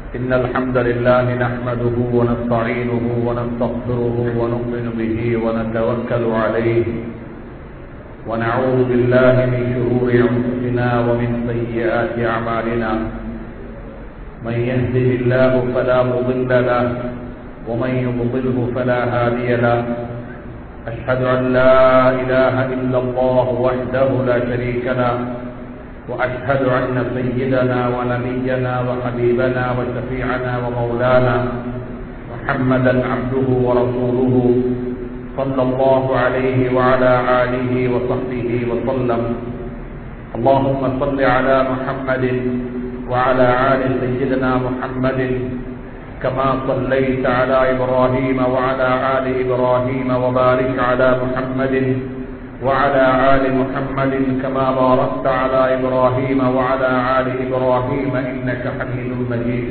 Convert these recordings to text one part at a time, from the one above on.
إن الحمد لله نحمده ونستعينه ونستغفره ونؤمن به ونتوكل عليه ونعوذ بالله من شرور أنفسنا ومن سيئات أعمالنا من يهده الله فلا مضل له ومن يضلله فلا هادي له أشهد أن لا إله إلا الله وحده لا شريك له وأشهد أن سيدنا ونبينا وحبيبنا وشفيعنا ومولانا محمدا عبده ورسوله صلى الله عليه وعلى آله وصحبه وسلم اللهم صل على محمد وعلى آل سيدنا محمد كما صليت على إبراهيم وعلى آل إبراهيم وبارك على محمد وعلى آل محمد كما باركت على إبراهيم وعلى آل إبراهيم إنك حميد مجيد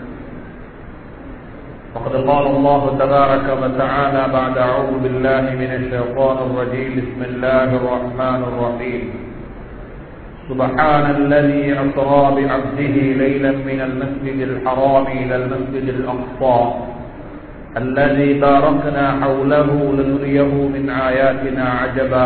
وقد قال الله تبارك وتعالى بعد أعوذ بالله من الشيطان الرجيم بسم الله الرحمن الرحيم سبحان الذي أسرى بعبده ليلا من المسجد الحرام إلى المسجد الأقصى الذي باركنا حوله لنريه من آياتنا عجبا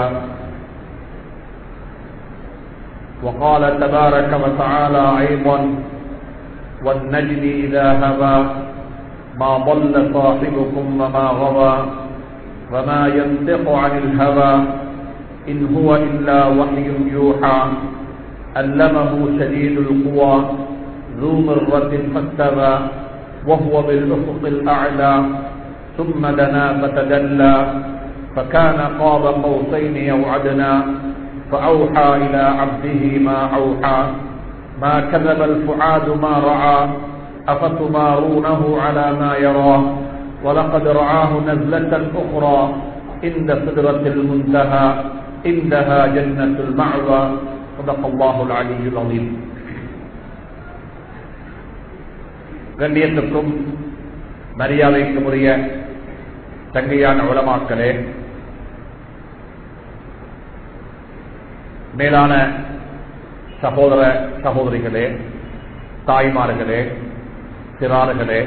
وقال تبارك وتعالى أيضا والنجم إذا هوى ما ضل صاحبكم وما غوى وما ينطق عن الهوى إن هو إلا وحي يوحى علمه شديد القوى ذو مرة فاستوى وهو بالأفق الأعلى ثم دنا فتدلى فكان قاب قوسين يوعدنا فأوحى إلى عبده ما أوحى ما كذب الفعاد ما رعى أفتمارونه على ما يرى ولقد رعاه نزلة أخرى عند سدرة المنتهى عندها جنة المعوى صدق الله العلي العظيم கண்ணியத்துக்கும் மரியாதைக்கும் உரிய தங்கையான உளமாக்களே மேலான சகோதர சகோதரிகளே தாய்மார்களே சிறார்களே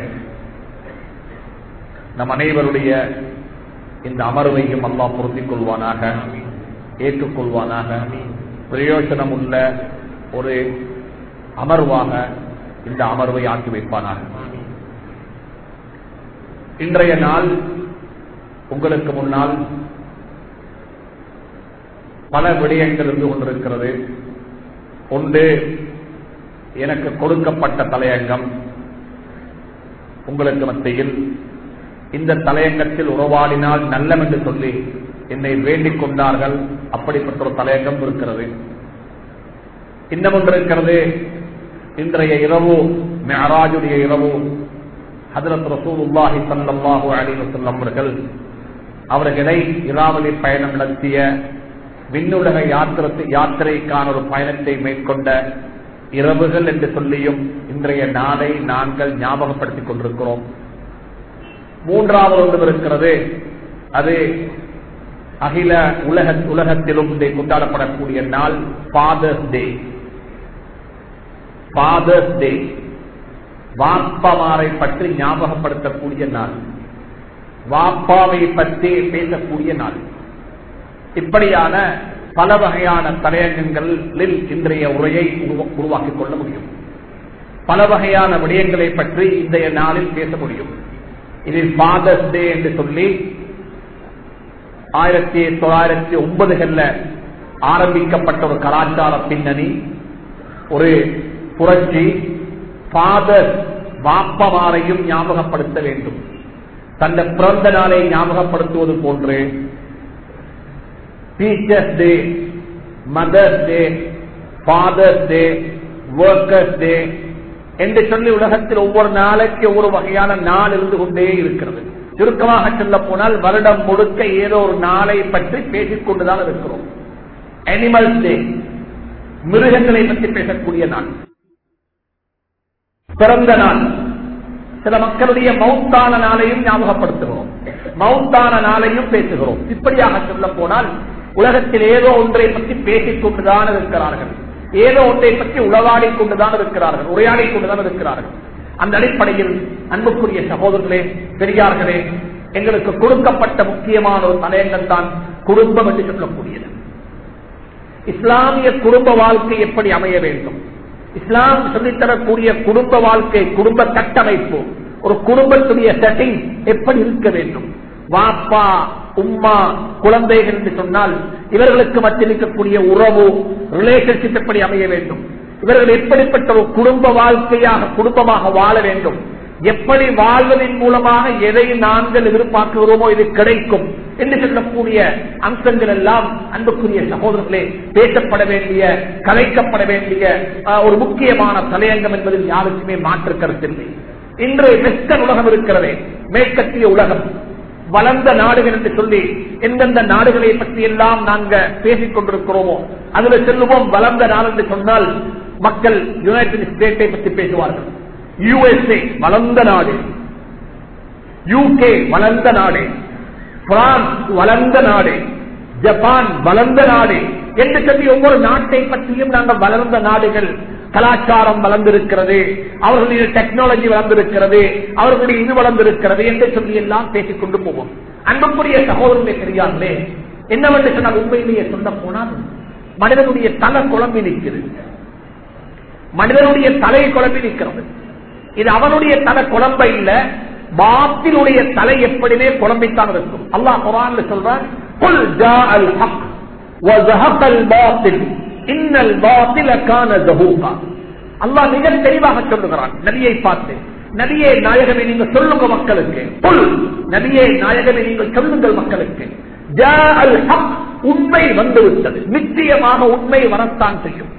நம் அனைவருடைய இந்த அமர்வையும் அல்லா பொருந்திக் கொள்வானாக ஏற்றுக்கொள்வானாக பிரயோஜனம் உள்ள ஒரு அமர்வாக இந்த அமர்வை ஆக்கி வைப்பானாக இன்றைய நாள் உங்களுக்கு முன்னால் பல விடயங்கள் இருந்து கொண்டிருக்கிறது ஒன்று எனக்கு கொடுக்கப்பட்ட தலையங்கம் உங்களுக்கு மத்தியில் இந்த தலையங்கத்தில் உறவாடினால் நல்லம் என்று சொல்லி என்னை வேண்டிக் கொண்டார்கள் அப்படிப்பட்ட ஒரு தலையங்கம் இருக்கிறது இன்னும் ஒன்று இருக்கிறது இன்றைய இரவு மெஹராஜுடைய இரவு ஹதரத் ரசூலுல்லாஹி சல்லாஹூ அலி வசல்லம் அவர்கள் அவர்களை இராவலி பயணம் நடத்திய விண்ணுலக யாத்திரத்தை யாத்திரைக்கான ஒரு பயணத்தை மேற்கொண்ட இரவுகள் என்று சொல்லியும் இன்றைய நாளை நாங்கள் ஞாபகப்படுத்திக் கொண்டிருக்கிறோம் மூன்றாவது ஒன்று இருக்கிறது அது அகில உலக உலகத்திலும் கொண்டாடப்படக்கூடிய நாள் ஃபாதர்ஸ் டே ஃபாதர்ஸ் டே வாப்பாமாரை பற்றி ஞாபகப்படுத்தக்கூடிய நாள் வாப்பாவை பற்றி பேசக்கூடிய நாள் இப்படியான பல வகையான தலையங்கங்களில் இன்றைய உரையை உருவாக்கிக் கொள்ள முடியும் பல வகையான விடயங்களை பற்றி இன்றைய நாளில் பேச முடியும் இதில் ஃபாதர்ஸ் டே என்று சொல்லி ஆயிரத்தி தொள்ளாயிரத்தி ஒன்பதுகள்ல ஆரம்பிக்கப்பட்ட ஒரு கலாச்சார பின்னணி ஒரு புரட்சி ஃபாதர் வாப்பமாரையும் ஞாபகப்படுத்த வேண்டும் தந்த பிறந்த நாளை ஞாபகப்படுத்துவது போன்று teachers day mothers day fathers day workers day என்று சொல்லி உலகத்தில் ஒவ்வொரு நாளைக்கு ஒவ்வொரு வகையான நாள் இருந்து கொண்டே இருக்கிறது சுருக்கமாக சொல்ல போனால் வருடம் முழுக்க ஏதோ ஒரு நாளை பற்றி பேசிக் கொண்டுதான் இருக்கிறோம் அனிமல்ஸ் டே மிருகங்களை பற்றி பேசக்கூடிய நாள் பிறந்த நாள் சில மக்களுடைய மௌத்தான நாளையும் ஞாபகப்படுத்துகிறோம் மௌத்தான நாளையும் பேசுகிறோம் இப்படியாக சொல்ல போனால் உலகத்தில் ஏதோ ஒன்றை பற்றி பேசிக் கொண்டுதான் இருக்கிறார்கள் ஏதோ ஒன்றை பற்றி உளவாடிக் கொண்டுதான் இருக்கிறார்கள் உரையாடிக் கொண்டுதான் இருக்கிறார்கள் அந்த அடிப்படையில் அன்புக்குரிய சகோதரர்களே பெரியார்களே எங்களுக்கு கொடுக்கப்பட்ட முக்கியமான ஒரு தலையங்கள் தான் குடும்பம் என்று சொல்லக்கூடியது இஸ்லாமிய குடும்ப வாழ்க்கை எப்படி அமைய வேண்டும் இஸ்லாம் சொல்லித்தரக்கூடிய குடும்ப வாழ்க்கை குடும்ப கட்டமைப்பு ஒரு குடும்பத்துடைய செட்டிங் எப்படி இருக்க வேண்டும் வாப்பா உம்மா குழந்தைகள் என்று சொன்னால் இவர்களுக்கு மத்தியில் இருக்கக்கூடிய உறவு ரிலேஷன்ஷிப் எப்படி அமைய வேண்டும் இவர்கள் எப்படிப்பட்ட ஒரு குடும்ப வாழ்க்கையாக குடும்பமாக வாழ வேண்டும் எப்படி வாழ்வதன் மூலமாக எதை நாங்கள் எதிர்பார்க்கிறோமோ இது கிடைக்கும் என்று சொல்லக்கூடிய அம்சங்கள் எல்லாம் அன்புக்குரிய சகோதரர்களே பேசப்பட வேண்டிய கலைக்கப்பட வேண்டிய அஹ், ஒரு முக்கியமான தலையங்கம் என்பதில் யாருக்குமே மாற்று கருத்தில்லை இன்று வெஸ்டர்ன் உலகம் இருக்கிறதே மேற்கத்திய உலகம் வளர்ந்த நாடுகள் என்று சொல்லி எந்தெந்த நாடுகளை பற்றி எல்லாம் நாங்க பேசிக் கொண்டிருக்கிறோமோ அதுல செல்லுவோம் வளர்ந்த நாடு என்று சொன்னால் மக்கள் யுனைடெட் ஸ்டேட்டை பற்றி பேசுவார்கள் யுஎஸ்ஏ வளர்ந்த நாடு யூகே வளர்ந்த நாடு பிரான்ஸ் வளர்ந்த நாடு ஜப்பான் வளர்ந்த நாடு என்று சொல்லி ஒவ்வொரு நாட்டை பற்றியும் நாங்கள் வளர்ந்த நாடுகள் கலாச்சாரம் வளர்ந்திருக்கிறது அவர்களுடைய டெக்னாலஜி வளர்ந்திருக்கிறது அவர்களுடைய இது வளர்ந்திருக்கிறது என்று சொல்லி எல்லாம் பேசிக் கொண்டு போவோம் அன்புக்குரிய சகோதரர்களே பெரியார்களே என்னவென்று சொன்னால் உண்மையிலேயே சொல்ல போனால் மனிதனுடைய தலை குழம்பி நிற்கிறது மனிதனுடைய தலை குழம்பி நிற்கிறது இது அவனுடைய தலை குழம்ப இல்ல பாத்திலுடைய தலை எப்படிமே குழம்பித்தான் இருக்கும் அல்லாஹ் குரான்ல சொல்றான் குல் ஜாஅல் ஹக் வ ஸஹகல் பாத்தில் இன்னல் பாத்தில கான ஸஹூகா அல்லாஹ் மிக தெளிவாக சொல்லுகிறான் நபியை பார்த்து நபியே நாயகமே நீங்க சொல்லுங்க மக்களுக்கு புல் நபியே நாயகமே நீங்கள் சொல்லுங்கள் மக்களுக்கு ஜாஅல் ஹக் உண்மை வந்துவிட்டது நிச்சயமாக உண்மை வரத்தான் செய்யும்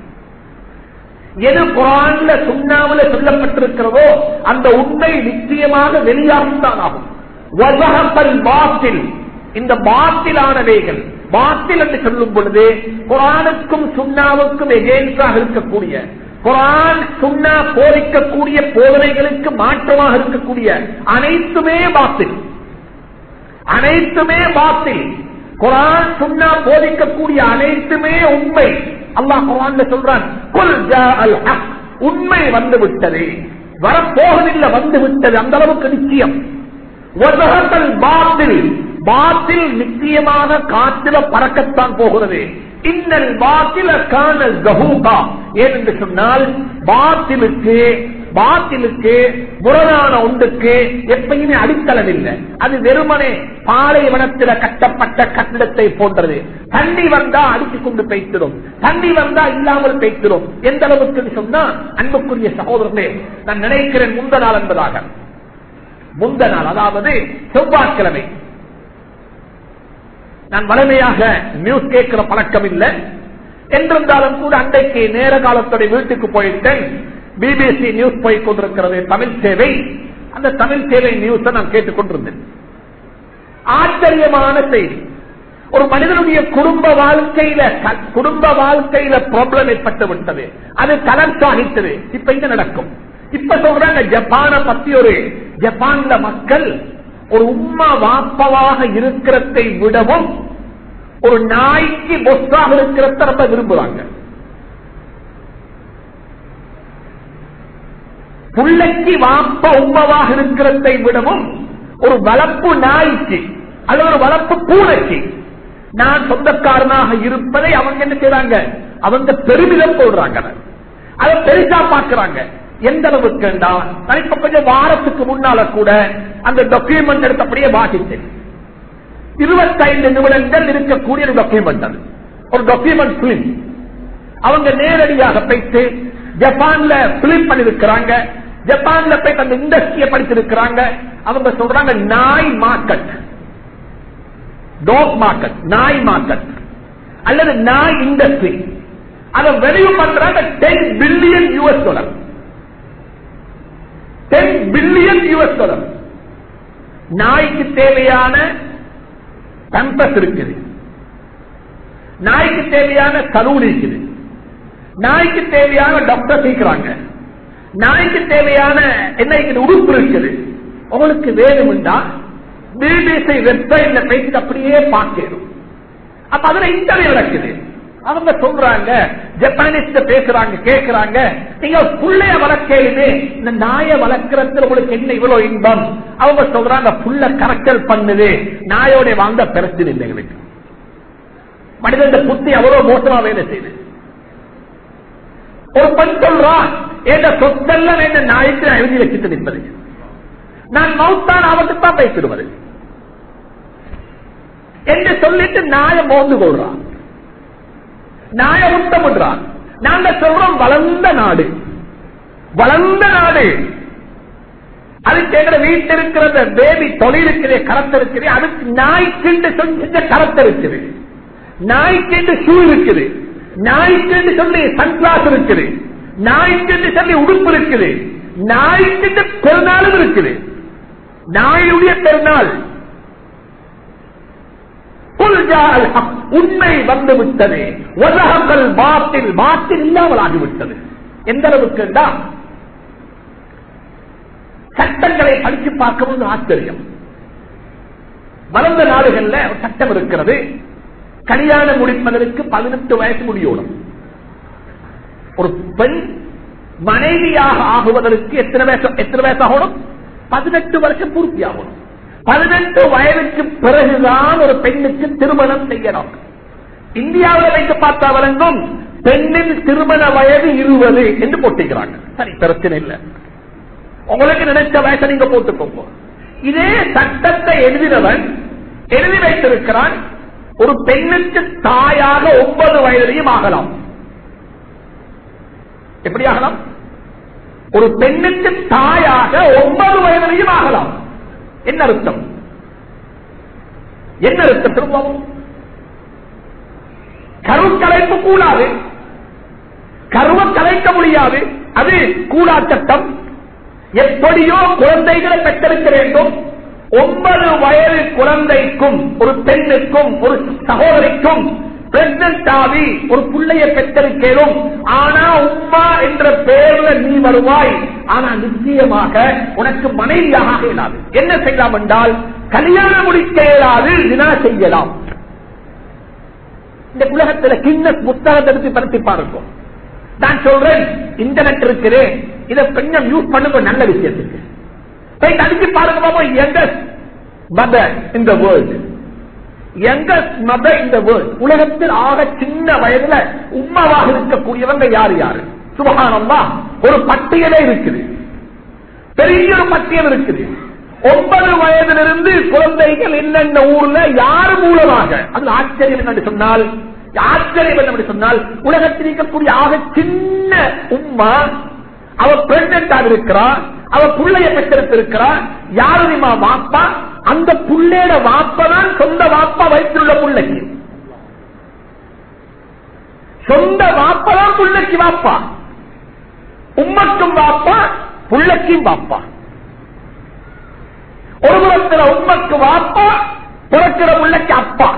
எது குரான்ல சுண்ணாவில சொல்லப்பட்டிருக்கிறதோ அந்த உண்மை நிச்சயமாக வெளியாகத்தான் ஆகும் வசகப்பல் பாத்தில் இந்த பாத்திலானவைகள் பாத்தில் என்று சொல்லும் பொழுது குரானுக்கும் சுண்ணாவுக்கும் எகேன்ஸ்டாக இருக்கக்கூடிய குரான் சுண்ணா போதிக்கக்கூடிய போதனைகளுக்கு மாற்றமாக இருக்கக்கூடிய அனைத்துமே பாத்தில் அனைத்துமே பாத்தில் குரான் சுண்ணா போதிக்கக்கூடிய அனைத்துமே உண்மை அல்லாஹ் குரான்ல சொல்றான் குல் ஜாஅல் ஹக் உண்மை வந்து விட்டது வரப்போவதில்லை வந்து விட்டது அந்த அளவுக்கு நிச்சயம் வசகத்தல் பாத்தில் பாத்தில் நிச்சயமாக காற்றில பறக்கத்தான் போகிறது இன்னல் பாத்தில காண கஹூகா ஏனென்று சொன்னால் பாத்திலுக்கு பாத்திலுக்கு முரணான ஒன்றுக்கு எப்பயுமே அடித்தளம் இல்லை அது வெறுமனே பாலைவனத்தில் கட்டப்பட்ட கட்டிடத்தை போன்றது தண்ணி வந்தா அடித்து கொண்டு பெய்த்திடும் தண்ணி வந்தா இல்லாமல் பெய்த்திடும் எந்த அளவுக்கு சொன்னா அன்புக்குரிய சகோதரர்களே நான் நினைக்கிறேன் முந்த நாள் என்பதாக முந்த நாள் அதாவது செவ்வாய்க்கிழமை நான் வலிமையாக நியூஸ் கேட்கிற பழக்கம் இல்லை என்றிருந்தாலும் கூட அன்றைக்கு நேர காலத்துடைய வீட்டுக்கு போயிட்டேன் பிபிசி நியூஸ் போய் கொண்டிருக்கிறது தமிழ் சேவை அந்த தமிழ் சேவை நியூஸ் நான் கேட்டுக் கொண்டிருந்தேன் ஆச்சரியமான செய்தி ஒரு மனிதனுடைய குடும்ப வாழ்க்கையில குடும்ப வாழ்க்கையில ப்ராப்ளம் ஏற்பட்டு விட்டது அது கலர் சாகித்தது இப்ப இங்க நடக்கும் இப்ப சொல்றாங்க ஜப்பான பத்தி ஒரு ஜப்பான்ல மக்கள் ஒரு உம்மா வாப்பவாக இருக்கிறதை விடவும் ஒரு நாய்க்கு பொஸ்ஸாக இருக்கிறத ரொம்ப விரும்புறாங்க புள்ளைக்கு வாப்ப உம்மவாக இருக்கிறதை விடவும் ஒரு வளர்ப்பு நாய்க்கு அல்லது ஒரு வளர்ப்பு பூனைக்கு நான் சொந்தக்காரனாக இருப்பதை அவங்க என்ன செய்றாங்க அவங்க பெருமிதம் சொல்றாங்க அதை பெருசா பாக்குறாங்க எந்த அளவுக்கு நான் இப்ப கொஞ்சம் வாரத்துக்கு முன்னால கூட அந்த டாக்குமெண்ட் எடுத்து அப்படியே வாசித்தேன் இருபத்தைந்து நிமிடங்கள் இருக்கக்கூடிய ஒரு டாக்குமெண்ட் அது ஒரு டாக்குமெண்ட் பிலிம் அவங்க நேரடியாக போயிட்டு ஜப்பான்ல பிலிம் பண்ணிருக்கிறாங்க ஜப்பான்ல போயிட்டு அந்த இண்டஸ்ட்ரியை படித்திருக்கிறாங்க அவங்க சொல்றாங்க நாய் மார்க்கெட் டாக் மார்க்கெட் நாய் மார்க்கெட் அல்லது நாய் இண்டஸ்ட்ரி அதை வெளியும் பண்றாங்க ten billion US dollar ten billion US dollar நாய்க்கு தேவையான கம்பஸ் இருக்குது நாய்க்கு தேவையான கரூர் இருக்குது நாய்க்கு தேவையான டாக்டர் சீக்கிறாங்க நாய்க்கு தேவையான என்ன இருக்குது உறுப்பு இருக்குது உங்களுக்கு வேணும்டா பிபிசி வெப்சைட்ல பேசிட்டு அப்படியே பார்க்கணும் அப்ப அதுல இன்டர்வியூ நடக்குது அவங்க சொல்றாங்க ஜப்பானீஸ் பேசுறாங்க கேக்குறாங்க நீங்க புள்ளைய வளர்க்கையிலுமே இந்த நாயை வளர்க்கறதுல உங்களுக்கு என்ன இவ்வளவு இன்பம் அவங்க சொல்றாங்க புள்ள கரெக்டல் பண்ணுது நாயோட வாழ்ந்த பிரச்சனை இல்லை எங்களுக்கு மனிதன் புத்தி அவ்வளவு மோசமா வேலை செய்யுது ஒரு பெண் சொல்றா என்ற சொத்தெல்லாம் என்ன நாய்க்கு நான் எழுதி வச்சுட்டு நிற்பது நான் மௌத்தான் அவருக்கு தான் பேசிடுவது என்று சொல்லிட்டு நாயை மோந்து கொள்றான் நாய முத்தமிடுறான் நாங்க சொல்றோம் வளர்ந்த நாடு வளர்ந்த நாடு அதுக்கு எங்க வீட்டில் இருக்கிற பேபி தொழில் இருக்குது கரத்து இருக்குது அதுக்கு நாய்க்கு சொல்லி கரத்து இருக்குது நாய்க்கு ஷூ இருக்குது நாய்க்கு சொல்லி சன்கிளாஸ் இருக்குது நாய்க்கு சொல்லி உடுப்பு இருக்குது நாய்க்கு பெருநாளும் இருக்குது நாயுடைய பெருநாள் உண்மை வந்து விட்டது உலகங்கள் பாத்தில் பாத்தில் இல்லாமல் ஆகிவிட்டது எந்த அளவுக்கு சட்டங்களை படித்து பார்க்கவும் ஆச்சரியம் வளர்ந்த நாடுகள்ல ஒரு சட்டம் இருக்கிறது கல்யாணம் முடிப்பதற்கு பதினெட்டு வயசு முடியணும் ஒரு பெண் மனைவியாக ஆகுவதற்கு எத்தனை வயசு எத்தனை வயசு ஆகணும் பதினெட்டு வருஷம் பூர்த்தி ஆகணும் பதினெட்டு வயதுக்கு பிறகுதான் ஒரு பெண்ணுக்கு திருமணம் செய்யணும் இந்தியாவில் வைத்து பார்த்தா வழங்கும் பெண்ணின் திருமண வயது இருபது என்று போட்டிக்கிறாங்க சரி பிரச்சனை இல்லை உங்களுக்கு நினைச்ச வயசை நீங்க போட்டுக்கோங்க இதே சட்டத்தை எழுதினவன் எழுதி வைத்திருக்கிறான் ஒரு பெண்ணுக்கு தாயாக ஒன்பது வயதிலையும் ஆகலாம் எப்படி ஆகலாம் ஒரு பெண்ணுக்கு தாயாக ஒன்பது வயதிலையும் ஆகலாம் என்ன அர்த்தம் என்ன அர்த்தம் திரும்பவும் கருக்கலைப்பு கூடாது கருவ கலைக்க முடியாது அது கூடா சட்டம் எப்படியோ குழந்தைகளை பெற்றெடுக்க வேண்டும் ஒன்பது வயது குழந்தைக்கும் ஒரு பெண்ணுக்கும் ஒரு சகோதரிக்கும் பிரெக்னன்ட் ஆகி ஒரு பிள்ளைய பெற்றெடுக்கலும் ஆனா உமா என்ற பெயர்ல நீ வருவாய் ஆனா நிச்சயமாக உனக்கு மனைவியாக இயலாது என்ன செய்யலாம் என்றால் கல்யாணம் முடிக்க இயலாது வினா செய்யலாம் இந்த உலகத்துல கிண்ணஸ் புத்தகத்தை எடுத்து பரத்தி பாருக்கும் நான் சொல்றேன் இன்டர்நெட் இருக்குது இதை கொஞ்சம் யூஸ் பண்ணுங்க நல்ல விஷயத்துக்கு போய் அடிச்சு பாருங்க பாப்போம் youngest mother in the world youngest mother in the world உலகத்தில் ஆக சின்ன வயதுல உமாவாக இருக்கக்கூடியவங்க யார் யாரு சுபகானம்மா ஒரு பட்டியலே இருக்குது பெரிய ஒரு பட்டியல் இருக்குது ஒன்பது வயதிலிருந்து குழந்தைகள் என்னென்ன ஊர்ல யார் மூலமாக அது ஆச்சரியம் என்று சொன்னால் ஆச்சரியம் என்ன சொன்னால் உலகத்தில் இருக்கக்கூடிய ஆக சின்ன உம்மா அவ பிரெக்னண்டாக இருக்கிறா அவ புள்ளைய பெற்றெடுத்திருக்கிறா யாருமா வாப்பா அந்த புள்ளையோட வாப்பதான் சொந்த வாப்பா வயிற்றுள்ள புள்ளைக்கு சொந்த வாப்பதான் புள்ளைக்கு வாப்பா உம்மக்கும் வாப்பா புள்ளைக்கும் வாப்பா ஒரு புறத்துல உம்மக்கு வாப்பா பிறக்கிற புள்ளைக்கு அப்பா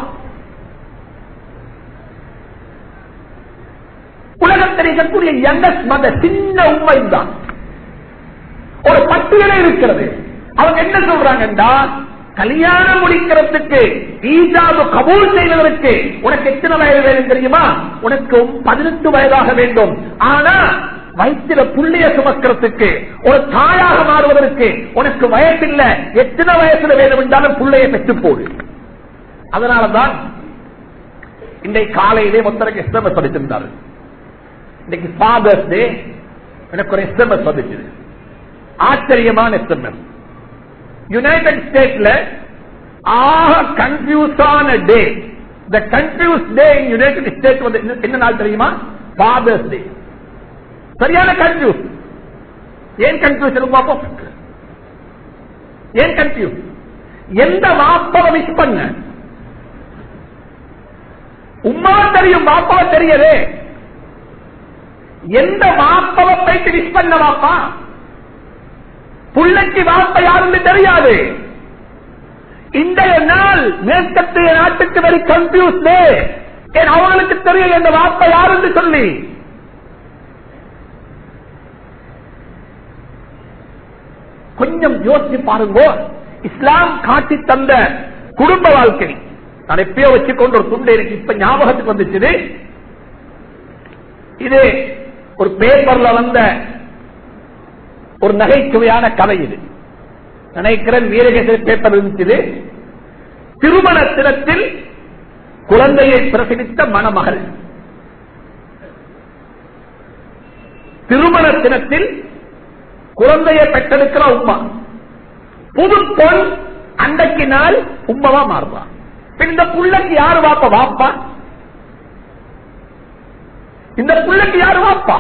உலகத்தில் இருக்கக்கூடிய யங்கஸ்ட் மத சின்ன உண்மை தான் ஒரு பட்டியலே இருக்கிறது அவங்க என்ன சொல்றாங்கன்னா கல்யாணம் முடிக்கிறதுக்கு ஈஜாபு கபூல் செய்வதற்கு உனக்கு எத்தனை வயது வேணும் தெரியுமா உனக்கு பதினெட்டு வயதாக வேண்டும் ஆனா வயிற்றுல புள்ளிய சுமக்கிறதுக்கு ஒரு தாயாக மாறுவதற்கு உனக்கு வயசில்லை எத்தனை வயசுல வேணும் என்றாலும் புள்ளைய பெற்று போடு அதனாலதான் இன்றைக்கு காலையிலே மொத்தருக்கு எஸ்எம்எஸ் படித்திருந்தாரு இன்னைக்கு ஃபாதர்ஸ் டே எனக்கு ஒரு எஸ்எம்எஸ் வந்துச்சு ஆச்சரியமான எஸ்எம்எஸ் யுனைடெட் ஸ்டேட்ல ஆக கன்ஃபியூஸான day the confuse day in United State வந்து என்ன நாள் தெரியுமா ஃபாதர்ஸ் டே சரியான கன்ஃபியூஸ் ஏன் கன்ஃபியூஸ் பார்ப்போம் ஏன் கன்ஃபியூஸ் எந்த வாப்பவை மிஸ் பண்ண உமா தெரியும் வாப்பாவை தெரியலே எந்த வாப்பவை போயிட்டு மிஸ் பண்ண வாப்பா புள்ளைக்கு வாப்ப யாருன்னு தெரியாது இன்றைய நாள் மேற்கத்திய நாட்டுக்கு வெரி கன்ஃபியூஸ் ஏன் அவங்களுக்கு தெரியும் எந்த வாப்ப யாருன்னு சொல்லி கொஞ்சம் யோசிச்சு பாருங்க இஸ்லாம் காட்டி தந்த குடும்ப வாழ்க்கை நான் எப்பயோ வச்சுக்கொண்டு ஒரு துண்டை எனக்கு இப்ப ஞாபகத்துக்கு வந்துச்சு இது ஒரு பேப்பர்ல வந்த ஒரு நகைச்சுவையான கதை இது நினைக்கிறேன் வீரகேசரி பேப்பர் இருந்துச்சு திருமண தினத்தில் குழந்தையை பிரசவித்த மணமகள் திருமண தினத்தில் குழந்தையை பெற்றெடுக்கிற உமா புது பொன் அன்றைக்கு நாள் உம்மவா மாறுவா இந்த புள்ளைக்கு யாரு வாப்பா வாப்பா இந்த புள்ளைக்கு யாரு வாப்பா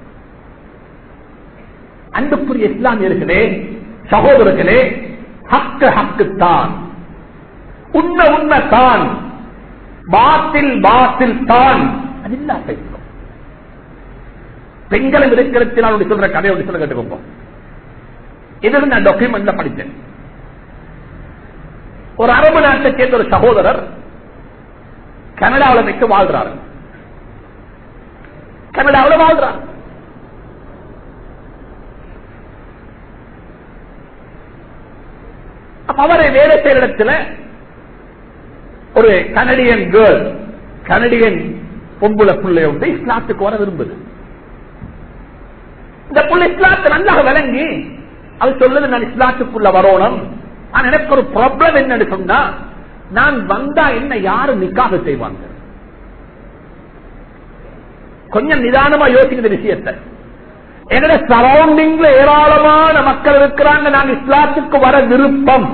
அன்புக்குரிய இஸ்லாமியர்களே சகோதரர்களே ஹக்கு ஹக்கு தான் உண்மை உண்மை தான் பாத்தில் பாத்தில் தான் அது இல்லா பேசும் பெண்களும் இருக்கிறத்தில் அவருடைய சொல்ற கதையை ஒன்று சொல்ல கேட்டுக்கோங்க இது நான் டாக்குமெண்ட்ல படித்தேன் ஒரு அரபு நாட்டை சேர்ந்த ஒரு சகோதரர் கனடாவில் வைத்து வாழ்றாரு கனடாவில் வாழ்றாரு அப்ப அவரை வேலை செய்யற இடத்துல ஒரு கனடியன் கேர்ள் கனடியன் பொம்புல பிள்ளை வந்து இஸ்லாத்துக்கு வர விரும்புது இந்த புள்ள இஸ்லாத்தை நல்லா விளங்கி அது சொல்லுது நான் இஸ்லாத்துக்குள்ள வரணும் ஆனா எனக்கு ஒரு ப்ராப்ளம் என்னன்னு சொன்னா நான் வந்தா என்ன யாரு நிக்காக செய்வாங்க கொஞ்சம் நிதானமா யோசிக்கிற விஷயத்தை எங்கட சரௌண்டிங்ல ஏராளமான மக்கள் இருக்கிறாங்க நான் இஸ்லாத்துக்கு வர விருப்பம்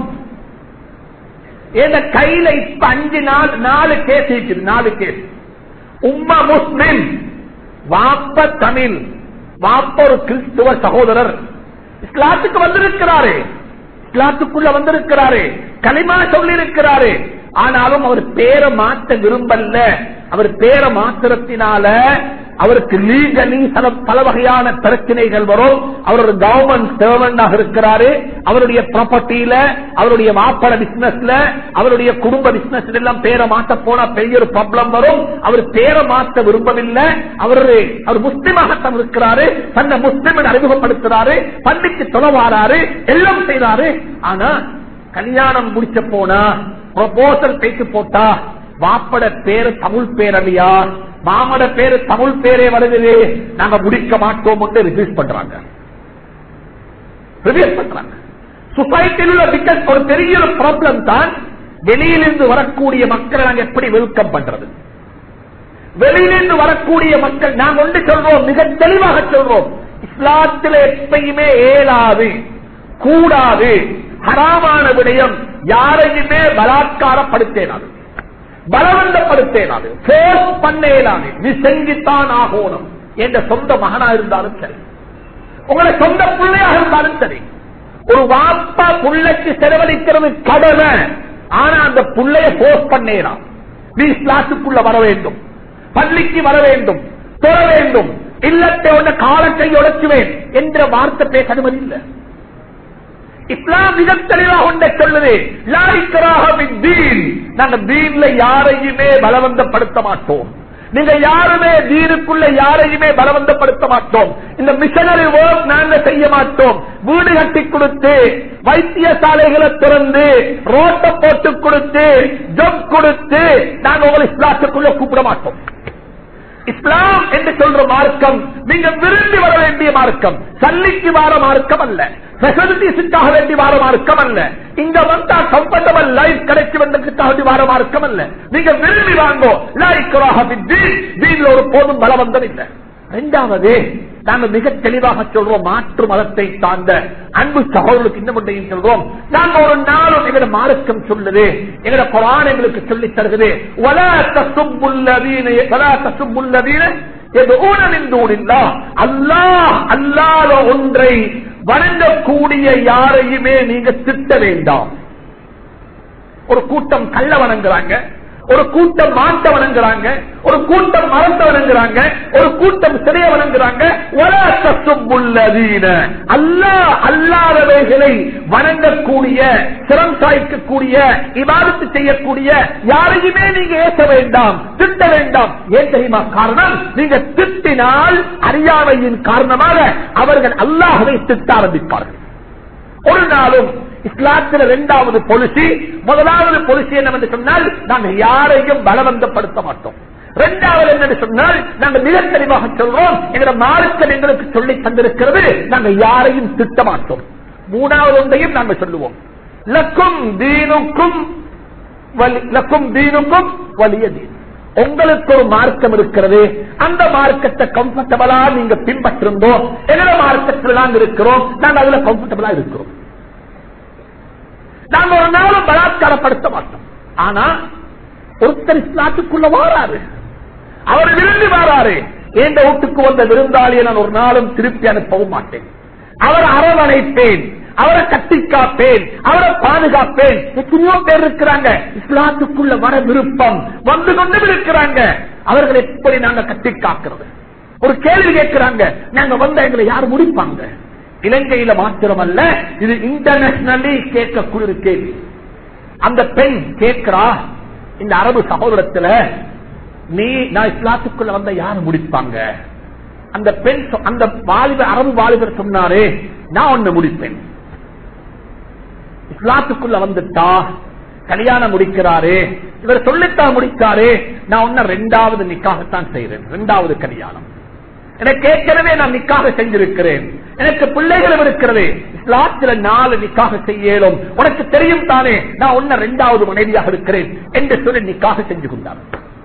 என் கையில இப்ப அஞ்சு நாள் நாலு கேஸ் இருக்குது நாலு கேஸ் உம்மா முஸ்லிம் வாப்ப தமிழ் வாப்ப ஒரு கிறிஸ்துவ சகோதரர் இஸ்லாத்துக்கு வந்திருக்கிறாரு இஸ்லாத்துக்குள்ள வந்திருக்கிறாரு களிமா சொல்லி இருக்கிறாரு ஆனாலும் அவர் பேரை மாற்ற விரும்பல அவர் பேரை மாத்திரத்தினால அவருக்கு லீகலி சில பல வகையான பிரச்சனைகள் வரும் அவர் ஒரு கவர்மெண்ட் சர்வெண்டாக இருக்கிறாரு அவருடைய ப்ராப்பர்ட்டியில அவருடைய மாப்பட பிசினஸ்ல அவருடைய குடும்ப பிசினஸ் எல்லாம் பேரை மாற்ற போனா பெரிய ஒரு ப்ராப்ளம் வரும் அவர் பேரை மாற்ற விரும்பவில்லை அவர் அவர் முஸ்லிமாகத்தான் இருக்கிறாரு தன்னை முஸ்லிம் அறிமுகப்படுத்துறாரு பள்ளிக்கு தொலைவாராரு எல்லாம் செய்றாரு ஆனா கல்யாணம் முடிச்ச போனா ப்ரொபோசல் பேச்சு போட்டா வாப்பட பேரு தமிழ் பேரவையா மாமட பேரு தமிழ் பேரே வருது நாங்க முடிக்க மாட்டோம் ரிலீஸ் பண்றாங்க ரிலீஸ் பண்றாங்க சொசைட்டியில் உள்ள பிக்கஸ் ஒரு பெரிய ஒரு ப்ராப்ளம் தான் வெளியிலிருந்து வரக்கூடிய மக்களை நாங்க எப்படி வெல்கம் பண்றது வெளியிலிருந்து வரக்கூடிய மக்கள் நாங்க ஒன்று சொல்றோம் மிக தெளிவாக சொல்றோம் இஸ்லாத்தில் எப்பயுமே ஏலாது கூடாது ஹராமான விடயம் யாரையுமே பலாத்காரப்படுத்தேனாது பலவந்தப்படுத்தேனாது போர்ஸ் பண்ணேனாது நீ செஞ்சுத்தான் ஆகணும் என்ற சொந்த மகனா இருந்தாலும் சரி உங்களை சொந்த பிள்ளையாக இருந்தாலும் சரி ஒரு வாப்பா புள்ளைக்கு செலவழிக்கிறது கடமை ஆனா அந்த புள்ளைய போர்ஸ் பண்ணேனா நீ கிளாஸுக்குள்ள வர வேண்டும் பள்ளிக்கு வர வேண்டும் தொழ வேண்டும் இல்லத்தை உள்ள காலத்தை உடைச்சுவேன் என்ற வார்த்தை பேச அனுமதி இல்லை இஸ்லாம் மிக தெளிவாக ஒன்றை சொல்லுது லாய்க்கராக தீன் நாங்க தீன்ல யாரையுமே பலவந்தப்படுத்த மாட்டோம் நீங்க யாருமே தீனுக்குள்ள யாரையுமே பலவந்தப்படுத்த மாட்டோம் இந்த மிஷனரி ஒர்க் நாங்க செய்ய மாட்டோம் வீடு கட்டி கொடுத்து வைத்தியசாலைகளை திறந்து ரோட்டை போட்டு கொடுத்து ஜப் கொடுத்து நாங்க உங்களை இஸ்லாத்துக்குள்ள கூப்பிட மாட்டோம் இஸ்லாம் என்று சொல்ற மார்க்கம் நீங்க விரும்பி வர வேண்டிய மார்க்கம் சல்லிக்கு வார மார்க்கம் அல்ல பெசிலிட்டிஸுக்காக வேண்டி வார மார்க்கம் அல்ல இங்க வந்தா கம்ஃபர்டபிள் லைஃப் கிடைக்க வேண்டியதுக்காக வார மார்க்கம் அல்ல நீங்க விரும்பி வாங்கோ லாய்க்கராக வீட்டில் ஒரு போதும் பலவந்தம் இல்லை இரண்டாவது நாங்க மிக தெளிவாக சொல்றோம் மாற்று மதத்தை சார்ந்த அன்பு சகோதரர்களுக்கு இன்னும் ஒன்றையும் சொல்றோம் நாங்க ஒரு நாளும் எங்களோட மார்க்கம் சொல்லுது எங்களோட குரான் எங்களுக்கு சொல்லி தருகிறது வலா தசும்புல்லதீன வலா தசும்புல்லதீன அல்லாஹ் அல்லாத ஒன்றை வணங்கக்கூடிய யாரையுமே நீங்க திட்ட வேண்டாம் ஒரு கூட்டம் கள்ள வணங்குறாங்க ஒரு கூட்டம் மாட்ட வணங்குறாங்க ஒரு கூட்டம் மரத்தை வணங்குறாங்க ஒரு கூட்டம் சிறைய வணங்குறாங்க அல்லா அல்லாதவைகளை வணங்கக்கூடிய சிரம் சாய்க்கக்கூடிய இவாதத்து செய்யக்கூடிய யாரையுமே நீங்க ஏற்ற வேண்டாம் திட்ட வேண்டாம் ஏன் தெரியுமா காரணம் நீங்க திட்டினால் அறியாமையின் காரணமாக அவர்கள் அல்லாஹவை திட்ட ஆரம்பிப்பார்கள் ஒரு நாளும் இஸ்லாத்தில் இரண்டாவது பொலிசி முதலாவது பொலிசி என்னவென்று சொன்னால் நாங்கள் யாரையும் பலவந்தப்படுத்த மாட்டோம் இரண்டாவது என்னன்னு சொன்னால் நாங்க மிக தெளிவாக சொல்றோம் எங்களோட மார்க்கம் எங்களுக்கு சொல்லி தந்திருக்கிறது நாங்க யாரையும் திட்ட மாட்டோம் மூணாவது ஒன்றையும் நாங்க சொல்லுவோம் லக்கும் தீனுக்கும் வலி- லக்கும் தீனுக்கும் வலிய தீன் உங்களுக்கு ஒரு மார்க்கம் இருக்கிறது அந்த மார்க்கத்தை கம்ஃபர்டபுளா நீங்க பின்பற்றிருந்தோம் எங்களோட மார்க்கத்தில் நாங்க இருக்கிறோம் நாங்க அதுல கம்ஃபர்டபுளா இருக்கிறோம் நாங்க ஒரு நாளும் பலாத்காரப்படுத்த மாட்டோம் ஆனா ஒருத்தர் இஸ்லாத்துக்குள்ள வாராரு அவர் விரும்பி வாராரு எந்த வீட்டுக்கு வந்த விருந்தாளியை நான் ஒரு நாளும் திருப்பி அனுப்பவும் மாட்டேன் அவர் அரவணைப்பேன் அவரை கட்டி காப்பேன் அவரை பாதுகாப்பேன் எத்தனையோ பேர் இருக்கிறாங்க இஸ்லாத்துக்குள்ள வர விருப்பம் வந்து கொண்டு இருக்கிறாங்க அவர்களை எப்படி நாங்க கட்டி காக்கிறது ஒரு கேள்வி கேட்கிறாங்க நாங்க வந்த எங்களை யார் முடிப்பாங்க இலங்கையில மாத்திரமல்ல இது இன்டர்நேஷனலி கேட்கக்கூடிய ஒரு கேள்வி அந்த பெண் கேட்கிறா இந்த அரபு சகோதரத்துல நீ நான் இஸ்லாத்துக்குள்ள வந்த யாரு முடிப்பாங்க அந்த பெண் சொ- அந்த வாலிபர் அரபு வாலிபர் சொன்னாரு நான் ஒண்ணு முடிப்பேன் இஸ்லாத்துக்குள்ள வந்துட்டா கல்யாணம் முடிக்கிறாரு இவர் சொல்லித்தான் முடிச்சாரு நான் ஒன்ன ரெண்டாவது நிக்காகத்தான் செய்யறேன் ரெண்டாவது கல்யாணம் எனக்கு ஏற்கனவே நான் நிக்காக செஞ்சிருக்கிறேன் எனக்கு பிள்ளைகளும் இருக்கிறது இஸ்லாத்துல நாலு நிக்காக செய்யலும் உனக்கு தெரியும் தானே நான் ஒன்ன ரெண்டாவது மனைவியாக இருக்கிறேன் என்று சொல்லி நிக்காக செஞ்சு கொண்டார்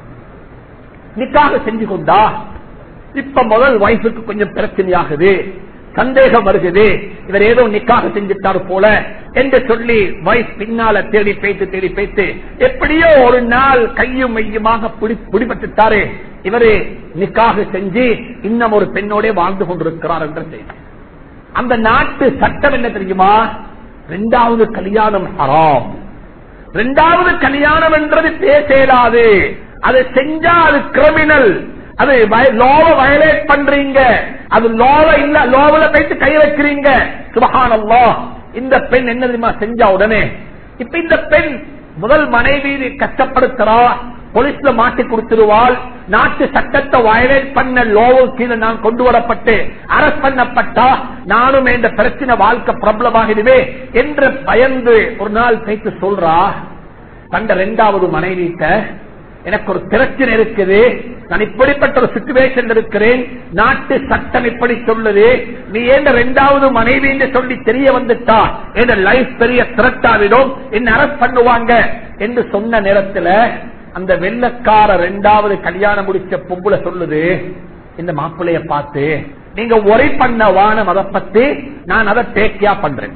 நிக்காக செஞ்சு கொண்டா இப்ப முதல் வைஃபுக்கு கொஞ்சம் பிரச்சனையாகுது சந்தேகம் வருகிறது இவர் ஏதோ நிக்காக செஞ்சுட்டாரு போல என்று சொல்லி வைஃப் பின்னால தேடி பேத்து தேடி பேத்து எப்படியோ ஒரு நாள் கையும் மையுமாக பிடி- பிடிபட்டுட்டாரு இவரு நிக்காக செஞ்சு இன்னும் ஒரு பெண்ணோட வாழ்ந்து கொண்டிருக்கிறார் என்ற செய்தி அந்த நாட்டு சட்டம் என்ன தெரியுமா இரண்டாவது கல்யாணம் ஹராம் இரண்டாவது கல்யாணம் என்றது பேசலாது அதை செஞ்சா அது கிரிமினல் அது லோவ வயலேட் பண்றீங்க அது லோவ இல்ல லோவல போயிட்டு கை வைக்கிறீங்க சுபஹானல்லா இந்த பெண் என்ன தெரியுமா செஞ்சா உடனே இப்ப இந்த பெண் முதல் மனைவி கஷ்டப்படுத்துறா போலீஸ்ல மாட்டி கொடுத்துருவாள் நாட்டு சட்டத்தை வயலேட் பண்ண லோவு கீழே நான் கொண்டு வரப்பட்டு அரஸ்ட் பண்ணப்பட்டா நானும் இந்த பிரச்சனை வாழ்க்கை பிரபலம் ஆகிடுவே என்று பயந்து ஒரு நாள் பேச்சு சொல்றா கண்ட இரண்டாவது மனைவிட்ட எனக்கு ஒரு பிரச்சனை இருக்குது நான் இப்படிப்பட்ட ஒரு சுச்சுவேஷன் இருக்கிறேன் நாட்டு சட்டம் இப்படி சொல்லுது நீ ஏன் ரெண்டாவது மனைவி என்று சொல்லி தெரிய வந்துட்டா என் லைஃப் பெரிய திரட்டாவிடும் என்ன அரஸ்ட் பண்ணுவாங்க என்று சொன்ன நேரத்துல அந்த வெள்ளக்கார ரெண்டாவது கல்யாணம் முடிச்ச பொம்புல சொல்லுது இந்த மாப்பிள்ளைய பார்த்து நீங்க ஒரே பண்ண வானம் அதை பத்தி நான் அதை டேக்கியா பண்றேன்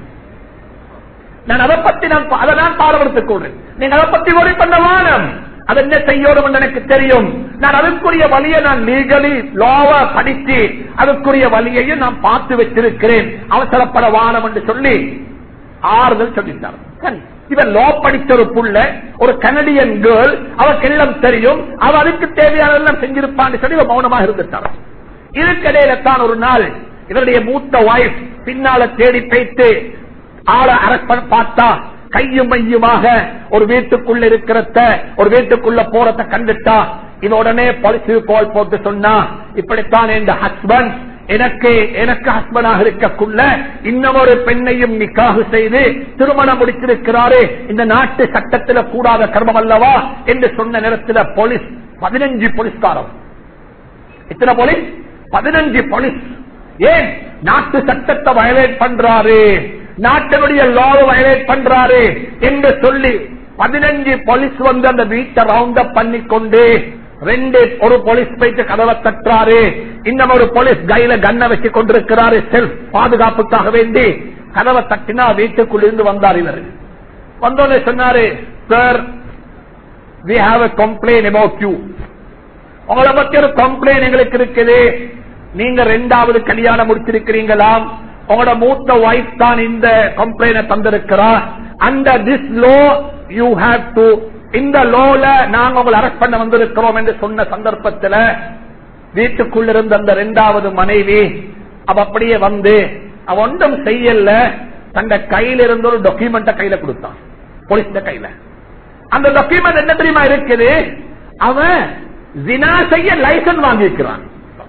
நான் அதை பத்தி நான் பா- அதை நான் பாடப்படுத்திக் கொள்றேன் நீங்க அதை பத்தி ஒரே பண்ண வானம் அது என்ன செய்யணும் என்று எனக்கு தெரியும் நான் அதுக்குரிய வழியை நான் லீகலி லாவ படித்து அதுக்குரிய வழியையும் நான் பார்த்து வச்சிருக்கிறேன் அவசரப்பட வானம் என்று சொல்லி ஆறுதல் சொல்லிட்டார் சரி. இவன் லா படிச்ச ஒரு புள்ள ஒரு கனடியன் கேர்ள் அவருக்கு எல்லாம் தெரியும் அவ அதுக்கு தேவையானதெல்லாம் செஞ்சிருப்பான்னு சொல்லி இவன் மௌனமா இருந்துட்டார் இதுக்கிடையில தான் ஒரு நாள் இவருடைய மூத்த வைஃப் பின்னால தேடி பேத்து ஆளை அரச பார்த்தா கையும் மையுமாக ஒரு வீட்டுக்குள்ள இருக்கிறத ஒரு வீட்டுக்குள்ள போறத கண்டுட்டா இவ உடனே பழிச்சு போல் போட்டு சொன்னா இப்படித்தான் என் ஹஸ்பண்ட் எனக்கு எனக்கு ஹஸ்பண்டாக இருக்கக்குள்ள இன்னமொரு பெண்ணையும் நிக்காக செய்து திருமணம் முடிச்சிருக்கிறாரு இந்த நாட்டு சட்டத்தில் கூடாத கர்மம் அல்லவா என்று சொன்ன நேரத்தில் போலீஸ் பதினஞ்சு போலீஸ்காரம் எத்தனை போலீஸ் பதினஞ்சு போலீஸ் ஏன் நாட்டு சட்டத்தை வயலேட் பண்றாரு நாட்டினுடைய லாவை வயலேட் பண்றாரு என்று சொல்லி பதினஞ்சு போலீஸ் வந்து அந்த வீட்டை ரவுண்ட் அப் பண்ணி கொண்டு ரெண்டு ஒரு போலீஸ் போயிட்டு கதவை தட்டுறாரு இன்னும் ஒரு போலீஸ் கையில கண்ணை வச்சு கொண்டிருக்கிறாரு செல்ஃப் பாதுகாப்புக்காக வேண்டி கதவை தட்டினா வீட்டுக்குள்ள இருந்து வந்தார் இவர் வந்தோடனே சொன்னாரு sir we have a complaint about you உங்களை பத்தி ஒரு கம்ப்ளைண்ட் எங்களுக்கு இருக்குது நீங்க ரெண்டாவது கல்யாணம் முடிச்சிருக்கிறீங்களாம் உங்களோட மூத்த வைஃப் தான் இந்த கம்ப்ளைண்ட் தந்திருக்கிறா அந்த this law you have to இந்த லோல நாங்க உங்களை அரெஸ்ட் பண்ண வந்திருக்கிறோம் என்று சொன்ன சந்தர்ப்பத்தில் வீட்டுக்குள்ள இருந்த அந்த ரெண்டாவது மனைவி அவ அப்படியே வந்து அவ ஒன்றும் செய்யல தந்த கையில இருந்த ஒரு டாக்குமெண்ட கையில கொடுத்தான் போலீஸ் கையில அந்த டாக்குமெண்ட் என்ன தெரியுமா இருக்குது அவன் ஜினா செய்ய லைசன்ஸ் வாங்கியிருக்கிறான்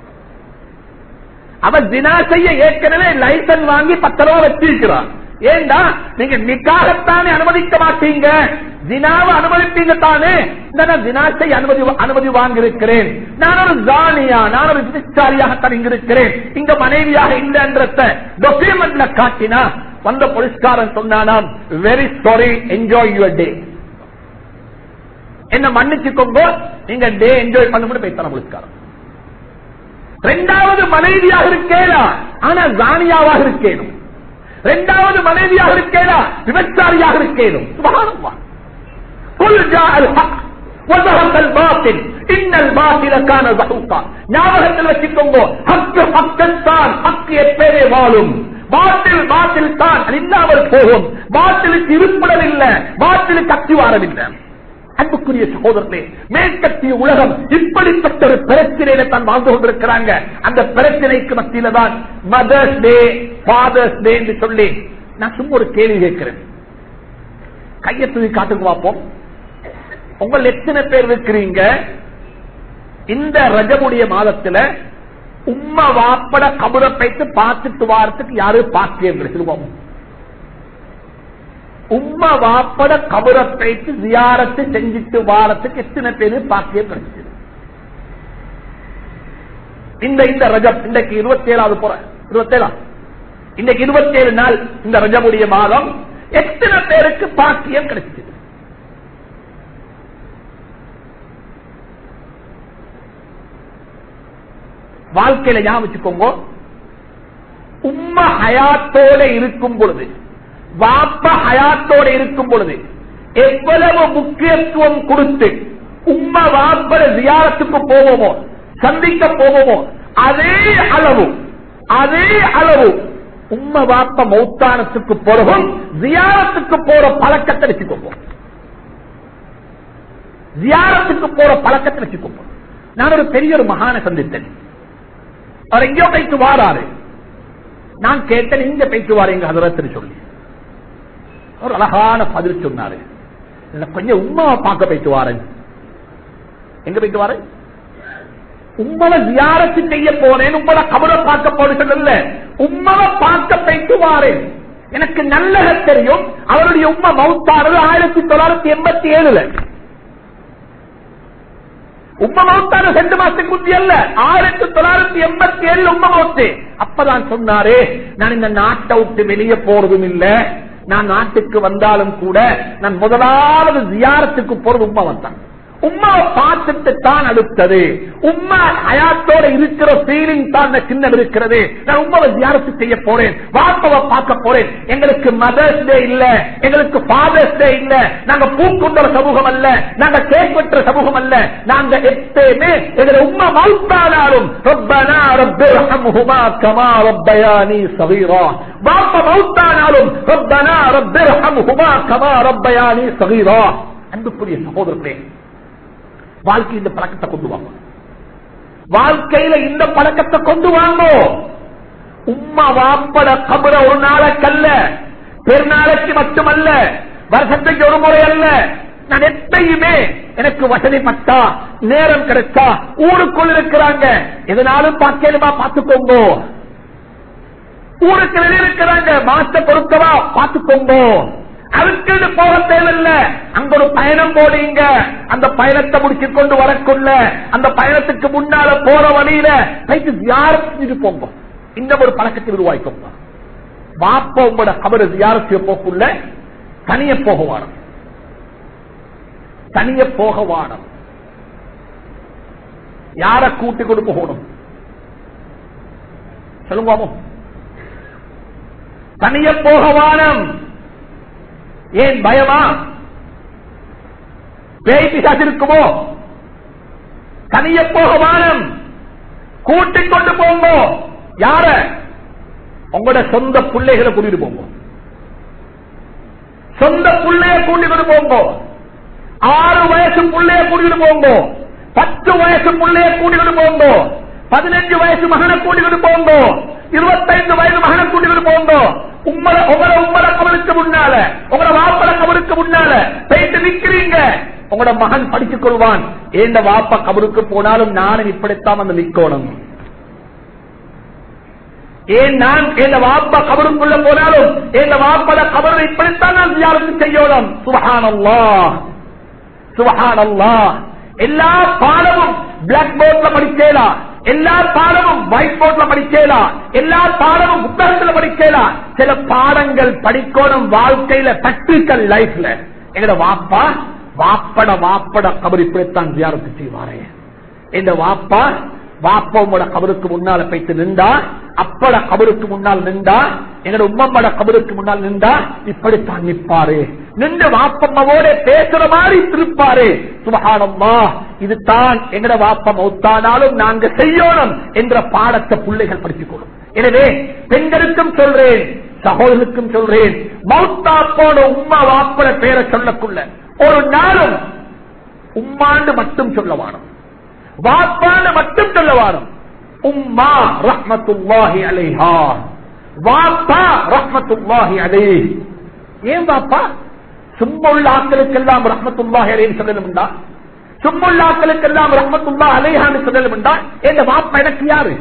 அவன் ஜினா செய்ய ஏற்கனவே லைசன்ஸ் வாங்கி பத்து ரூபா வச்சிருக்கிறான் ஏண்டா நீங்க நிக்காகத்தானே அனுமதிக்க மாட்டீங்க ஜினாவை அனுமதிப்பீங்க தானே இந்த நான் ஜினாத்தை அனுமதி அனுமதி வாங்கியிருக்கிறேன் நான் ஒரு ஜானியா நான் ஒரு விபச்சாரியாக இங்க இருக்கிறேன் இங்க மனைவியாக இல்லைன்றத டாக்குமெண்ட்ல காட்டினா வந்த போலீஸ்காரன் சொன்னானாம் very sorry enjoy your day என்ன மன்னிச்சுக்கோங்க நீங்க டே என்ஜாய் பண்ண பேசலாம் போலீஸ்காரன் ரெண்டாவது மனைவியாக இருக்கேனா ஆனா ஜானியாவாக இருக்கேனும் ரெண்டாவது மனைவியாக இருக்கேனா விபச்சாரியாக இருக்கேனும் சுபஹானல்லாஹ் قل جاء الحق وزهق الباطل ان الباطل كان زهوقا ஞாபகத்தில் வச்சுக்கோங்க ஹக்கு ஹக்கத்தான் ஹக்கு எப்பேரே வாழும் பாட்டில் பாட்டில் தான் அது இல்லாமல் போகும் பாட்டிலுக்கு இருப்பிடம் இல்ல பாட்டிலுக்கு அத்திவாரம் இல்லை அன்புக்குரிய சகோதரர்களே மேற்கத்திய உலகம் இப்படிப்பட்ட ஒரு பிரச்சனையில தான் வாழ்ந்து கொண்டிருக்கிறாங்க அந்த பிரச்சனைக்கு மத்தியில தான் மதர்ஸ் டே ஃபாதர்ஸ் டே என்று சொல்லி நான் சும்மா ஒரு கேள்வி கேட்கிறேன் கையை தூக்கி காட்டுக்கு பார்ப்போம் உங்கள் எத்தனை பேர் இருக்கிறீங்க இந்த ரஜமுடைய மாதத்துல உம்மா வாப்பட கபுர பைத்து பார்த்துட்டு வாரத்துக்கு யாரு பாக்கியம் சொல்லுவோம் உம்மா வாப்பட கபுர பைத்து ஜியாரத்து செஞ்சுட்டு வாரத்துக்கு எத்தனை பேரு பாக்கியம் கிடைச்சது இந்த இந்த ரஜம் இன்றைக்கு இருபத்தி ஏழாவது போற இருபத்தேழாம் இன்னைக்கு இருபத்தி ஏழு நாள் இந்த ரஜமுடைய மாதம் எத்தனை பேருக்கு பாக்கியம் கிடைச்சது வாழ்க்கையில ஞாபகம் வச்சுக்கோங்க உம்மா ஹயாத்தோட இருக்கும் பொழுது வாப்ப ஹயாத்தோட இருக்கும் பொழுது எவ்வளவு முக்கியத்துவம் கொடுத்து உம்மா வாப்பட ஜியாரத்துக்கு போவோமோ சந்திக்க போவோமோ அதே அளவு அதே அளவு உம்ம வாப்ப மௌத்தானத்துக்கு போறவும் ஜியாரத்துக்கு போற பழக்கத்தை வச்சுக்கோங்க ஜியாரத்துக்கு போற பழக்கத்தை வச்சுக்கோங்க நான் ஒரு பெரிய ஒரு மகான சந்தித்தேன் அவர் எங்கேயோ போயிட்டு வாராரு நான் கேட்டேன் இங்க போயிட்டு வாரு எங்க ஹதரத்துன்னு சொல்லி ஒரு அழகான பதில் சொன்னாரு இல்ல கொஞ்சம் உமாவை பார்க்க போயிட்டு வாரேன் எங்க போயிட்டு வாரேன் உம்மளை ஜியாரத்து செய்ய போனேன் உம்மளை கபரை பார்க்க போன சொல்லல உம்மளை பார்க்க போயிட்டு வாரேன் எனக்கு நல்லக தெரியும் அவருடைய உம்மா மவுத்தானது ஆயிரத்தி தொள்ளாயிரத்தி எண்பத்தி ஏழுல உம்ம மௌத்தான ரெண்டு மாசத்துக்கு முந்தி அல்ல ஆயிரத்தி தொள்ளாயிரத்தி எண்பத்தி ஏழு உம்ம மௌத்து அப்பதான் சொன்னாரு நான் இந்த நாட்டை விட்டு வெளியே போறதும் இல்ல நான் நாட்டுக்கு வந்தாலும் கூட நான் முதலாவது ஜியாரத்துக்கு போறது உம்மா வந்தான் உம்மாவை பார்த்துட்டு தான் அடுத்தது உம்மா ஹயாத்தோட இருக்கிற ஃபீலிங் தான் சின்னம் இருக்கிறது நான் உம்மாவை ஜியாரத்து செய்ய போறேன் வாப்பாவை பார்க்க போறேன் எங்களுக்கு மதர்ஸ் டே இல்ல எங்களுக்கு ஃபாதர்ஸ் டே இல்ல நாங்க பூக்குன்ற சமூகம் அல்ல நாங்க கேக் வெட்டுற சமூகம் அல்ல நாங்க எப்பயுமே எங்களை உம்மா மவுத்தானாலும் ரப்பனா ரப்பிர்ஹம்ஹுமா கமா ரப்பயானி சகீரா வாப்பா மவுத்தானாலும் ரப்பனா ரப்பிர்ஹம்ஹுமா கமா ரப்பயானி சகீரா அன்புக்குரிய சகோதரர்களே வாழ்க்கை இந்த பழக்கத்தை கொண்டு வாங்க வாழ்க்கையில இந்த பழக்கத்தை கொண்டு வாங்க உம்மா வாப்பட கபர ஒரு நாளைக்கல்ல பெருநாளைக்கு மட்டுமல்ல வருஷத்துக்கு ஒரு முறை அல்ல நான் எப்பயுமே எனக்கு வசதிப்பட்டா நேரம் கிடைச்சா ஊருக்குள் இருக்கிறாங்க எதனாலும் பார்க்கலுமா பார்த்துக்கோங்க ஊருக்கு வெளியே இருக்கிறாங்க மாச பொருத்தவா பார்த்துக்கோங்க அதுக்கு போக தேவையில்ல அங்க ஒரு பயணம் போடுங்க அந்த பயணத்தை முடிச்சு கொண்டு வரக்குள்ள அந்த பயணத்துக்கு முன்னால போற வழியில கைக்கு யாருக்கு போங்க இந்த ஒரு பழக்கத்தை உருவாக்கோங்க வாப்ப உங்களோட கபரு யாருக்கு போக்குள்ள தனிய போக வாரம் தனிய போக வாரம் யார கூட்டி கொண்டு போகணும் சொல்லுங்க தனிய போக வாரம் ஏன் பயமா பேய் பிசாசு இருக்குமோ தனிய போக வானம் கூட்டிக் கொண்டு போங்க யார உங்களோட சொந்த பிள்ளைகளை கூட்டிட்டு போங்க சொந்த பிள்ளைய கூட்டிட்டு போங்க ஆறு வயசு பிள்ளைய கூட்டிட்டு போங்க பத்து வயசு பிள்ளைய கூட்டிட்டு போங்க பதினஞ்சு வயசு மகனை கூட்டிட்டு போங்க இருபத்தைந்து வயது மகனை கூட்டிட்டு போங்க உங்களை உங்களை உங்கள கவலுக்கு முன்னால உங்களோட வாப்பட கவலுக்கு முன்னால போயிட்டு நிக்கிறீங்க உங்களோட மகன் படித்துக் கொள்வான் ஏந்த வாப்பா கபருக்கு போனாலும் நானும் இப்படித்தான் வந்து நிக்கணும் ஏன் நான் என் வாப்பா கபருக்குள்ள போனாலும் என் வாப்பட கபரை இப்படித்தான் நான் தியானத்து செய்யணும் சுபஹானல்லா சுபஹானல்லா எல்லா பாடமும் பிளாக் போர்ட்ல படிக்கலாம் எல்லா பாடமும் ஒயிட் போர்ட்ல படிக்கலாம் எல்லா பாடமும் புத்தகத்துல படிக்கலாம் சில பாடங்கள் படிக்கணும் வாழ்க்கையில பிராக்டிக்கல் லைஃப்ல எங்கட வாப்பா வாப்பட வாப்பட கபர் இப்படித்தான் தியானத்து செய்வாரே இந்த வாப்பா வாப்பாவோட கபருக்கு முன்னால போயிட்டு நின்றா அப்பட கபருக்கு முன்னால் நின்றா எங்கட உம்மம்மட கபருக்கு முன்னால் நின்றா இப்படித்தான் நிற்பாரு நின்று வாப்பம்மாவோட பேசுற மாதிரி திருப்பாரு சுபகானம்மா இதுதான் எங்கட வாப்பம் ஒத்தானாலும் நாங்க செய்யணும் என்ற பாடத்தை பிள்ளைகள் படித்துக்கொள்ளும் எனவே பெண்களுக்கும் சொல்றேன் சகோதரருக்கும் சொல்றேன் மௌத்தா போன உம்மா வாப்பட பேரை சொல்லக்குள்ள ஒரு நாளும் உம்மாண்டு மட்டும் சொல்ல வானம் வாப்பான மட்டும் சொல்ல வாரம் உம்மா ரஹ்மத்துல்லாஹி அலைஹா வாப்பா ரஹ்மத்துல்லாஹி அலை ஏன் வாப்பா சும்மா உள்ள ஆட்களுக்கெல்லாம் ரஹ்மத்துல்லாஹி அலைன்னு சொல்லணும்டா சும்மா உள்ள ஆட்களுக்கெல்லாம் ரஹ்மத்துல்லா அலைஹான்னு சொல்லணும்டா எங்க வாப்பா எனக்கு யாரு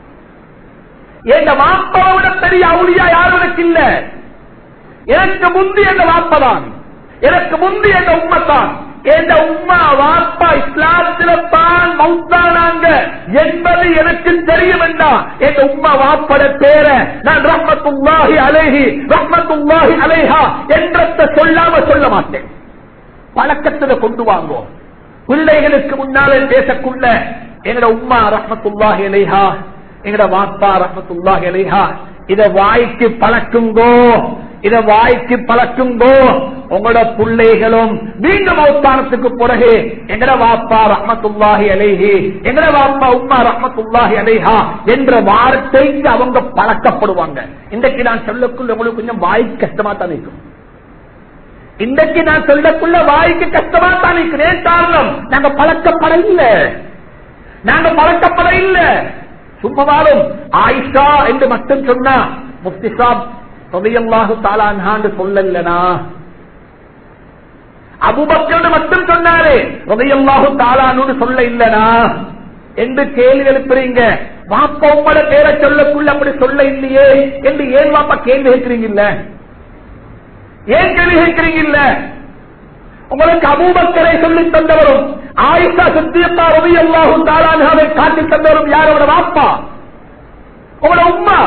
எங்க வாப்பாவோட பெரிய அவுளியா யாரும் எனக்கு இல்ல எனக்கு முந்தி எங்க வாப்பதான் எனக்கு முந்தி எங்க உம்மத்தான் எந்த உம்மா வாப்பா இஸ்லாத்தில தான் மௌத்தானாங்க என்பது எனக்கு தெரியும் என்றா எங்க உம்மா வாப்பட பேர நான் ரஹ்மத்துல்லாஹி அலைஹி ரஹ்மத்துல்லாஹி அலைஹா என்றத்தை சொல்லாம சொல்ல மாட்டேன் பழக்கத்துல கொண்டு வாங்குவோம் பிள்ளைகளுக்கு முன்னாலே பேசக்குள்ள எங்கட உம்மா ரஹ்மத்துல்லாஹி அலைஹா எங்கட வாப்பா ரஹ்மத்துல்லாஹி அலைஹா இத வாய்க்கு பழக்குங்கோ இத வாய்க்கு பழக்குங்கோ உங்களோட பிள்ளைகளும் மீண்டும் அவஸ்தானத்துக்கு பிறகு எங்கட வாப்பா ரஹ்மத்துல்லாஹி அலைஹி எங்கட வாப்பா உம்மா ரஹ்மத்துல்லாஹி அலைஹா என்ற வார்த்தைக்கு அவங்க பழக்கப்படுவாங்க இன்றைக்கு நான் சொல்லக்குள்ள உங்களுக்கு கொஞ்சம் வாய்க்கு கஷ்டமா தான் இருக்கும் இன்றைக்கு நான் சொல்லக்குள்ள வாய்க்கு கஷ்டமா தான் இருக்கிறேன் காரணம் நாங்க பழக்கப்பட இல்ல நாங்க பழக்கப்பட இல்ல சும்மாவாலும் ஆயிஷா என்று மட்டும் சொன்னா முஃப்தி சாப் ரலியல்லாஹு தாலான்ஹான்னு சொல்லலனா அபுபக்கர் மட்டும் சொன்னாரு ரலியல்லாஹு தாலான்னு சொல்ல இல்லனா என்று கேள்வி எழுப்புறீங்க வாப்பா உங்களோட பேரை சொல்லக்குள்ள அப்படி சொல்ல இல்லையே என்று ஏன் வாப்பா கேள்வி கேட்கிறீங்க ஏன் கேள்வி கேட்கிறீங்க இல்ல உங்களுக்கு அபூபக்கரை சொல்லி தந்தவரும் ஆயிஷா சித்தியப்பா ரவி அல்லாஹும் தாலானாவை காட்டி தந்தவரும் யாரோட வாப்பா உங்களோட உம்மா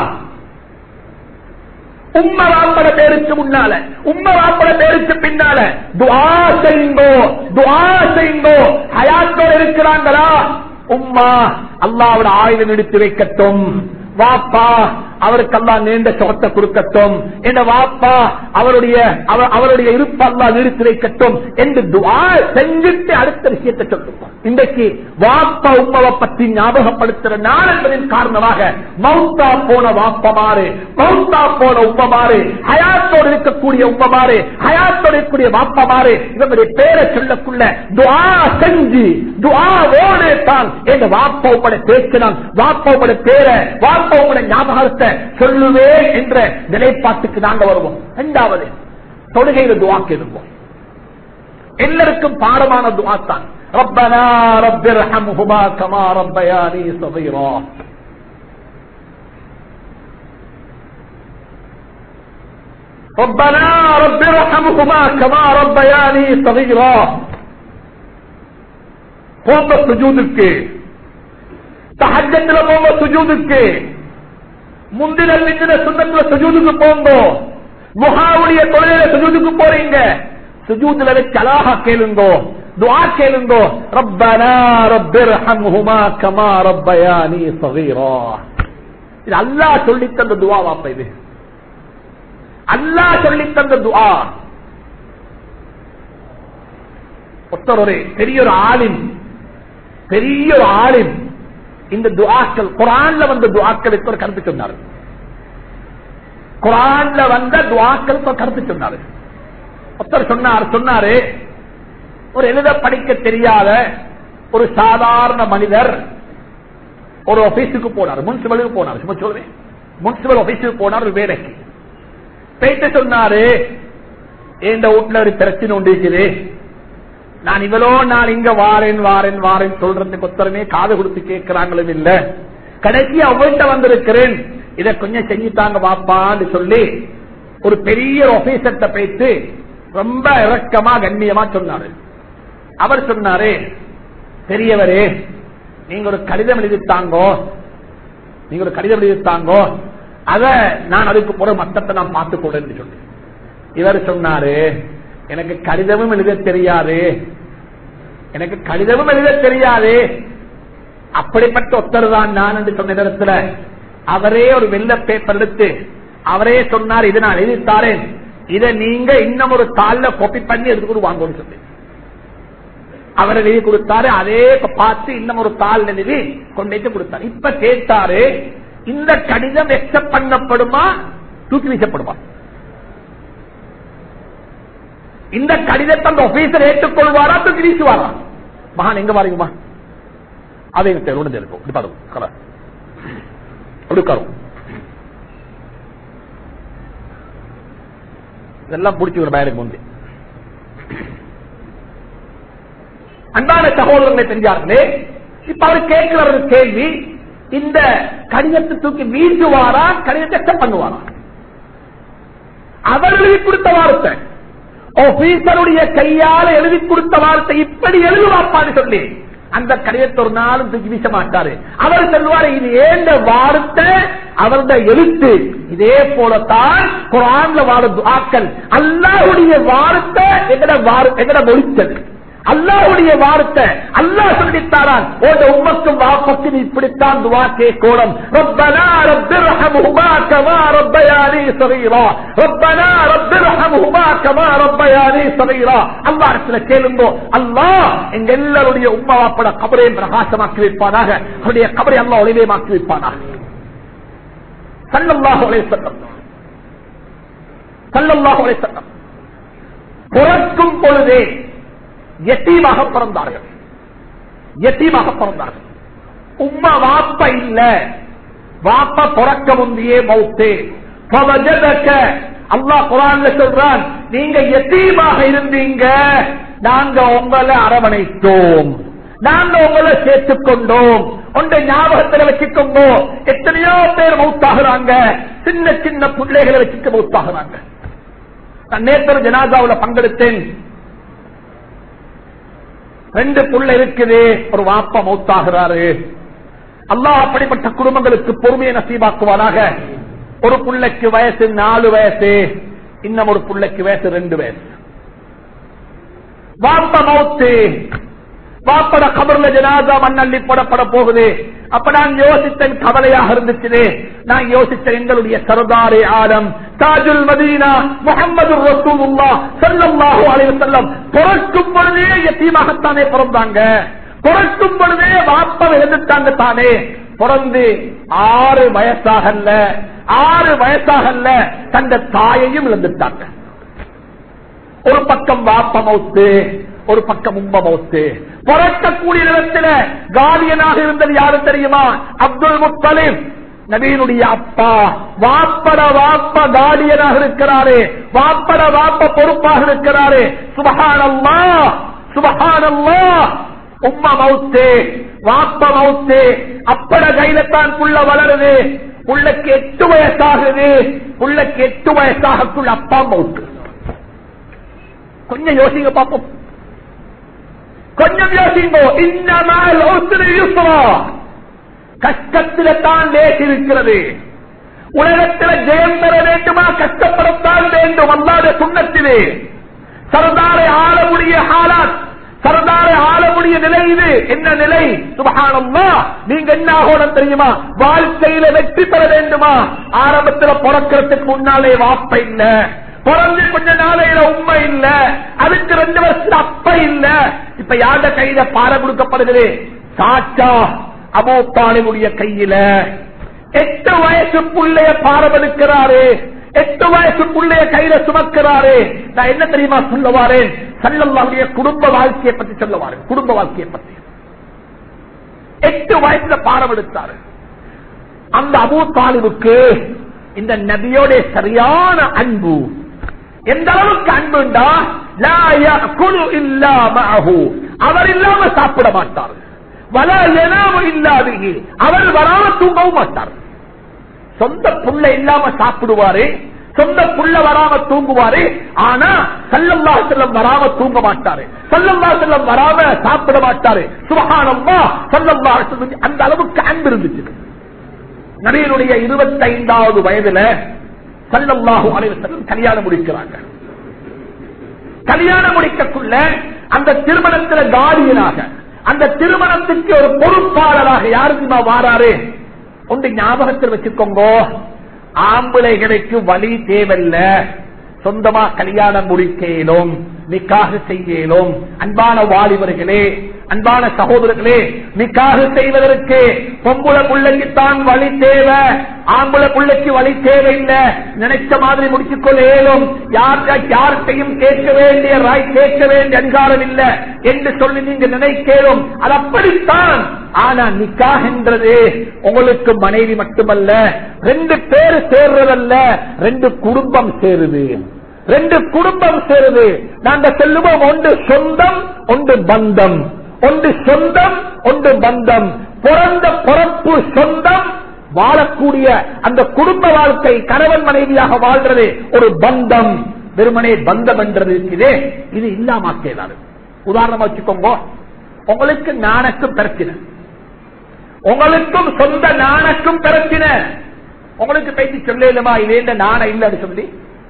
உம்ம வாப்பட பேருக்கு முன்னால உம்ம வாப்பட பேருக்கு பின்னால துஆ செய்யுங்கோ துஆ செய்யுங்கோ ஹயாத்தோடு இருக்கிறாங்களா உம்மா அல்லாவோட ஆயுதம் எடுத்து வைக்கட்டும் வாப்பா அவருக்கு அல்லா நீண்ட சுகத்தை கொடுக்கட்டும் என்ற வாப்பா அவருடைய அவ- அவருடைய இருப்பு அல்லா நிறுத்தி வைக்கட்டும் என்று துஆ செஞ்சுட்டு அடுத்த விஷயத்தை சொல்லுவோம் இன்றைக்கு வாப்பா உம்மவை பற்றி ஞாபகப்படுத்துற நாள் என்பதன் காரணமாக மௌத்தா போன வாப்பமாறு மௌத்தா போன உம்மமாறு ஹயாத்தோடு இருக்கக்கூடிய உம்மமாறு ஹயாத்தோடு இருக்கக்கூடிய வாப்பமாறு இவங்களுடைய பேரை சொல்லக்குள்ள துஆ செஞ்சு துஆவோடு தான் எங்க வாப்பா உங்களோட பேசினான் வாப்பா உங்களோட பேரை வாப்பா உங்களோட ஞாபகத்தை சொல்லுவேன் என்ற நிலைப்பாட்டுக்கு நாங்க வருவோம் இரண்டாவது தொழுகையில துவா கேளுவோம் எல்லாருக்கும் பாடமான துவா தான் ربنا رب ارحمهما كما ربياني صغيرا ربنا رب ارحمهما كما ربياني صغيرا போங்க சுஜூதுக்கு தஹஜத்துல போங்க சுஜூதுக்கு முந்தின மிந்தின சுண்ணத்துல சுஜூதுக்கு போங்க முகாவுடைய தொழில சுஜூதுக்கு போறீங்க சுஜூதுல வச்சு அழகா கேளுங்கோ துஆ கேளுங்கோ ரப்பனா ரப்பிர்ஹம்ஹுமா கமா ரப்பயானி ஸகீரா இது அல்லாஹ் சொல்லி தந்த துஆ வாப்பா இது அல்லாஹ் சொல்லி தந்த துஆ ஒருத்தர் ஒரு பெரிய ஒரு ஆலிம் பெரிய ஒரு ஆலிம் இந்த துஆக்கள் குரான்ல வந்த துஆக்களுக்கு ஒரு கருத்து சொன்னார் குரான்ல வந்த துஆக்களுக்கு ஒரு கருத்து சொன்னார் ஒருத்தர் சொன்னார் சொன்னாரு ஒரு எழுத படிக்க தெரியாத ஒரு சாதாரண மனிதர் ஒரு ஆபீஸுக்கு போனார் முனிசிபலுக்கு போனார் சும்மா சொல்லுவேன் முனிசிபல் ஆபீஸுக்கு போனார் ஒரு வேலைக்கு போயிட்டு சொன்னாரு இந்த வீட்டுல ஒரு பிரச்சனை உண்டு இருக்குது நான் இவ்வளோ நான் இங்க வாரேன் வாரேன் வாரேன் சொல்றதுக்கு ஒத்தரமே காது கொடுத்து கேட்கிறாங்களும் இல்ல கடைசி அவள்கிட்ட வந்திருக்கிறேன் இத கொஞ்சம் செஞ்சுட்டாங்க வாப்பான்னு சொல்லி ஒரு பெரிய ஆபீசர்கிட்ட பேசி ரொம்ப இறக்கமா கண்ணியமா சொன்னாரு அவர் சொன்னாரு பெரியவரே நீங்க ஒரு கடிதம் எழுதித்தாங்கோ நீங்க ஒரு கடிதம் எழுதித்தாங்கோ அத நான் அதுக்கு போற மத்தத்தை நான் பார்த்துக் கொள்றேன்னு சொல்லி இவர் சொன்னாரு எனக்கு கடிதமும் எழுத தெரியாது எனக்கு கடிதமும் எழுத தெரியாது அப்படிப்பட்ட ஒத்தர் தான் நான் என்று சொன்ன நேரத்தில் அவரே ஒரு வெள்ள பேப்பர் எடுத்து அவரே சொன்னார் இது நான் எழுதித்தாரேன் இதை நீங்க இன்னும் ஒரு தாள்ல காப்பி பண்ணி எடுத்துக்கொண்டு வாங்கன்னு சொல்லி அவர் எழுதி கொடுத்தாரு அதே பார்த்து இன்னும் ஒரு தாள் எழுதி கொண்டு கொடுத்தாரு இப்ப கேட்டாரு இந்த கடிதம் எக்ஸப்ட் பண்ணப்படுமா தூக்கி வீசப்படுமா இந்த கடிதத்தை அந்த ஆபீசர் ஏற்றுக்கொள்வாரா தூக்கி வீசுவாரா மகான் எங்க பாருங்கம்மா அதை எனக்கு தெரியும் இருக்கும் இப்படி பாருங்க கலர் கொடுக்கறோம் இதெல்லாம் பிடிச்சி ஒரு பயனுக்கு முந்தி அன்பான சகோதரர்களை தெரிஞ்சார்களே இப்ப அவர் கேட்கிற ஒரு கேள்வி இந்த கடிதத்தை தூக்கி வீசுவாரா கடிதத்தை accept பண்ணுவாரா அவர் எழுதி கொடுத்த வார்த்தை ஆபீசருடைய கையால எழுதி கொடுத்த வார்த்தை இப்படி எழுதுவாப்பான்னு சொல்லி அந்த கடிதத்தை ஒரு நாளும் தூக்கி வீச மாட்டாரு அவர் சொல்லுவாரு இது ஏண்ட வார்த்தை அவருடைய எழுத்து இதே போலத்தான் குரான்ல வாழும் துஆக்கள் அல்லாஹ்வுடைய வார்த்தை எங்கட வார்- எங்கட மொழித்தது அல்லாஹ்வுடைய வார்த்தை அல்லாஹ் சொல்லித்தாரான் ஓட உம்மக்கும் வாப்பக்கும் இப்படித்தான் துவா கேட்கணும் ரப்பனா ரப்பிர்ஹம்ஹுமா கமா ரப்பயானி ஸகீரா ரப்பனா ரப்பிர்ஹம்ஹுமா கமா ரப்பயானி ஸகீரா அல்லாஹ் இடத்துல கேளுங்கோ அல்லாஹ் எங்க எல்லாருடைய உம்மா வாப்பட கபரையும் பிரகாசமாக்கி வைப்பானாக அவருடைய கபரை அல்லாஹ் ஒளிவேமாக்கி வைப்பானாக சல்லல்லாஹு அலைஹி வஸல்லம் சல்லல்லாஹு அலைஹி வஸல்லம் பிறக்கும் பொழுதே எத்தீமாக பிறந்தார்கள் எத்தீமாக பிறந்தார்கள் உம்மா வாப்ப இல்ல வாப்ப பிறக்க முந்தையே மௌத்து فوجدك அல்லாஹ் குரான்ல சொல்றான் நீங்க எத்தீமாக இருந்தீங்க நாங்க உங்களை அரவணைத்தோம் நாங்க உங்களை சேர்த்துக் கொண்டோம் ஒன்றை ஞாபகத்தில் வச்சுக்கோங்க எத்தனையோ பேர் மௌத்தாகிறாங்க சின்ன சின்ன பிள்ளைகளை வச்சுட்டு மௌத்தாகிறாங்க நான் நேற்று ஜனாதாவுல பங்கெடுத்தேன் ரெண்டு புள்ள இருக்குது ஒரு வாப்பா மௌத்தாகிறாரு அல்லாஹ் அப்படிப்பட்ட குடும்பங்களுக்கு பொறுமையை நசீபாக்குவானாக ஒரு புள்ளைக்கு வயசு நாலு வயசு இன்னும் ஒரு புள்ளைக்கு வயசு ரெண்டு வயசு வாப்ப மௌத்து வாப்பட கபர்ல ஜனாதா மண்ணள்ளி போடப்பட போகுது அப்ப நான் யோசித்தேன் கவலையாக இருந்துச்சு நான் யோசித்த எங்களுடைய சரதாரே ஆலம் தாஜுல் மதீனா முகமது ரசூலுல்லா ஸல்லல்லாஹு அலைஹி வஸல்லம் பிறக்கும் பொழுதே யத்தீமாகத்தானே பிறந்தாங்க பிறக்கும் பொழுதே வாப்ப எழுந்துட்டாங்க தானே பிறந்து ஆறு வயசாகல்ல ஆறு வயசாகல்ல தந்த தாயையும் இழந்துட்டாங்க ஒரு பக்கம் வாப்ப மௌத்து ஒரு பக்கம் உம்ம மௌத்து பிறக்கக்கூடிய இடத்துல காலியனாக இருந்தது யாரு தெரியுமா அப்துல் முத்தலிம் நபீனுடைய அப்பா வாப்பட வாப்ப காலியனாக இருக்கிறாரு வாப்பட வாப்ப பொறுப்பாக இருக்கிறாரு சுபஹானல்லா சுபஹானல்லா உம்ம மௌத்து வாப்ப மௌத்து அப்பட கையில தான் புள்ள வளருது புள்ளக்கு எட்டு வயசாகுது புள்ளக்கு எட்டு வயசாகக்குள்ள அப்பா மௌத்து கொஞ்சம் யோசிங்க பார்ப்போம் கொஞ்சம் யோசிங்கோ இன்னமால் உஸ்ரி யுஸ்ரா கஷ்டத்தில தான் லேசி இருக்கிறது உலகத்தில் ஜெயம் பெற வேண்டுமா கஷ்டப்படத்தான் வேண்டும் அல்லாத சுண்ணத்திலே சரதாரை ஆளமுடிய ஹாலாத் சரதாரை ஆளமுடிய நிலை இது என்ன நிலை சுபகானம்மா நீங்க என்ன ஆகணும் தெரியுமா வாழ்க்கையில வெற்றி பெற வேண்டுமா ஆரம்பத்துல பிறக்கிறதுக்கு முன்னாலே வாப்ப இல்ல பிறந்து கொஞ்ச நாளையில உண்மை இல்ல அதுக்கு ரெண்டு வருஷம் அப்ப இல்ல இப்ப யார கையில பார கொடுக்கப்படுகிறது சாச்சா அபோத்தாலினுடைய கையில எட்டு வயசு புள்ளைய பாரமெடுக்கிறாரு எட்டு வயசு புள்ளைய கையில சுமக்கிறாரு நான் என்ன தெரியுமா சொல்லவாரேன் சல்லல்லாவுடைய குடும்ப வாழ்க்கையை பத்தி சொல்லவாரு குடும்ப வாழ்க்கையை பத்தி எட்டு வயசுல பாடம் எடுத்தாரு அந்த அபூ தாலிபுக்கு இந்த நபியோட சரியான அன்பு எந்த அளவுக்கு அன்புண்டா லா யஅகுலு இல்லா மஅஹு அவர் இல்லாம சாப்பிட மாட்டார் வலா யனாமு இல்லாதிஹி அவர் வராம தூங்கவும் மாட்டார் சொந்த புள்ள இல்லாம சாப்பிடுவாரு சொந்த புள்ள வராம தூங்குவாரு ஆனா சல்லல்லா செல்லம் வராம தூங்க மாட்டாரு சல்லல்லா செல்லம் வராம சாப்பிட மாட்டாரு சுபகானம்மா சல்லல்லா செல்லம் அந்த அளவுக்கு அன்பு இருந்துச்சு நபியினுடைய இருபத்தி ஐந்தாவது வயதுல சல்லல்லாஹு அலைஹி வஸல்லம் கல்யாணம் முடிக்கிறாங்க கல்யாணம் முடிக்கக்குள்ள அந்த திருமணத்துல காடியனாக அந்த திருமணத்துக்கு ஒரு பொறுப்பாளராக யாருக்குமா வாராரு ஒன்று ஞாபகத்தில் வச்சுக்கோங்க ஆம்பளைகளுக்கு வழி தேவையில்ல சொந்தமா கல்யாணம் முடிக்கலும் நிக்காக செய்யலும் அன்பான வாலிபர்களே அன்பான சகோதரர்களே நிக்காக செய்வதற்கு பொம்புல பிள்ளைக்குத்தான் வழி தேவை ஆம்பளை பிள்ளைக்கு வழி தேவையில்லை நினைச்ச மாதிரி முடிச்சுக் கொள்ள இயலும் யார் யார்கிட்டையும் கேட்க வேண்டிய ராய் கேட்க வேண்டிய அதிகாரம் இல்லை என்று சொல்லி நீங்க நினைக்கலும் அது அப்படித்தான் ஆனா நிக்காக என்றது உங்களுக்கு மனைவி மட்டுமல்ல ரெண்டு பேர் சேர்றதல்ல ரெண்டு குடும்பம் சேருது ரெண்டு குடும்பம் சேருது நாங்க செல்லுவோம் ஒன்று சொந்தம் ஒன்று பந்தம் ஒன்று சொந்தம் ஒன்று பந்தம் பிறந்த பிறப்பு சொந்தம் வாழக்கூடிய அந்த குடும்ப வாழ்க்கை கணவன் மனைவியாக வாழ்றது ஒரு பந்தம் வெறுமனே பந்தம் என்றது இதே இது இல்லாமக்கேதாது உதாரணமா வச்சுக்கோங்க உங்களுக்கு நாணக்கும் பிரச்சனை உங்களுக்கும் சொந்த நாணக்கும் பிரச்சனை உங்களுக்கு பேசி சொல்லலுமா இதே இந்த நாண இல்லைன்னு சொல்லி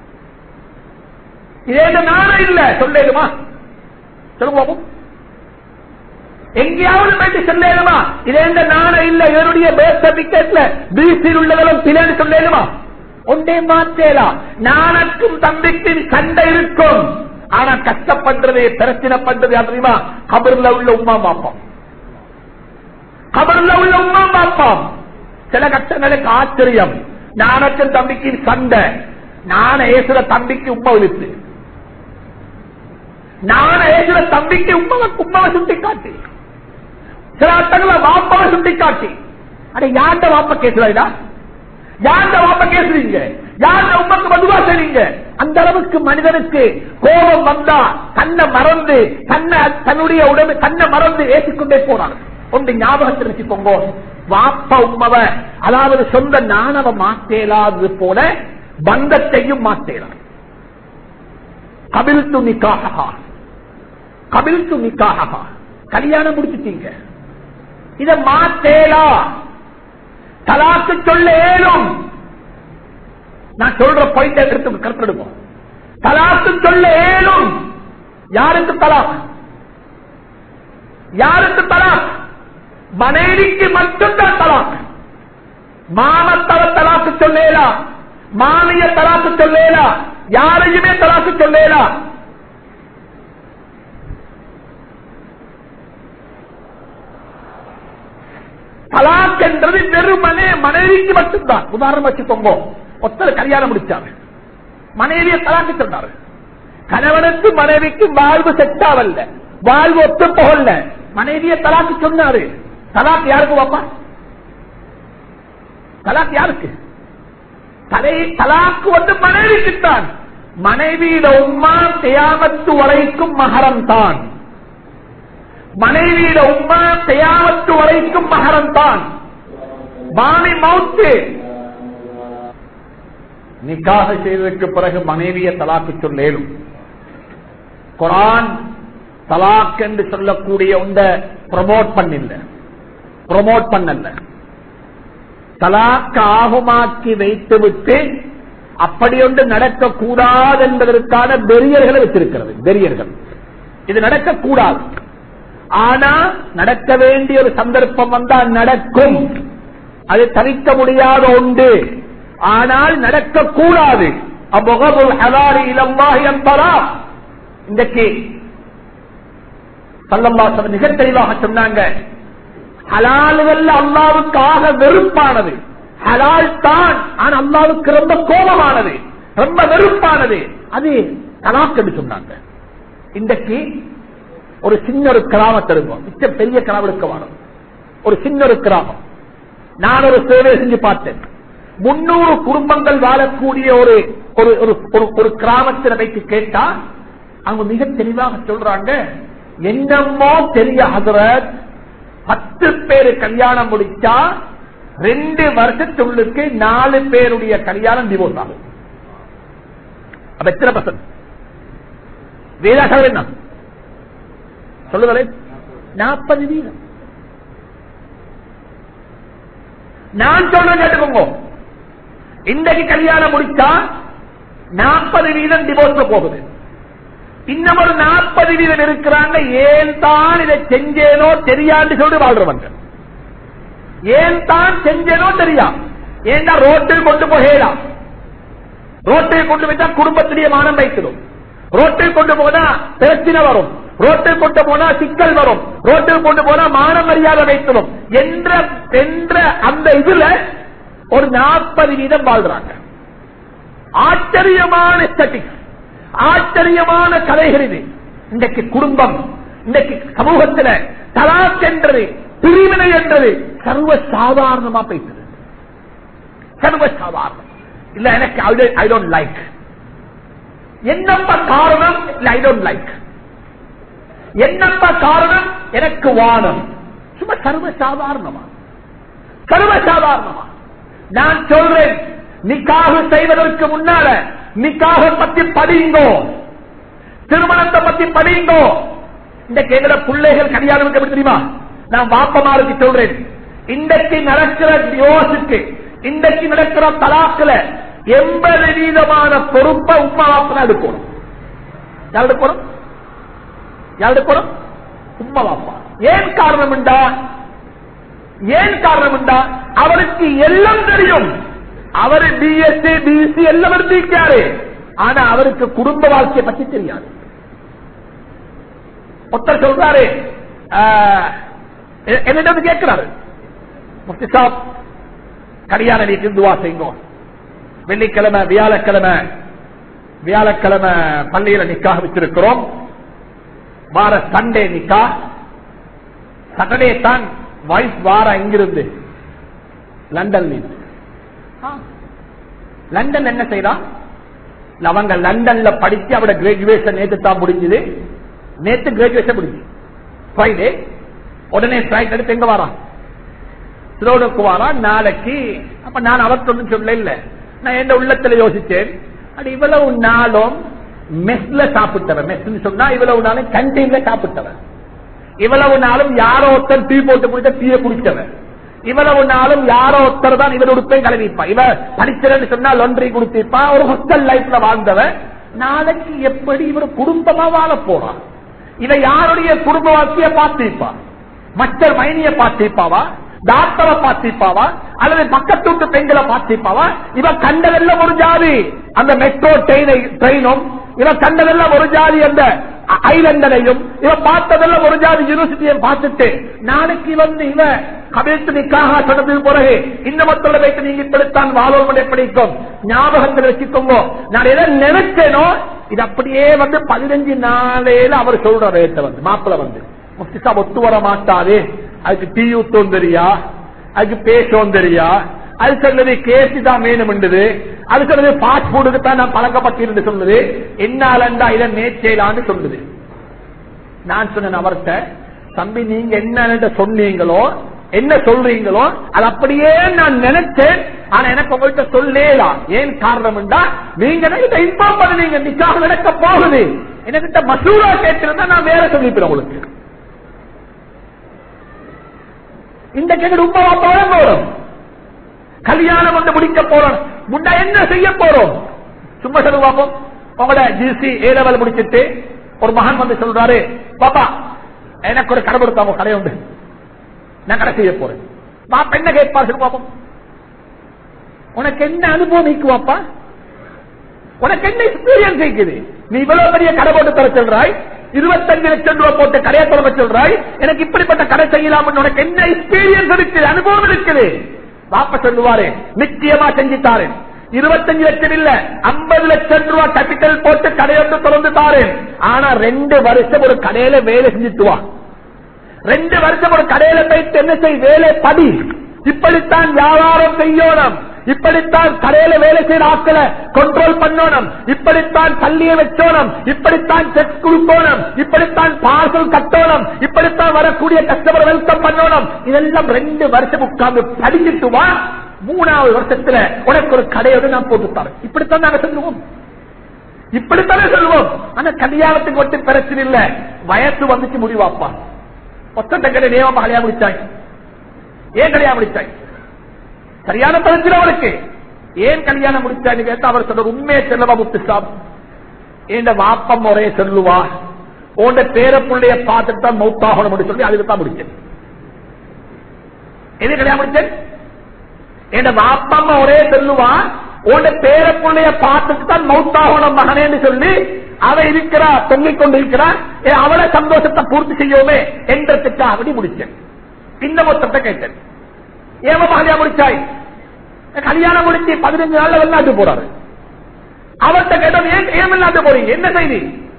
இதே இந்த நாண இல்ல சொல்லலுமா சொல்லுவோம் எங்கேயாவது போயிட்டு சொல்லலுமா இதே இந்த நாண இல்ல இவருடைய பேர்த் சர்டிபிகேட்ல பிசியில் உள்ளவரும் பிள்ளைன்னு சொல்லலுமா ஒன்றே மாற்றலாம் நாணக்கும் தம்பிக்கும் சண்டை இருக்கும் ஆனா கஷ்டப்படுறது பிரச்சனை பண்றது யார் தெரியுமா கபர்ல உள்ள உமா பாப்போம் கபர்ல உள்ள உமா பாப்போம் சில கட்டங்களுக்கு ஆச்சரியம் நாணக்கும் தம்பிக்கு சண்டை நாண ஏசுற தம்பிக்கு உமா விழுத்து நாண ஏசுற தம்பிக்கு உமாவை உமாவை சுட்டி காட்டி சில அட்டங்களை வாப்பாவை சுட்டி காட்டி அட யாண்ட வாப்ப கேசுறா யாண்ட வாப்ப கேசுறீங்க யாண்ட உமக்கு மதுவா செய்றீங்க அந்த அளவுக்கு மனிதனுக்கு கோபம் வந்தா தன்னை மறந்து தன்னை தன்னுடைய உடம்பு தன்னை மறந்து ஏற்றிக்கொண்டே போறாங்க ஒன்று ஞாபகத்தில் வச்சுக்கோங்க வாப்ப உம்மவ அதாவது சொந்த நாணவ மாத்தேலாது போல பந்தத்தையும் மாத்தேலாம் கபில் துணிக்காக கபில் துணிக்காக கல்யாணம் முடிச்சுட்டீங்க இத மாத்தேலா தலாக்கு சொல்ல ஏலும் நான் சொல்ற பாயிண்ட் எடுத்து கருத்தெடுப்போம் தலாக்கு சொல்ல ஏலும் யாருக்கு தலாக் யாருக்கு தலாக் மனைவிக்கு மட்டும்தான் தலாக் மாமத்தவ தலாக்கு சொல்லேலா மாமிய தலாக்கு சொல்லேலா யாரையுமே தலாக்கு சொல்லேலா தலாக் என்றது வெறுமனே மனைவிக்கு மட்டும்தான் உதாரணம் வச்சுக்கோங்க ஒருத்தர் கல்யாணம் முடிச்சாரு மனைவிய தலாக்கு சொன்னாரு கணவனுக்கு மனைவிக்கு வாழ்வு செட் ஆகல வாழ்வு ஒத்து போகல மனைவிய தலாக்கு சொன்னாரு தலாக் யாருக்கு பாப்பா தலாக் யாருக்கு தலை தலாக்கு வந்து மனைவிக்குத்தான் மனைவியில உம்மா தியாமத்து வரைக்கும் மகரம் தான் மனைவியில உம்மா தியாமத்து வரைக்கும் மகரம் தான் மாமி மவுத்து நிக்காக செய்ததற்கு பிறகு மனைவிய தலாக்கு சொல்லேலும் குரான் தலாக் என்று சொல்லக்கூடிய உண்ட ப்ரமோட் பண்ணில்ல ப்ரமோட் பண்ணல தலாக்கு ஆகுமாக்கி வைத்து விட்டு அப்படி ஒன்று நடக்கக்கூடாது என்பதற்கான பெரியர்களை வச்சிருக்கிறது பெரியர்கள் இது நடக்கக்கூடாது ஆனா நடக்க வேண்டிய ஒரு சந்தர்ப்பம் வந்தால் நடக்கும் அது தவிர்க்க முடியாத ஒன்று ஆனால் நடக்கக்கூடாது அவ்வகபுல் ஹலாரி இலம்பாகி அம்பரா இன்றைக்கு சல்லம்பாசம் மிக தெளிவாக சொன்னாங்க ஹலாலுகள் அல்லாவுக்காக வெறுப்பானது ஹலால் தான் ஆனா அல்லாவுக்கு ரொம்ப கோபமானது ரொம்ப வெறுப்பானது அது தலாக் என்று சொன்னாங்க இன்றைக்கு ஒரு சின்ன ஒரு கிராமத்தை இருக்கும் மிச்ச பெரிய கிராமம் இருக்க வேணும் ஒரு சின்ன ஒரு கிராமம் நான் ஒரு சேவை செஞ்சு பார்த்தேன் முன்னூறு குடும்பங்கள் வாழக்கூடிய ஒரு ஒரு ஒரு ஒரு கிராமத்தில் வைத்து கேட்டா அவங்க மிக தெளிவாக சொல்றாங்க என்னமோ தெரிய ஹசரத் பத்து பேரு கல்யாணம் முடிச்சா ரெண்டு வருஷத்துள்ளுக்கு நாலு பேருடைய கல்யாணம் டிவோர்ஸ் ஆகும் அப்ப எத்தனை பர்சன்ட் வேதாசம் என்ன சொல்லுங்களேன் நாற்பது வீதம் நான் சொல்றேன் கேட்டுக்கோங்க இன்றைக்கு கல்யாணம் முடிச்சா நாற்பது வீதம் டிவோர்ஸ் போகுது இன்னும் ஒரு நாற்பது வீதம் இருக்கிறாங்க ஏன் தான் இதை செஞ்சேனோ தெரியான்னு சொல்லிட்டு வாழ்றவங்க ஏன் தான் செஞ்சேனோ தெரியா ஏன்டா ரோட்டில் கொண்டு போகலாம் ரோட்டில் கொண்டு போய்த்தா குடும்பத்திலேயே மானம் வைக்கணும் ரோட்டில் கொண்டு போனா பிரச்சனை வரும் ரோட்டில் கொண்டு போனா சிக்கல் வரும் ரோட்டில் கொண்டு போனா மான மரியாதை வைக்கணும் என்ற என்ற அந்த இதுல ஒரு நாற்பது வீதம் வாழ்றாங்க ஆச்சரியமான ஸ்டட்டிக்ஸ் ஆச்சரியமான கதைகள் இது இன்றைக்கு குடும்பம் இன்றைக்கு சமூகத்தில் தலாக் என்றது பிரிவினை என்றது சர்வ சாதாரணமா பேசுது சர்வ சாதாரணம் இல்ல எனக்கு ஐ டோன்ட் லைக் என்னப்ப காரணம் இல்ல ஐ டோன்ட் லைக் என்னப்ப காரணம் எனக்கு வானம் சும்மா சர்வ சாதாரணமா சர்வ சாதாரணமா நான் சொல்றேன் நிக்காக செய்வதற்கு முன்னால நிக்காக பத்தி படிங்கோ திருமணத்தை பத்தி படிங்கோ இந்த கேட்கிற பிள்ளைகள் கல்யாணம் எப்படி தெரியுமா நான் வாப்பமாருக்கு சொல்றேன் இன்றைக்கு நடக்கிற டிவோர்ஸுக்கு இன்றைக்கு நடக்கிற தலாக்குல எண்பது வீதமான பொறுப்பை உமா வாப்பனா எடுக்கணும் யார் எடுக்கணும் யார் எடுக்கணும் உமா வாப்பா ஏன் காரணம் உண்டா ஏன் காரணம் உண்டா அவருக்கு எல்லாம் தெரியும் அவரு பிஎஸ்சி பிஎஸ்சி எல்லாம் இருந்திருக்காரு ஆனா அவருக்கு குடும்ப வாழ்க்கையை பற்றி தெரியாது ஒருத்தர் சொல்றாரு என்னிடம் வந்து கேட்கிறாரு முஃப்தி சாப் கல்யாண வீட்டுக்கு துவா செய்யுங்க வெள்ளிக்கிழமை வியாழக்கிழமை வியாழக்கிழமை பள்ளியில நிக்காக வச்சிருக்கிறோம் வார சண்டே நிக்கா சட்டர்டே தான் வைஃப் வார இங்கிருந்து லண்டன் இருந்து லண்டன் என்ன செய்யறான் அவங்க லண்டன்ல படிச்சு அவட கிராஜுவேஷன் நேற்று தான் முடிஞ்சது நேற்று கிராஜுவேஷன் முடிஞ்சு ஃப்ரைடே உடனே ஃபிளைட் எடுத்து எங்க வரான் சிலோனுக்கு வரான் நாளைக்கு அப்ப நான் அவருக்கு ஒன்றும் சொல்ல இல்ல நான் என் உள்ளத்துல யோசிச்சேன் அது இவ்வளவு நாளும் மெஸ்ல சாப்பிட்டவன் மெஸ் சொன்னா இவ்வளவு நாளும் கண்டீன்ல சாப்பிட்டவன் இவ்வளவு நாளும் யாரோ ஒருத்தர் டீ போட்டு குடிச்ச டீயை குடிச்சவன் இவ்வளவு நாளும் யாரோ ஒருத்தர் தான் இவர் உடுப்பை கலவிப்பா இவ படிச்சலன்னு சொன்னா லொன்றி கொடுத்திருப்பா ஒரு ஹாஸ்டல் லைஃப்ல வாழ்ந்தவன் நாளைக்கு எப்படி இவர் குடும்பமா வாழ போறான் இவ யாருடைய குடும்ப வாழ்க்கைய பார்த்திருப்பா மற்ற மைனிய பார்த்திருப்பாவா டாக்டரை பார்த்திருப்பாவா அல்லது பக்கத்து வீட்டு பெண்களை பார்த்திருப்பாவா இவ கண்டதெல்லாம் ஒரு ஜாதி அந்த மெட்ரோ ட்ரெயினை ட்ரெயினும் இவ கண்டதெல்லாம் ஒரு ஜாதி அந்த ஐலண்டனையும் இவ பார்த்ததெல்லாம் ஒரு ஜாதி யூனிவர்சிட்டியை பார்த்துட்டு நாளைக்கு வந்து இவ கவிழ்த்து நிக்காக சொன்னது பிறகு இந்த மக்களை வைத்து நீங்க இப்படித்தான் வாழோம் எப்படிக்கும் ஞாபகத்தில் வச்சுக்கோங்க நான் எதை நினைச்சேனோ இது அப்படியே வந்து பதினஞ்சு நாளையில அவர் சொல்ற ரேட்டை வந்து மாப்பிள்ள வந்து முஃப்திசா ஒத்து வர மாட்டாது அதுக்கு டீ ஊத்தோம் தெரியா அதுக்கு பேசவும் தெரியா அது சொல்றது கேசி தான் வேணும்ன்றது அது சொல்றது பாஸ்ட் ஃபுட்டுக்கு தான் நான் பழக்கப்பட்டிருந்து சொல்லுது என்னாலண்டா இதை நேச்சேலான்னு சொல்லுது நான் சொன்னேன் அவர்கிட்ட தம்பி நீங்க என்ன சொன்னீங்களோ என்ன சொல்றீங்களோ அது அப்படியே நான் நினைச்சேன் ஆனா எனக்கு உங்கள்கிட்ட சொல்லேலாம் ஏன் காரணம் நீங்க இதை இன்ஃபார்ம் பண்ணுவீங்க நிக்காக நடக்க போகுது என்கிட்ட மசூரா கேட்டிருந்தா நான் வேற சொல்லிப்பேன் உங்களுக்கு இந்த கேட்டு ரொம்ப பழம் போறோம் கல்யாணம் வந்து முடிக்க போறோம் முன்ன என்ன செய்ய போறோம் சும்மா சொல்லுவாங்க உங்களோட ஜிசி ஏ லெவல் முடிச்சிட்டு ஒரு மகன் வந்து சொல்றாரு பாப்பா எனக்கு ஒரு கடை கொடுத்தாங்க கடை உண்டு நான் கடை செய்ய போறேன் பாப்பா என்ன கேட்பார்கள் பாப்போம் உனக்கு என்ன அனுபவம் நீக்குவாப்பா உனக்கு என்ன எக்ஸ்பீரியன்ஸ் இருக்குது நீ இவ்வளவு பெரிய கடை போட்டு தர சொல்றாய் இருபத்தஞ்சு லட்சம் ரூபாய் போட்டு கடையை தொடங்க சொல்றாய் எனக்கு இப்படிப்பட்ட கடை செய்யலாம் உனக்கு என்ன எக்ஸ்பீரியன்ஸ் இருக்குது அனுபவம் இருக்குது பாப்பா சொல்லுவாரு நிச்சயமா செஞ்சுட்டாரு இருபத்தஞ்சு லட்சம் இல்ல ஐம்பது லட்சம் ரூபாய் கேபிட்டல் போட்டு கடையொன்று திறந்து தாரு ஆனா ரெண்டு வருஷம் ஒரு கடையில வேலை செஞ்சுட்டு வா ரெண்டு வருஷம் ஒரு கடையில போயிட்டு என்ன செய் வேலை படி இப்படித்தான் வியாபாரம் செய்யணும் இப்படித்தான் கடையில வேலை செய்யற ஆட்களை கண்ட்ரோல் பண்ணணும் இப்படித்தான் பள்ளியை வச்சோணும் இப்படித்தான் செக் கொடுக்கணும் இப்படித்தான் பார்சல் கட்டணும் இப்படித்தான் வரக்கூடிய கஸ்டமர் வெல்கம் பண்ணணும் இதெல்லாம் ரெண்டு வருஷம் உட்கார்ந்து படிச்சுட்டு வா மூணாவது வருஷத்துல உனக்கு ஒரு கடையோட நான் போட்டு தரேன் இப்படித்தான் நாங்க சொல்லுவோம் இப்படித்தானே சொல்லுவோம் ஆனா கல்யாணத்துக்கு மட்டும் பிரச்சனை இல்ல வயசு வந்துச்சு முடிவாப்பா ஒத்தட்ட கடை நேவமா கல்யாணம் முடிச்சாங்க ஏன் கல்யாணம் முடிச்சாங்க சரியான பிரச்சனை அவருக்கு ஏன் கல்யாணம் முடிச்சான்னு கேட்டா அவர் சொல்ற உண்மையை செல்லவா முத்துசாப் என் வாப்பம் முறைய சொல்லுவா உண்ட பேர பிள்ளைய பார்த்துட்டு தான் மௌத்தாகணும் சொல்லி அதுக்கு தான் முடிச்சேன் எது கல்யாணம் முடிச்சேன் என் வாப்பம்மா ஒரே சொல்லுவா உன்ட பேர பிள்ளைய பார்த்துட்டு தான் மௌத்தாகணும் மகனேன்னு சொல்லி அவ இருக்கிறா தொங்கிக் கொண்டு இருக்கிறா ஏ, அவளை சந்தோஷத்தை பூர்த்தி செய்யோமே என்றதுக்காக அப்படி முடிச்சேன் இந்த மொத்தத்தை கேட்டேன் ஏமா கல்யாணம் முடிச்சாய் கல்யாணம் முடிச்சு பதினஞ்சு நாள்ல வெளிநாட்டு போறாரு அவர்கிட்ட கேட்டோம் ஏன் ஏன் வெளிநாட்டு போறீங்க என்ன செய்தி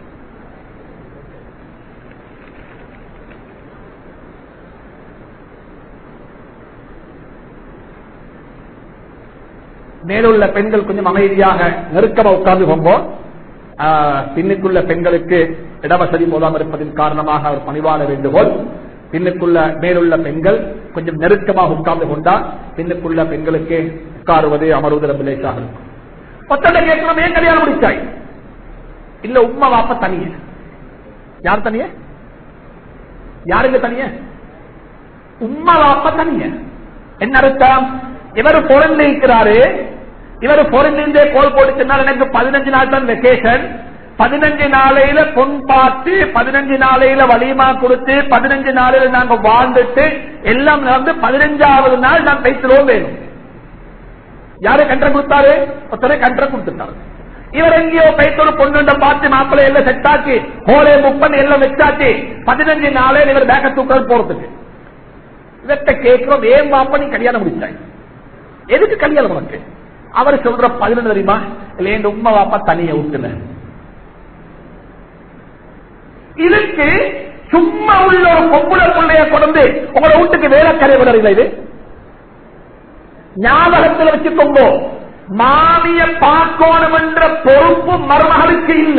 மேலுள்ள பெண்கள் கொஞ்சம் அமைதியாக நெருக்கமா உட்கார்ந்து போம்போம் பின்னுக்குள்ள பெண்களுக்கு இடவசதி மூலம் இருப்பதன் காரணமாக அவர் பணிவான வேண்டுகோள் பின்னுக்குள்ள மேலுள்ள பெண்கள் கொஞ்சம் நெருக்கமாக உட்கார்ந்து கொண்டா பின்னுக்குள்ள பெண்களுக்கு உட்காருவது அமர்வது ரொம்ப லேசாக இருக்கும் ஒத்தனை கேட்கணும் ஏன் கல்யாணம் முடிச்சாய் இல்ல உம்மா வாப்ப தனிய யார் தனிய யாருங்க தனிய உம்மா வாப்ப தனிய என்ன அர்த்தம் இவர் பொருள் இருக்கிறாரு இவர் பொருளிந்தே கோல் போட்டு சொன்னார் எனக்கு பதினஞ்சு நாள் தான் வெக்கேஷன் பதினஞ்சு நாளையில பொன் பார்த்து பதினஞ்சு நாளையில வலிமா கொடுத்து பதினஞ்சு நாளையில நாங்க வாழ்ந்துட்டு எல்லாம் நடந்து பதினஞ்சாவது நாள் நான் பேசுறோம் வேணும் யாரு கண்ட கொடுத்தாரு ஒருத்தரை கண்ட கொடுத்துட்டாரு இவர் எங்கேயோ பேசொரு பொண்ணு பார்த்து மாப்பிள்ளை எல்லாம் செட் ஆச்சு ஹோலே முப்பன் எல்லாம் வச்சாச்சு பதினஞ்சு நாளையில இவர் பேக்க தூக்கல் போறதுக்கு இவர்கிட்ட கேட்கிறோம் ஏன் மாப்ப நீ கல்யாணம் முடிச்சாய் எதுக்கு கல்யாணம் உனக்கு அவர் சொல்ற பதினொன்று தெரியுமா இல்ல என் உண்மை வாப்பா தனிய விட்டுல இதுக்கு சும்மா உள்ள ஒரு பொம்புல பிள்ளைய கொண்டு உங்களோட வீட்டுக்கு வேலைக்கரை விடுறீங்களா இது ஞாபகத்தில் வச்சுக்கோங்க மாமிய பார்க்கணும் என்ற பொறுப்பு மருமகளுக்கு இல்ல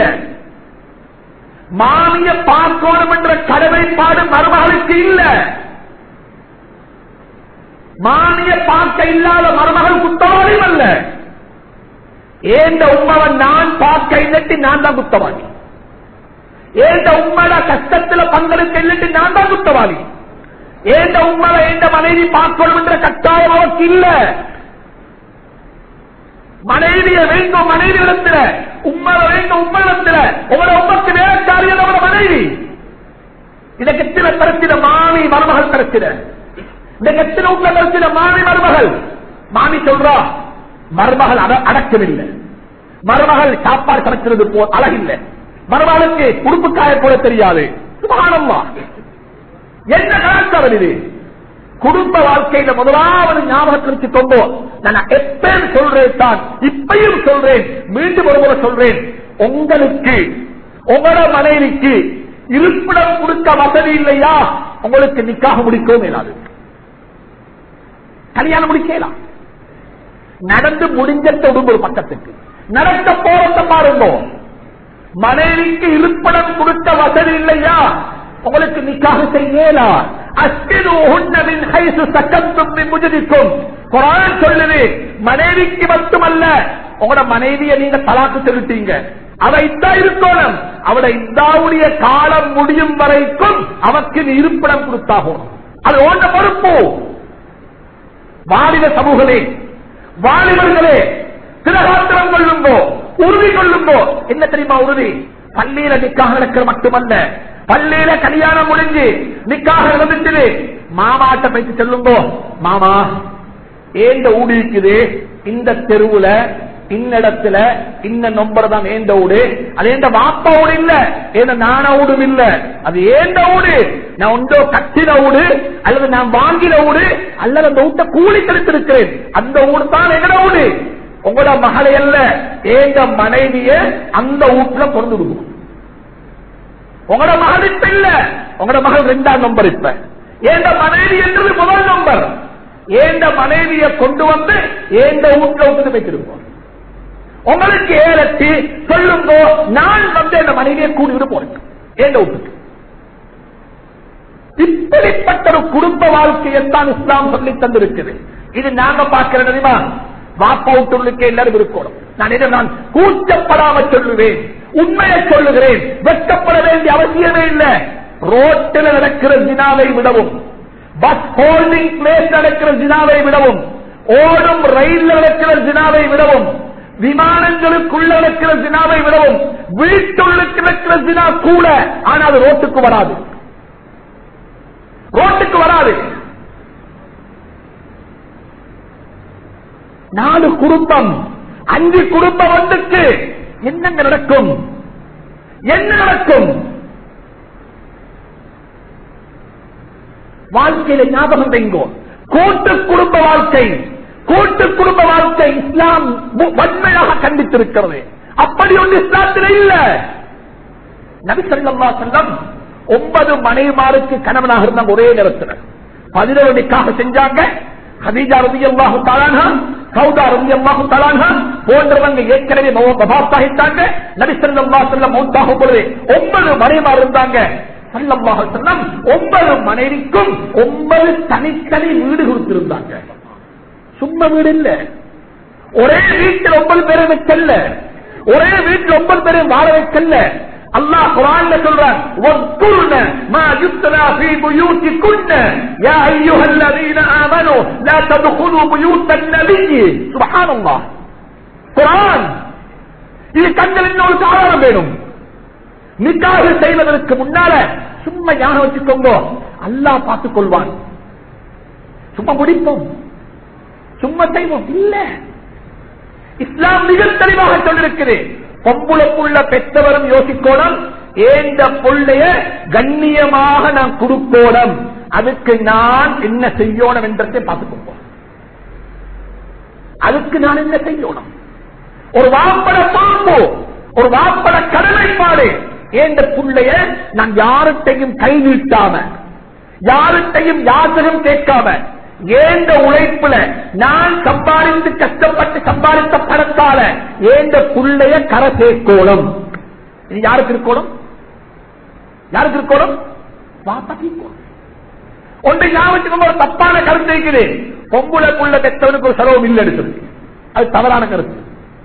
மாமிய பார்க்கணும் என்ற கடமைப்பாடு மருமகளுக்கு இல்ல மானிய பார்க்க இல்லாத மருமகள் குத்தவாளியும் அல்ல ஏந்த உண்மவை நான் பார்க்க இல்லட்டி நான் தான் குத்தவாளி ஏந்த உண்மட கஷ்டத்துல பங்கெடுக்க இல்லட்டி நான் தான் குத்தவாளி ஏந்த உண்மவை ஏந்த மனைவி பார்க்கணும் என்ற கட்டாயம் அவருக்கு இல்ல மனைவிய வேண்டும் மனைவி இடத்துல உண்மலை வேண்டும் உண்மை இடத்துல உங்களோட உமக்கு வேலைக்காரியர் அவரோட மனைவி இதற்கு எத்தனை பிரச்சனை மாமி மருமகள் பிரச்சனை இந்த எத்தனை வீட்டுல பிரச்சனை மாமி மருமகள் மாமி சொல்றா மருமகள் அட- அடக்கமில்லை மருமகள் சாப்பாடு சமைக்கிறது போ அழகில்லை மருமகளுக்கு உடுப்பு காய போட தெரியாது சுபானம்மா என்ன கலாச்சாரம் இது குடும்ப வாழ்க்கையில முதலாவது ஞாபகத்தில் வச்சுக்கொண்டோ நான் எப்பயும் சொல்றேன் தான் இப்பையும் சொல்றேன் மீண்டும் ஒரு முறை சொல்றேன் உங்களுக்கு உங்களோட மனைவிக்கு இருப்பிடம் கொடுக்க வசதி இல்லையா உங்களுக்கு நிக்காக முடிக்கவும் இயலாது கல்யாணம் முடிக்கலாம் நடந்து முடிஞ்ச ஒரு பக்கத்துக்கு நடக்க போறத பாருங்க மனைவிக்கு இருப்பிடம் கொடுக்க வசதி இல்லையா உங்களுக்கு நிக்காக செய்யலா அஸ்தினுஹுன்னமின் ஹைசு சக்கந்தும் மின் முஜதிக்கும் குரான் சொல்லுது மனைவிக்கு மட்டுமல்ல உங்களோட மனைவியை நீங்க தலாக்கு செலுத்தீங்க அவ இந்தா இருக்கணும் அவட இந்தாவுடைய காலம் முடியும் வரைக்கும் அவருக்கு நீ இருப்பிடம் கொடுத்தாகும் அது ஓட்ட பொறுப்பு வாலிப சமூகமே வாலிபர்களே திரகாத்திரம் கொள்ளும்போ உறுதி கொள்ளும்போ என்ன தெரியுமா உறுதி பள்ளியில நிக்காக நடக்கிற மட்டுமல்ல பள்ளியில கல்யாணம் முடிஞ்சு நிக்காக நடந்துட்டு மாமாட்ட பேசி செல்லும்போ மாமா ஏந்த ஊடு இருக்குது இந்த தெருவுல இன்னிடத்துல இந்த நம்பர் தான் ஏந்த ஊடு அது ஏந்த வாப்பா ஊடு இல்ல ஏந்த நான ஊடும் இல்ல அது ஏந்த ஊடு நான் உண்டோ கட்டின ஊடு அல்லது நான் வாங்கின ஊடு அல்லது அந்த வீட்டை கூலி கெடுத்திருக்கிறேன் அந்த ஊடு தான் எங்கட ஊடு உங்களோட மகளை அல்ல ஏந்த மனைவிய அந்த வீட்டுல கொண்டு விடுவோம் உங்களோட மகள் இப்ப இல்ல உங்களோட மகள் ரெண்டாம் நம்பர் இப்ப ஏந்த மனைவி என்றது முதல் நம்பர் ஏந்த மனைவியை கொண்டு வந்து ஏந்த வீட்டுல விட்டு வைத்திருப்போம் உங்களுக்கு ஏலத்தி சொல்லுங்க நான் வந்து அந்த மனைவியை கூடிவிட்டு போறேன் ஏந்த வீட்டுக்கு இப்படிப்பட்ட ஒரு குடும்ப வாழ்க்கையைத்தான் இஸ்லாம் சொல்லி தந்திருக்குது இது நாங்க பார்க்கிற தெரியுமா வாப்பா விட்டுள்ளுக்கு எல்லாரும் இருக்கணும் நான் இதை நான் கூச்சப்படாம சொல்லுவேன் உண்மையை சொல்லுகிறேன் வெட்கப்பட வேண்டிய அவசியமே இல்லை ரோட்டில் நடக்கிற ஜினாவை விடவும் பஸ் ஹோல்டிங் பிளேஸ் நடக்கிற ஜினாவை விடவும் ஓடும் ரயில் நடக்கிற ஜினாவை விடவும் விமானங்களுக்குள்ள நடக்கிற ஜினாவை விடவும் வீட்டுள்ளுக்கு நடக்கிற ஜினா கூட ஆனால் அது ரோட்டுக்கு வராது ரோட்டுக்கு வராது நாலு குடும்பம் அஞ்சு குடும்பம் வந்துட்டு என்னங்க நடக்கும் என்ன நடக்கும் வாழ்க்கையில ஞாபகம் வைங்கோ கூட்டு குடும்ப வாழ்க்கை கூட்டு குடும்ப வாழ்க்கை இஸ்லாம் மு- வன்மையாக கண்டித்திருக்கிறது அப்படி ஒன்று இஸ்லாத்தில் இல்ல நபி ஸல்லல்லாஹு அலைஹி வஸல்லம் ஒன்பது மனைவிமாருக்கு கணவனாக இருந்தாங்க ஒரே நேரத்தில் பதினோரு நிக்காக செஞ்சாங்க ஹதீஜா ரலியல்லாஹு தஆலா சௌதா ரலியல்லாஹு தஆலா போன்றவங்க ஏற்கனவே வபாத்தாகிட்டாங்க நபி ஸல்லல்லாஹு அலைஹி வஸல்லம் மௌத்தாகும் பொழுது ஒன்பது மனைவிமார் இருந்தாங்க ஸல்லல்லாஹு அலைஹி வஸல்லம் ஒன்பது மனைவிக்கும் ஒன்பது தனித்தனி வீடு கொடுத்திருந்தாங்க சும்மா வீடு இல்ல ஒரே வீட்டில் ஒன்பது பேரை வைக்கல ஒரே வீட்டில் ஒன்பது பேரை வாழ வைக்கல அல்லாஹ் குரான்ல சொல்றான் وَاذْكُرْنَ مَا يُتْلَى فِي بُيُوتِكُنَّ يَا أَيُّهَا الَّذِينَ آمَنُوا لَا تَدْخُلُوا بُيُوتَ النَّبِيِّ سبحان الله குரான் இது கண்கள் இன்னொரு காரணம் வேணும் நிக்காக செய்வதற்கு முன்னால சும்மா ஞானம் வச்சுக்கோங்க அல்லாஹ் பார்த்துக் கொள்வான் சும்மா முடிப்போம் சும்மா செய்வோம் இல்ல இஸ்லாம் மிக தெளிவாக சொல்லிருக்கிறேன் பொம்புளப்புள்ள பெற்றவரும் யோசிக்கோணும் ஏந்த புள்ளைய கண்ணியமாக நான் கொடுக்கோணும் அதுக்கு நான் என்ன செய்யணும் என்றதை பார்த்துக்கோங்க அதுக்கு நான் என்ன செய்யணும் ஒரு வாப்பட பாம்பு ஒரு வாப்பட கடமைப்பாடு ஏந்த புள்ளைய நான் யார்கிட்டையும் கை நீட்டாம யார்கிட்டையும் யாசகம் கேட்காம ஏந்த உழைப்புல நான் சம்பாதித்து கஷ்டப்பட்டு சம்பாதித்த பணத்தால ஏந்த புள்ளைய கரை சேர்க்கோணும் இது யாருக்கு இருக்கணும் யாருக்கு இருக்கணும் வாப்பாக்கு இருக்கணும் ஒன்று ஞாபகத்துக்கு ஒரு தப்பான கருத்து இருக்குது பொம்புல புள்ள பெற்றவனுக்கு ஒரு செலவும் இல்லை எடுத்தது அது தவறான கருத்து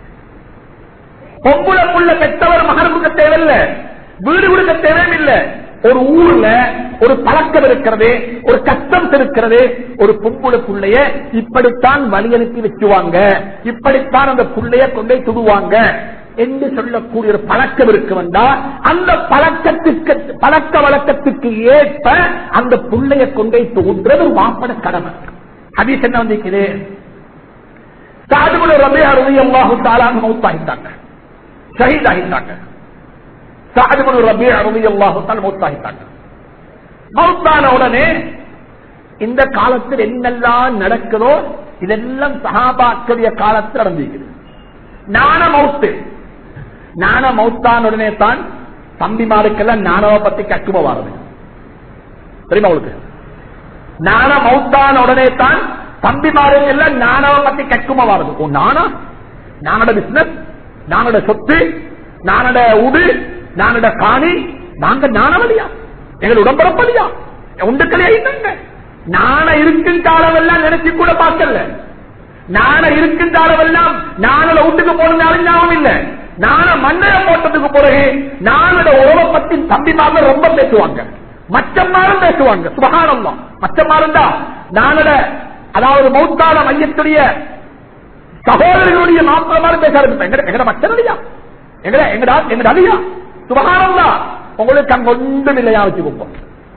பொம்புல புள்ள பெற்றவர் மகன் கொடுக்க தேவையில்ல வீடு கொடுக்க தேவையில்லை ஒரு ஊர்ல ஒரு பழக்கம் இருக்கிறது ஒரு கஷ்டம் இருக்கிறது ஒரு பொம்புல புள்ளைய இப்படித்தான் வழி அனுப்பி வச்சுவாங்க இப்படித்தான் அந்த புள்ளைய கொண்டே துடுவாங்க என்று சொல்லக்கூடிய ஒரு பழக்கம் இருக்கு வந்தா அந்த பழக்கத்துக்கு பழக்க வழக்கத்துக்கு ஏற்ப அந்த புள்ளைய கொண்டே தூண்டுறது ஒரு மாப்பட கடமை ஹதீஸ் என்ன வந்திருக்குது சாதுபுல ரபே அருவி அல்லாஹு தாலான்னு மௌத்தாகிட்டாங்க ஷஹீத் ஆகிட்டாங்க சாதுபுல ரபே அருவி அல்லாஹு தால் மௌத்தாகிட்டாங்க மௌத்தான உடனே இந்த காலத்தில் என்னெல்லாம் நடக்குதோ இதெல்லாம் சஹாபாக்களிய காலத்தில் நடந்திருக்குது நான மௌத்து நான மௌத்தான உடனே தான் தம்பிமாருக்கெல்லாம் நானவ பத்தி கக்கும வாரது தெரியுமா உங்களுக்கு நான மௌத்தான உடனே தான் தம்பிமாருக்கு எல்லாம் நானவ பத்தி கக்கும வாரது ஓ நானா நானோட பிசினஸ் நானோட சொத்து நானோட உடு நானோட காணி நாங்க நானவழியா எங்கள் உடம்பரப்பலியா உண்டுக்கலையா இருந்தாங்க நான இருக்கும் காலமெல்லாம் நினைச்சு கூட பார்க்கல நான இருக்கும் காலமெல்லாம் நானோட வீட்டுக்கு போனதாலும் ஞாபகம் இல்ல நான மண்ணைய போட்டதுக்கு பிறகு நானோட உறவை பத்தி தம்பிமார்கள் ரொம்ப பேசுவாங்க மச்சம்மாரும் பேசுவாங்க சுபகானம் தான் மச்சம்மாரும் தான் நானோட அதாவது மௌத்தான மையத்துடைய சகோதரர்களுடைய மாப்பிளமாரும் பேச ஆரம்பிப்பேன் எங்கட மச்சன் அழியா எங்கட எங்கடா எங்கட அழியா சுபகானம் தான் உங்களுக்கு அங்க ஒன்றும் இல்லையா வச்சு கொடுப்போம்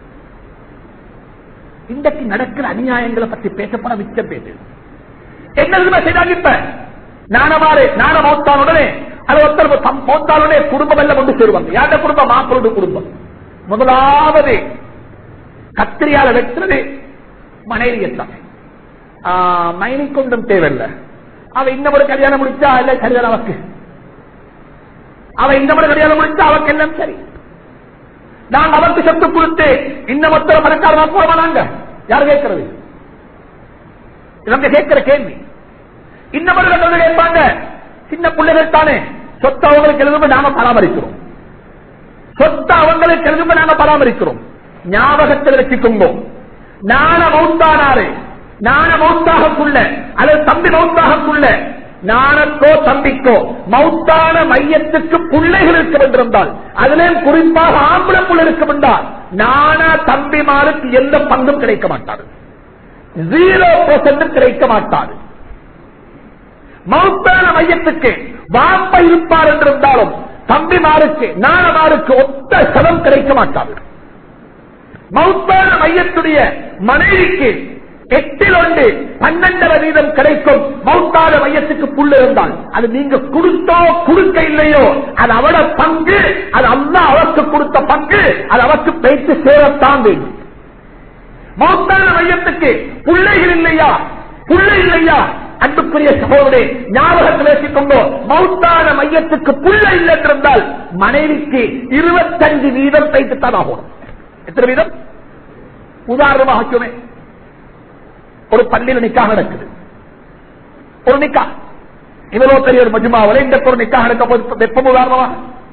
இன்றைக்கு நடக்கிற அநியாயங்களை பற்றி பேசப்பட மிச்சம் பேசு என்ன செய்தாங்க இப்ப நானமாறு நான மௌத்தான் உடனே அது ஒருத்தர் மௌத்தாலுடனே குடும்பம் எல்லாம் கொண்டு சேருவாங்க யார்ட குடும்பம் மாப்பிளோட குடும்பம் முதலாவது கத்திரியால வெட்டுறது மனைவியத்தான் மைனி கொண்டும் தேவையில்லை அவ இந்த முறை கல்யாணம் முடிச்சா இல்ல சரிதான் அவக்கு அவ இந்த முறை கல்யாணம் முடிச்சா அவக்கு எல்லாம் சரி நாங்க அவருக்கு சொத்து கொடுத்து இந்த மொத்தம் பணக்காரமா போறோமா நாங்க யார் கேட்கறது இவங்க கேட்கிற கேள்வி இன்னவர்கள் வந்து கேட்பாங்க சின்ன பிள்ளைகள் தானே சொத்து அவங்களுக்கு எழுதும் நாம பராமரிக்கிறோம் சொத்து அவங்களுக்கு எழுதும் நாம பராமரிக்கிறோம் ஞாபகத்தில் வச்சுக்கோங்க நான மௌத்தானாரு நான மௌத்தாகக்குள்ள அல்லது தம்பி மௌத்தாகக்குள்ள நானக்கோ தம்பிக்கோ மௌத்தான மையத்துக்கு பிள்ளைகள் இருக்க வேண்டியிருந்தால் அதிலே குறிப்பாக ஆம்பளை புள்ள இருக்க வேண்டால் நானா தம்பிமாருக்கு எந்த பங்கும் கிடைக்க மாட்டாது ஜீரோ பர்சன்ட் கிடைக்க மாட்டாது மௌத்தான மையத்துக்கு வாப்ப இருப்பார் என்றிருந்தாலும் தம்பிமாருக்கு நானமாருக்கு ஒத்த சதம் கிடைக்க மாட்டாது மௌத்தான மையத்துடைய மனைவிக்கு எட்டில் ஒன்று பன்னெண்டரை வீதம் கிடைக்கும் மௌத்தான மையத்துக்கு புல் இருந்தால் அது நீங்க கொடுத்தோ கொடுக்க இல்லையோ அது அவட பங்கு அது அல்லா அவருக்கு கொடுத்த பங்கு அது அவருக்கு பேச்சு சேரத்தான் வேண்டும் மௌத்தான மையத்துக்கு பிள்ளைகள் இல்லையா புள்ளை இல்லையா அன்புக்குரிய சகோதரே ஞாபகத்தில் வச்சுக்கொண்டோ மௌத்தான மையத்துக்கு புள்ள இல்லை என்றிருந்தால் மனைவிக்கு இருபத்தஞ்சு வீதம் வைத்துத்தான் ஆகணும் எத்தனை வீதம் உதாரணமாக சொன்னேன் ஒரு பள்ளியில் நிக்காக நடக்குது ஒரு நிக்கா இவ்வளவு பெரிய ஒரு மஜுமாவில் இந்த ஒரு நிக்காக நடக்க போது வெப்பம் உதாரணமா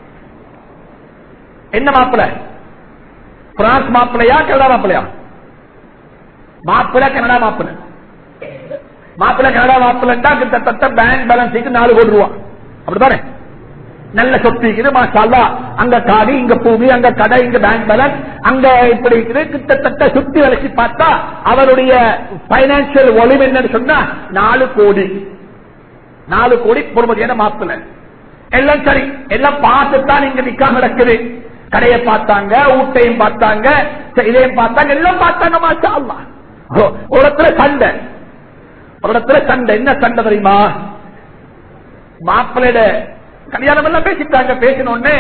என்ன மாப்பிள்ள பிரான்ஸ் மாப்பிள்ளையா கனடா மாப்பிள்ளையா மாப்பிள்ள கனடா மாப்பிள்ள மாப்பிள்ள கனடா மாப்பிள்ளா கிட்டத்தட்ட பேங்க் பேலன்ஸுக்கு நாலு கோடி ரூபா அப்படித்தானே நல்ல சொத்து இருக்குது மாஷால்லா அங்க காடி இங்க பூமி அங்க கடை இங்க பேங்க் பேலன்ஸ் அங்க இப்படி இருக்குது கிட்டத்தட்ட சுத்தி வளைச்சு பார்த்தா அவருடைய பைனான்சியல் ஒலிவு என்னன்னு சொன்னா நாலு கோடி நாலு கோடி பொறுமதியான மாப்பிள்ள எல்லாம் சரி எல்லாம் பார்த்துத்தான் இங்க நிக்கா நடக்குது கடையை பார்த்தாங்க ஊட்டையும் பார்த்தாங்க இதையும் பார்த்தாங்க எல்லாம் பார்த்தாங்க மாஷா அல்லா ஒரு இடத்துல சண்டை ஒரு இடத்துல சண்டை என்ன சண்டை தெரியுமா மாப்பிள்ளையோட கல்யாணம் எல்லாம் பேசிட்டாங்க பேசினோடனே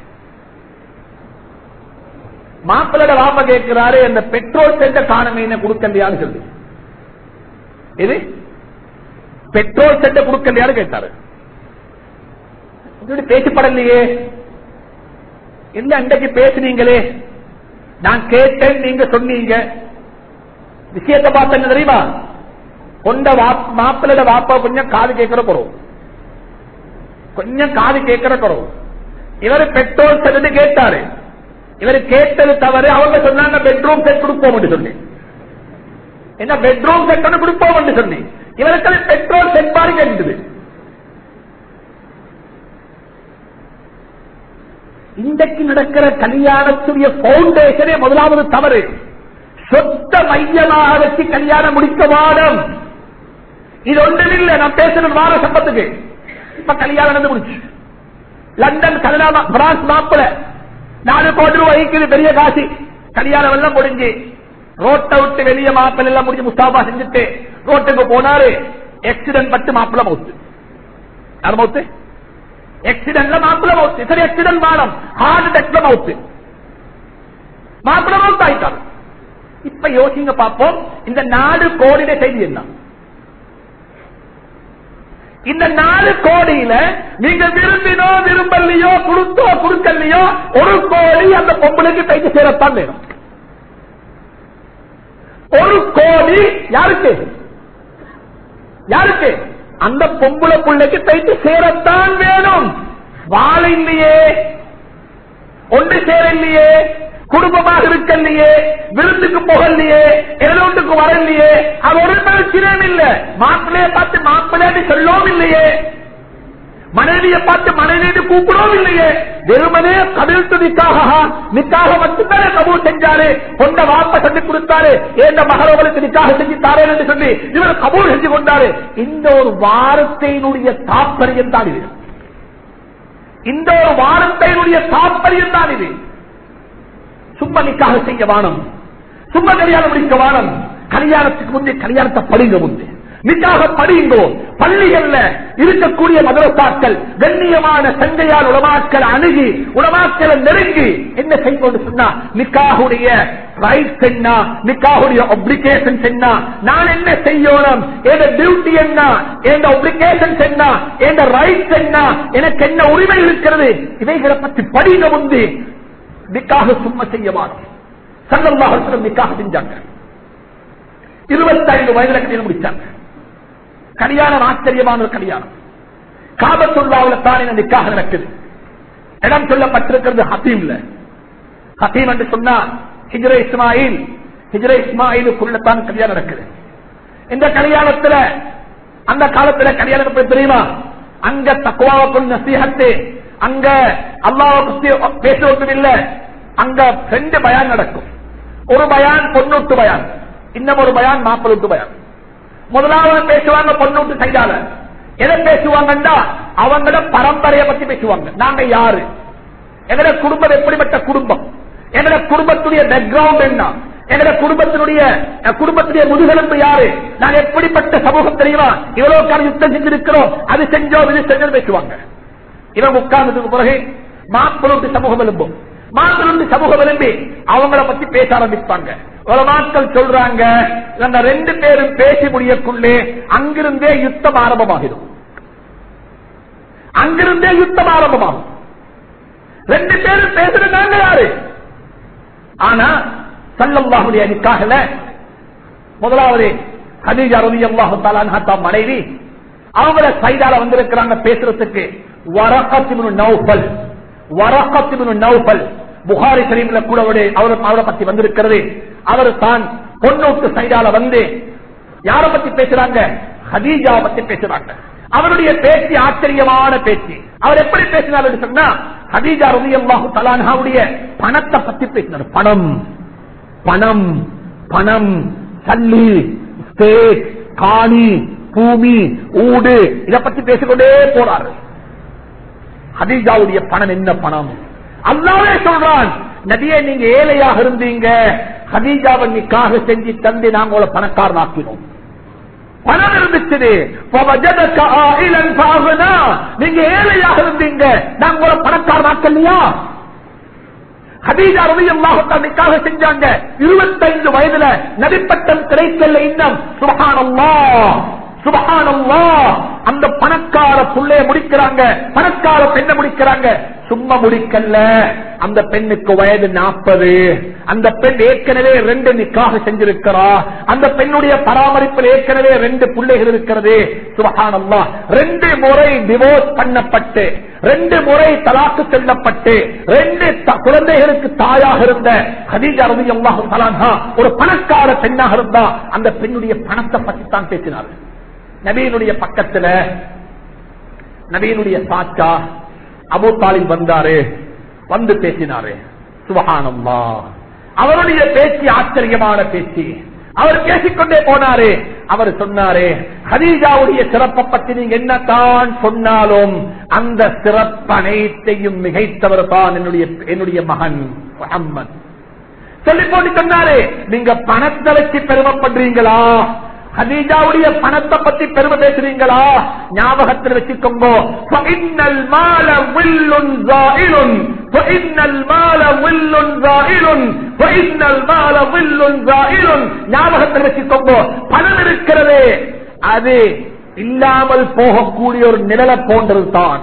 மாப்பிள்ளோட வாப்ப கேட்கிறாரு அந்த பெட்ரோல் சென்ற காணமீன கொடுக்கலையான்னு சொல்லி இது பெட்ரோல் சென்ற கொடுக்கலையான்னு கேட்டாரு இப்படி பேசப்படலையே இல்ல அன்றைக்கு பேசுனீங்களே நான் கேட்டேன் நீங்க சொன்னீங்க விஷயத்தை பார்த்த என்ன தெரியுமா கொண்ட மாப்பிள்ளோட வாப்பா கொஞ்சம் காது கேட்கிற குறவு கொஞ்சம் காது கேட்கிற குறவு இவர் பெட்ரோல் செட்டு கேட்டாரு இவர் கேட்டது தவறு அவங்க சொன்னாங்க பெட்ரூம் செட் கொடுப்போம் சொல்லி என்ன பெட்ரூம் செட் ஒன்று கொடுப்போம் சொல்லி இவருக்கு பெட்ரோல் செட் மாதிரி கேட்டது இன்றைக்கு நடக்கிற கல்யாணத்துடைய பவுண்டேஷனே முதலாவது தவறு சொத்த மையமாக வச்சு கல்யாணம் முடிக்க வாடம் இது ஒன்றும் இல்லை நான் பேசுறது வார சம்பத்துக்கு இப்ப கல்யாணம் நடந்து முடிச்சு லண்டன் கனடா பிரான்ஸ் மாப்பிள நாலு கோடி ரூபாய் வைக்குது பெரிய காசி கல்யாணம் எல்லாம் முடிஞ்சு ரோட்டை விட்டு வெளியே மாப்பிள்ள எல்லாம் முடிஞ்சு முஸ்தாபா செஞ்சுட்டு ரோட்டுக்கு போனாரு ஆக்சிடென்ட் பட்டு மாப்பிள்ள மவுத்து யார் மவுத்து ஆக்சிடென்ட்ல மாப்பிள்ள மவுத்து சரி ஆக்சிடென்ட் மானம் ஹார்ட் அட்டாக்ல மவுத்து மாப்பிள்ள மவுத்து ஆயிட்டாரு இப்ப யோசிங்க பார்ப்போம் இந்த நாலு கோடியில செய்தி என்ன இந்த நாலு கோடியில நீங்க விரும்பினோ விரும்பலையோ கொடுத்தோ கொடுக்கலையோ ஒரு கோடி அந்த பொம்பளைக்கு கைக்கு சேரத்தான் வேணும் ஒரு கோடி யாருக்கு யாருக்கு அந்த பொம்பளை பிள்ளைக்கு தைத்து சேரத்தான் வேணும் வாழ இல்லையே ஒன்று சேரலையே குடும்பமாக இருக்கலையே விருந்துக்கு போகலையே எதொன்றுக்கு வரலையே அது ஒரு பிரச்சனையும் இல்ல மாப்பிள்ளைய பார்த்து மாப்பிள்ளைன்னு சொல்லவும் இல்லையே மனைவியை பார்த்து மனைவியை கூப்பிடவும் இல்லையே வெறுமனே கபிழ்த்து நிக்காக நிக்காக மட்டும்தானே கபூல் செஞ்சாரு கொண்ட வாப்ப சொல்லி கொடுத்தாரு ஏந்த மகளவர்களுக்கு நிக்காக செஞ்சு தாரேன் என்று சொல்லி இவர் கபூல் செஞ்சு கொண்டாரு இந்த ஒரு வார்த்தையினுடைய தாற்பயம் தான் இது இந்த ஒரு வார்த்தையினுடைய தாற்பயம் தான் இது சும்மா நிக்காக செய்ய வானம் சும்மா கல்யாணம் முடிக்க வானம் கல்யாணத்துக்கு முன்னே கல்யாணத்தை படிங்க முன்னே நிக்காக படிங்கோ பள்ளிகள்ல இருக்கக்கூடிய மதரசாக்கள் கண்ணியமான சந்தையால் உலமாக்கள் அணுகி உலமாக்களை நெருங்கி என்ன செய்வோம் சொன்னா நிக்காகுடைய ரைட்ஸ் என்ன நிக்காகுடைய ஒப்ளிகேஷன் என்ன நான் என்ன செய்யணும் என் டியூட்டி என்ன என் ஒப்ளிகேஷன் என்ன என் ரைட்ஸ் என்ன எனக்கு என்ன உரிமை இருக்கிறது இவைகளை பற்றி படிங்க முந்தி நிக்காக சும்மா செய்ய மாட்டோம் சங்கமாக நிக்காக செஞ்சாங்க இருபத்தைந்து வயதுல கல்யாணம் முடிச்சாங்க கல்யாணம் ஆச்சரியமான ஒரு கல்யாணம் காபத்துள்ளாவில் தான் இந்த நிக்காக நடக்குது இடம் சொல்லப்பட்டிருக்கிறது ஹத்தீம்ல ஹத்தீம் என்று சொன்னா ஹிஜ்ர இஸ்மாயில் ஹிஜ்ர இஸ்மாயிலுக்குள்ளத்தான் கல்யாணம் நடக்குது இந்த கல்யாணத்துல அந்த காலத்துல கல்யாணம் எப்படி தெரியுமா அங்க தக்குவாவுக்குள் நசீகத்து அங்க அல்லாவுக்கு பேசுவதும் இல்ல அங்க ரெண்டு பயான் நடக்கும் ஒரு பயான் பொண்ணூட்டு பயான் இன்னும் ஒரு பயான் மாப்பிளூட்டு பயான் முதலாவது பேசுவாங்க பொண்ணூட்டு சைடால எதை பேசுவாங்கன்னா அவங்கள பரம்பரையை பத்தி பேசுவாங்க நாங்க யாரு எங்கட குடும்பம் எப்படிப்பட்ட குடும்பம் எங்கட குடும்பத்துடைய பேக்ரவுண்ட் என்ன எங்கட குடும்பத்தினுடைய அஹ், குடும்பத்துடைய முதுகெலும்பு யாரு நாங்க எப்படிப்பட்ட சமூகம் தெரியுமா இவ்வளவு காலம் யுத்தம் செஞ்சிருக்கிறோம் அது செஞ்சோம் இது செஞ்சோம் பேசுவாங்க இவன் உட்கார்ந்ததுக்கு பிறகு மாப்பிளோட்டு சமூகம் எலும்பும் மாப்பிளோட்டு சமூகம் எலும்பி அவங்கள பத்தி பேச ஆரம்பிப்பாங்க உலமாக்கள் சொல்றாங்க அந்த ரெண்டு பேரும் பேசி முடியக்குள்ளே அங்கிருந்தே யுத்தம் ஆரம்பமாகிடும் அங்கிருந்தே யுத்தம் ஆரம்பமாகும் ரெண்டு பேரும் பேசுறாங்க யாரு ஆனா சல்லல்லாஹுடைய நிக்காகல முதலாவது ஹதீஜா ரவி அல்லாஹு தாலான்ஹா மனைவி அவங்கள சைடால வந்திருக்கிறாங்க பேசுறதுக்கு வரகத்திபுனு நௌஃபல் வரகத்திபுனு நௌஃபல் புகாரி ஷரீஃப்ல கூட அவரு- அவரை அவரை பத்தி வந்திருக்கிறது அவர் தான் பொண்ணோட்டு சைடால வந்து யார பத்தி பேசுறாங்க ஹதீஜா பத்தி பேசுறாங்க அவருடைய பேச்சு ஆச்சரியமான பேச்சு அவர் எப்படி பேசினார் என்று சொன்னா ஹதீஜா ரவி அல்லாஹு தலான்ஹாவுடைய பணத்தை பத்தி பேசினார் பணம் பணம் பணம் சல்லி ஸ்டேட் காணி பூமி ஊடு இத பத்தி பேசிக்கொண்டே போறாரு ஹதீஜாவுடைய பணம் என்ன பணம் அல்லாவே சொல்றான் நபியே நீங்க ஏழையாக இருந்தீங்க ஹதீஜாவை நிக்காக செஞ்சு தந்து நாங்க உங்களை பணக்காரன் ஆக்கினோம் பணம் இருந்துச்சு فَوَجَدَكَ عَائِلًا فَأَغْنَى. நீங்க ஏழையாக இருந்தீங்க நாங்க உங்களை பணக்காரன் ஆக்கலையா ஹதீஜா ரவி அல்லாஹுக்காக செஞ்சாங்க இருபத்தைந்து வயதுல நபிப்பட்டம் கிடைக்கல இன்னும் சுபஹானல்லா சுபஹானல்லா அந்த பணக்கார புள்ளைய முடிக்கிறாங்க பணக்கார பெண்ணை முடிக்கிறாங்க சும்மா முடிக்கல அந்த பெண்ணுக்கு வயது நாற்பது அந்த பெண் ஏற்கனவே ரெண்டு நிக்காக செஞ்சிருக்கிறா அந்த பெண்ணுடைய பராமரிப்பில் ஏற்கனவே ரெண்டு பிள்ளைகள் இருக்கிறது சுபஹானல்லா ரெண்டு முறை டிவோர்ஸ் பண்ணப்பட்டு ரெண்டு முறை தலாக்கு செல்லப்பட்டு ரெண்டு த- குழந்தைகளுக்கு தாயாக இருந்த ஹதீஜா ரவி அல்லாஹு தலான்ஹா ஒரு பணக்கார பெண்ணாக இருந்தா அந்த பெண்ணுடைய பணத்தை பற்றி தான் பேசினார் நபியினுடைய பக்கத்துல நபியினுடைய சாச்சா அபு தாலிப் வந்தாரு வந்து பேசினாரு சுபஹானல்லா அவருடைய பேச்சு ஆச்சரியமான பேச்சு அவர் பேசிக்கொண்டே போனாரு அவர் சொன்னாரு ஹதீஜாவுடைய சிறப்பை பற்றி நீங்க என்னத்தான் சொன்னாலும் அந்த சிறப்பு அனைத்தையும் மிகைத்தவர் தான் என்னுடைய என்னுடைய மகன் முஹம்மத் சொல்லி போட்டு சொன்னாரு நீங்க பணத்தை வச்சு பெருமைப்படுறீங்களா ஹதீஜாவுடைய பணத்தை பத்தி பெருமை பேசுறீங்களா ஞாபகத்தில் வச்சுக்கோங்க فَإِنَّ الْمَالَ وِلٌّ زَائِلٌ فَإِنَّ الْمَالَ وِلٌّ زَائِلٌ فَإِنَّ الْمَالَ وِلٌّ زَائِلٌ ஞாபகத்தில் வச்சுக்கோங்க பணம் இருக்கிறது அது இல்லாமல் போகக்கூடிய ஒரு நிழலை போன்றது தான்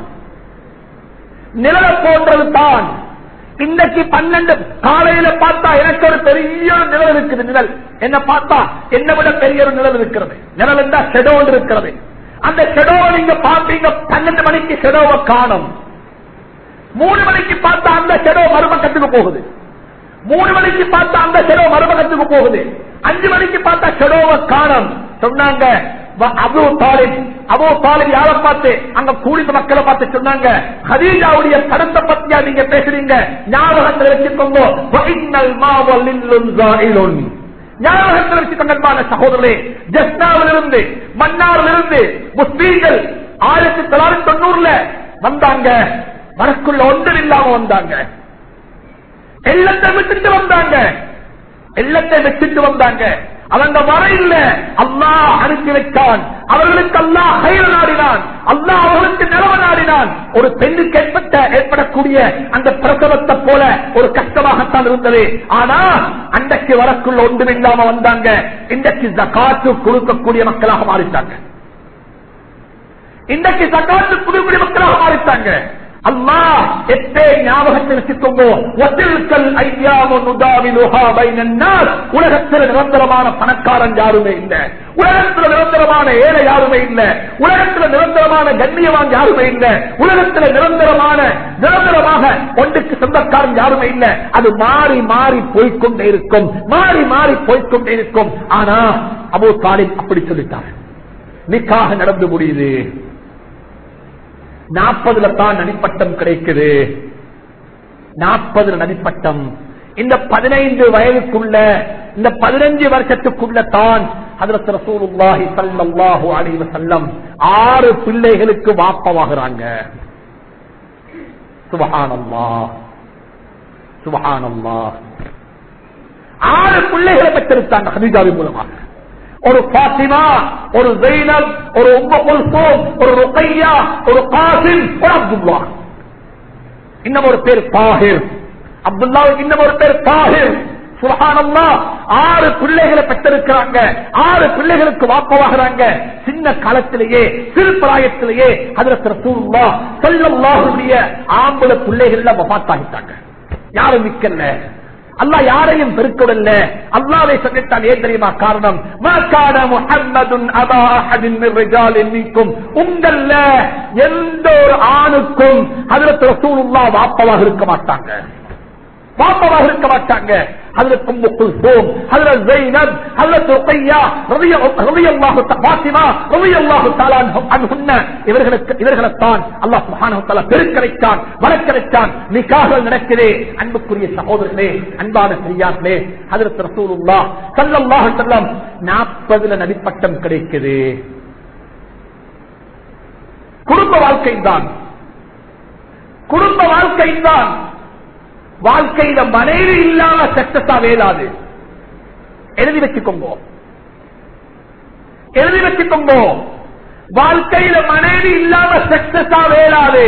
நிழலை போன்றது தான் இன்னைக்கு பன்னெண்டு காலையில பார்த்தா எனக்கு ஒரு பெரிய ஒரு நிழல் இருக்குது நிழல் என்ன பார்த்தா என்னை விட பெரிய ஒரு நிழல் இருக்கிறது நிழல் இருந்தா ஷெடோ இருக்கிறது அந்த ஷெடோவை நீங்க பாப்பீங்க பன்னெண்டு மணிக்கு ஷெடோவை காணும் மூணு மணிக்கு பார்த்தா அந்த ஷெடோ மறுபக்கத்துக்கு போகுது மூணு மணிக்கு பார்த்தா அந்த ஷெடோ மறுபக்கத்துக்கு போகுது அஞ்சு மணிக்கு பார்த்தா ஷெடோவை காணும் சொன்னாங்க வ- அபூ தாலிப் அபூ தாலிப் யாரை பார்த்து அங்க கூடிய மக்களை பார்த்து சொன்னாங்க ஹதீஜாவுடைய படத்தை பத்தியா நீங்க பேசுறீங்க ஞாபகத்தில் வச்சுக்கோங்க வ இன்னல் மாவ லில்லுன் ஜாயிலுன். ஞாபகத்தில் வச்சுக்கொண்டமான சகோதரர்களே ஜஸ்னாவிலிருந்து மன்னாரிலிருந்து முஸ்லீம்கள் ஆயிரத்தி தொள்ளாயிரத்தி தொண்ணூறுல வந்தாங்க வரக்குள்ள ஒன்றும் இல்லாம வந்தாங்க எல்லத்தை விட்டுட்டு வந்தாங்க எல்லத்தை விட்டுட்டு வந்தாங்க அவங்க வர இல்ல அல்லாஹ் அனுப்பி வைத்தான் அவர்களுக்கு அல்லாஹ் கயிறு நாடினான் அல்லாஹ் அவர்களுக்கு நிலவ நாடினான் ஒரு பெண்ணுக்கு ஏற்பட்ட ஏற்படக்கூடிய அந்த பிரசவத்தை போல ஒரு கஷ்டமாகத்தான் இருந்தது ஆனா அன்றைக்கு வரக்குள்ள ஒன்றும் இல்லாம வந்தாங்க இன்றைக்கு ஜகாத்து கொடுக்கக்கூடிய மக்களாக மாறிட்டாங்க இன்றைக்கு சக்காத்து புதுக்குடி மக்களாக மாறிட்டாங்க அல்லாஹ் எப்பே ஞாபகத்தில் வச்சுக்கோங்க வசில்கல் ஐயாமு நுதாவிலுஹா பைனன் நாஸ் உலகத்தில் நிரந்தரமான பணக்காரன் யாருமே இல்ல உலகத்தில் நிரந்தரமான ஏழை யாருமே இல்ல உலகத்தில் நிரந்தரமான கண்ணியவான் யாருமே இல்ல உலகத்தில் நிரந்தரமான நிரந்தரமாக ஒன்றுக்கு சொந்தக்காரன் யாருமே இல்ல அது மாறி மாறி போய்க்கொண்டே இருக்கும் மாறி மாறி போய்க்கொண்டே இருக்கும் ஆனா அபூ தாலிப் அப்படி சொல்லிட்டார் நிக்காக நடந்து முடியுது நாற்பதுல தான் நடிப்பட்டம் கிடைக்குது நாற்பதுல நடிப்பட்டம் இந்த பதினைந்து வயதுக்குள்ள இந்த பதினஞ்சு வருஷத்துக்குள்ள தான் ஹதரத் ரசூலுல்லாஹி ஸல்லல்லாஹு அலைஹி வஸல்லம் ஆறு பிள்ளைகளுக்கு வாப்பவாகிறாங்க சுபஹானல்லாஹ் சுபஹானல்லாஹ் ஆறு பிள்ளைகளை பெற்றிருக்காங்க ஹதீஜாவின் மூலமாக ஒரு பாத்திமா ஒரு ஜெயினப் ஒரு உம்ம குல்சூம் ஒரு ருக்கையா ஒரு காசிம் ஒரு அப்துல்லா இன்னும் ஒரு பேர் தாஹிர் அப்துல்லாவுக்கு இன்னும் ஒரு பேர் தாஹிர் சுபஹானல்லா ஆறு பிள்ளைகளை பெற்றிருக்கிறாங்க ஆறு பிள்ளைகளுக்கு வாப்பவாகிறாங்க சின்ன காலத்திலேயே சிறு பிராயத்திலேயே அதுல ரசூலுல்லா ஸல்லல்லாஹுடைய ஆம்பளை பிள்ளைகள்ல வஃபாத்தாகிட்டாங்க யாரும் நிக்கல அல்லா யாரையும் பெருக்கவில்ல அல்லாவை சொல்லித்தான் ஏன் தெரியுமா காரணம் மாக்கான முஹம்மதுன் அபா அஹதின் மின் ரிஜாலின் மின்கும் உங்கள்ல எந்த ஒரு ஆணுக்கும் ஹஜ்ரத் ரசூலுல்லாஹ் வாப்பவாக இருக்க மாட்டாங்க பாப்பமாக இருக்க மாட்டாங்க ஹஜ்ரத் உம்மு குல்சூம் ஹஜ்ரத் ஜைனப் ஹஜ்ரத் ருக்கையா ரலியல்லாஹு ஃபாத்திமா ரலியல்லாஹு தஆலா அன்ஹுன்ன இவர்களுக்கு இவர்களைத்தான் அல்லாஹ் சுப்ஹானஹு வ தஆலா பெருக்கரைத்தான் வளர்க்கரைத்தான் நிக்காஹ்கள் நடக்குதே அன்புக்குரிய சகோதரர்களே அன்பான பெரியார்களே ஹஜ்ரத் ரசூலுல்லாஹ் ஸல்லல்லாஹு அலைஹி வஸல்லம் 40ல நபிப்பட்டம் கிடைக்குது குடும்ப வாழ்க்கை தான் குடும்ப வாழ்க்கை தான் வாழ்க்கையில மனைவி இல்லாம சக்சஸா வேலாது எழுதி வச்சுக்கோங்க எழுதி வச்சுக்கோங்க வாழ்க்கையில மனைவி இல்லாம சக்சஸா வேலாது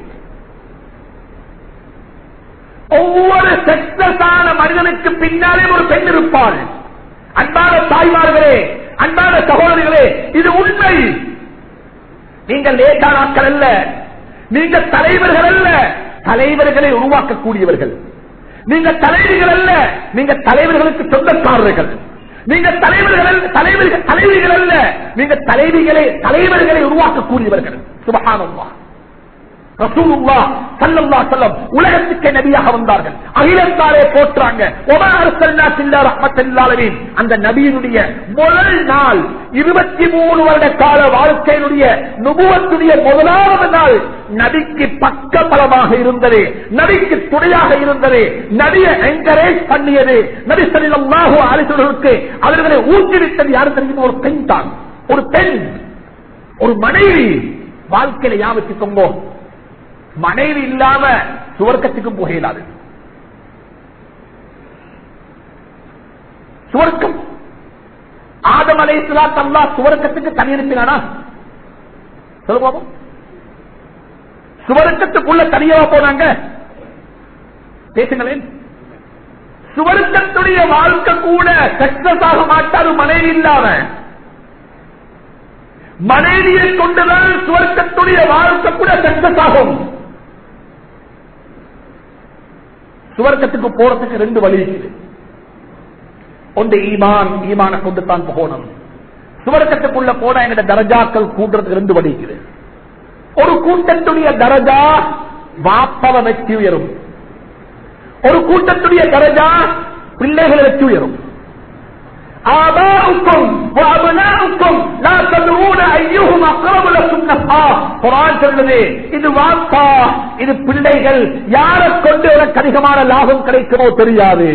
ஒவ்வொரு சக்சஸான மனிதனுக்கு பின்னாலே ஒரு பெண் இருப்பாள் அன்பான தாய்மார்களே அன்பான சகோதரிகளே இது உண்மை நீங்கள் லேட்டான ஆட்கள் அல்ல நீங்க தலைவர்கள் அல்ல தலைவர்களை உருவாக்கக்கூடியவர்கள் நீங்க தலைவிகள் அல்ல நீங்க தலைவர்களுக்கு சொந்தக்காரர்கள் நீங்க தலைவர்கள் அல்ல- தலைவர்கள் தலைவிகள் அல்ல நீங்க தலைவிகளை தலைவர்களை உருவாக்கக்கூடியவர்கள் சுபகானம்மா ரசூலுல்லாஹ் ஸல்லல்லாஹு அலைஹி வஸல்லம் உலகத்துக்கே நபியாக வந்தார்கள் அகிலத்தாரே போற்றாங்க ஒமா அர்சல்னாக இல்லா ரஹ்மத்தல் ஆலமீன் அந்த நபியினுடைய முதல் நாள் 23 வருட கால வாழ்க்கையினுடைய நுபுவத்துடைய முதலாவது நாள் நபிக்கு பக்க பலமாக இருந்தது நபிக்கு துணையாக இருந்தது நபியை என்கரேஜ் பண்ணியது நபி ஸல்லல்லாஹு அலைஹி வஸல்லுக்கு அவர்களை ஊக்குவித்தது யாரு தெரியுமா ஒரு பெண் தான் ஒரு பெண் ஒரு மனைவி வாழ்க்கையில யாவச்சுக்கோங்க மனைவி இல்லாம சுவர்க்கத்துக்கும் போக இயலாது சுவர்க்கம் ஆதம் அலைஹிஸ்ஸலாத்து அல்லாஹ் சுவர்க்கத்துக்கு தனி அனுப்பினானா சொல்லுங்க பாப்போம். சுவர்க்கத்துக்குள்ள தனியா போனாங்க பேசுங்களேன் சுவர்க்கத்துடைய வாழ்க்கை கூட சக்சஸ் ஆக மாட்டாரு மனைவி இல்லாம மனைவியை கொண்டுதான் சுவர்க்கத்துடைய வாழ்க்கை கூட சக்சஸ் ஆகும் சுவர்க்கத்துக்கு போறதுக்கு ரெண்டு வழி இருக்குது ஒன்று ஈமான் ஈமான கொண்டு தான் போகணும் சுவர்க்கத்துக்குள்ள போன எங்க தரஜாக்கள் கூட்டுறதுக்கு ரெண்டு வழி இருக்குது ஒரு கூட்டத்துடைய தரஜா வாப்பவ வச்சு உயரும் ஒரு கூட்டத்துடைய தரஜா பிள்ளைகளை வச்சு உயரும் ஆபாவுக்கும் அபனாவுக்கும் லா ததுஊன ஐயுஹும் அக்ரபு லக்கும் நஃபா குர்ஆன் சொல்லுது இது வாப்பா இது பிள்ளைகள் யாரை கொண்டு உனக்கு அதிகமான லாபம் கிடைக்குமோ தெரியாது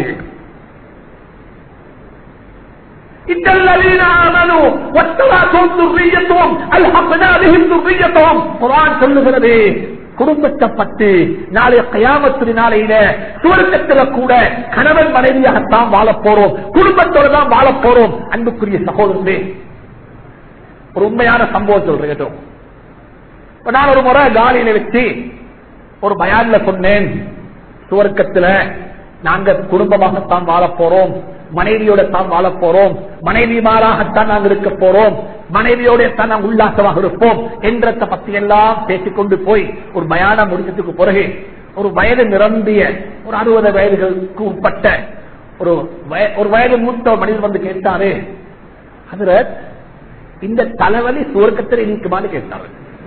إن الذين آمنوا واتبعتهم ذريتهم ألحقنا بهم ذريتهم குர்ஆன் சொல்லுகிறது குடும்பத்தை பற்றி நாளைய கயாமத்து நாளையில சுவர்க்கத்துல கூட கணவன் மனைவியாகத்தான் வாழ போறோம் குடும்பத்தோட தான் வாழ போறோம் அன்புக்குரிய சகோதரர்களே ஒரு உண்மையான சம்பவம் சொல்றேன் கேட்டோம் இப்ப நான் ஒரு முறை காலியில வச்சு ஒரு பயான்ல சொன்னேன் சுவர்க்கத்துல நாங்க குடும்பமாகத்தான் வாழப் போறோம் மனைவியோட தான் வாழப் போறோம் மனைவிமாராகத்தான் நாங்கள் இருக்க போறோம் மனைவியோட தான் நாங்கள் உல்லாசமாக இருப்போம் என்றத பத்தி எல்லாம் பேசிக்கொண்டு போய் ஒரு பயானம் முடிச்சதுக்கு பிறகு ஒரு வயது நிரம்பிய ஒரு அறுபது வயதுகளுக்கு உட்பட்ட ஒரு வய- ஒரு வயது மூத்த மனிதர் வந்து கேட்டாரு அதுல இந்த தலைவலி சுவர்க்கத்தில் நீக்குமான்னு கேட்டாரு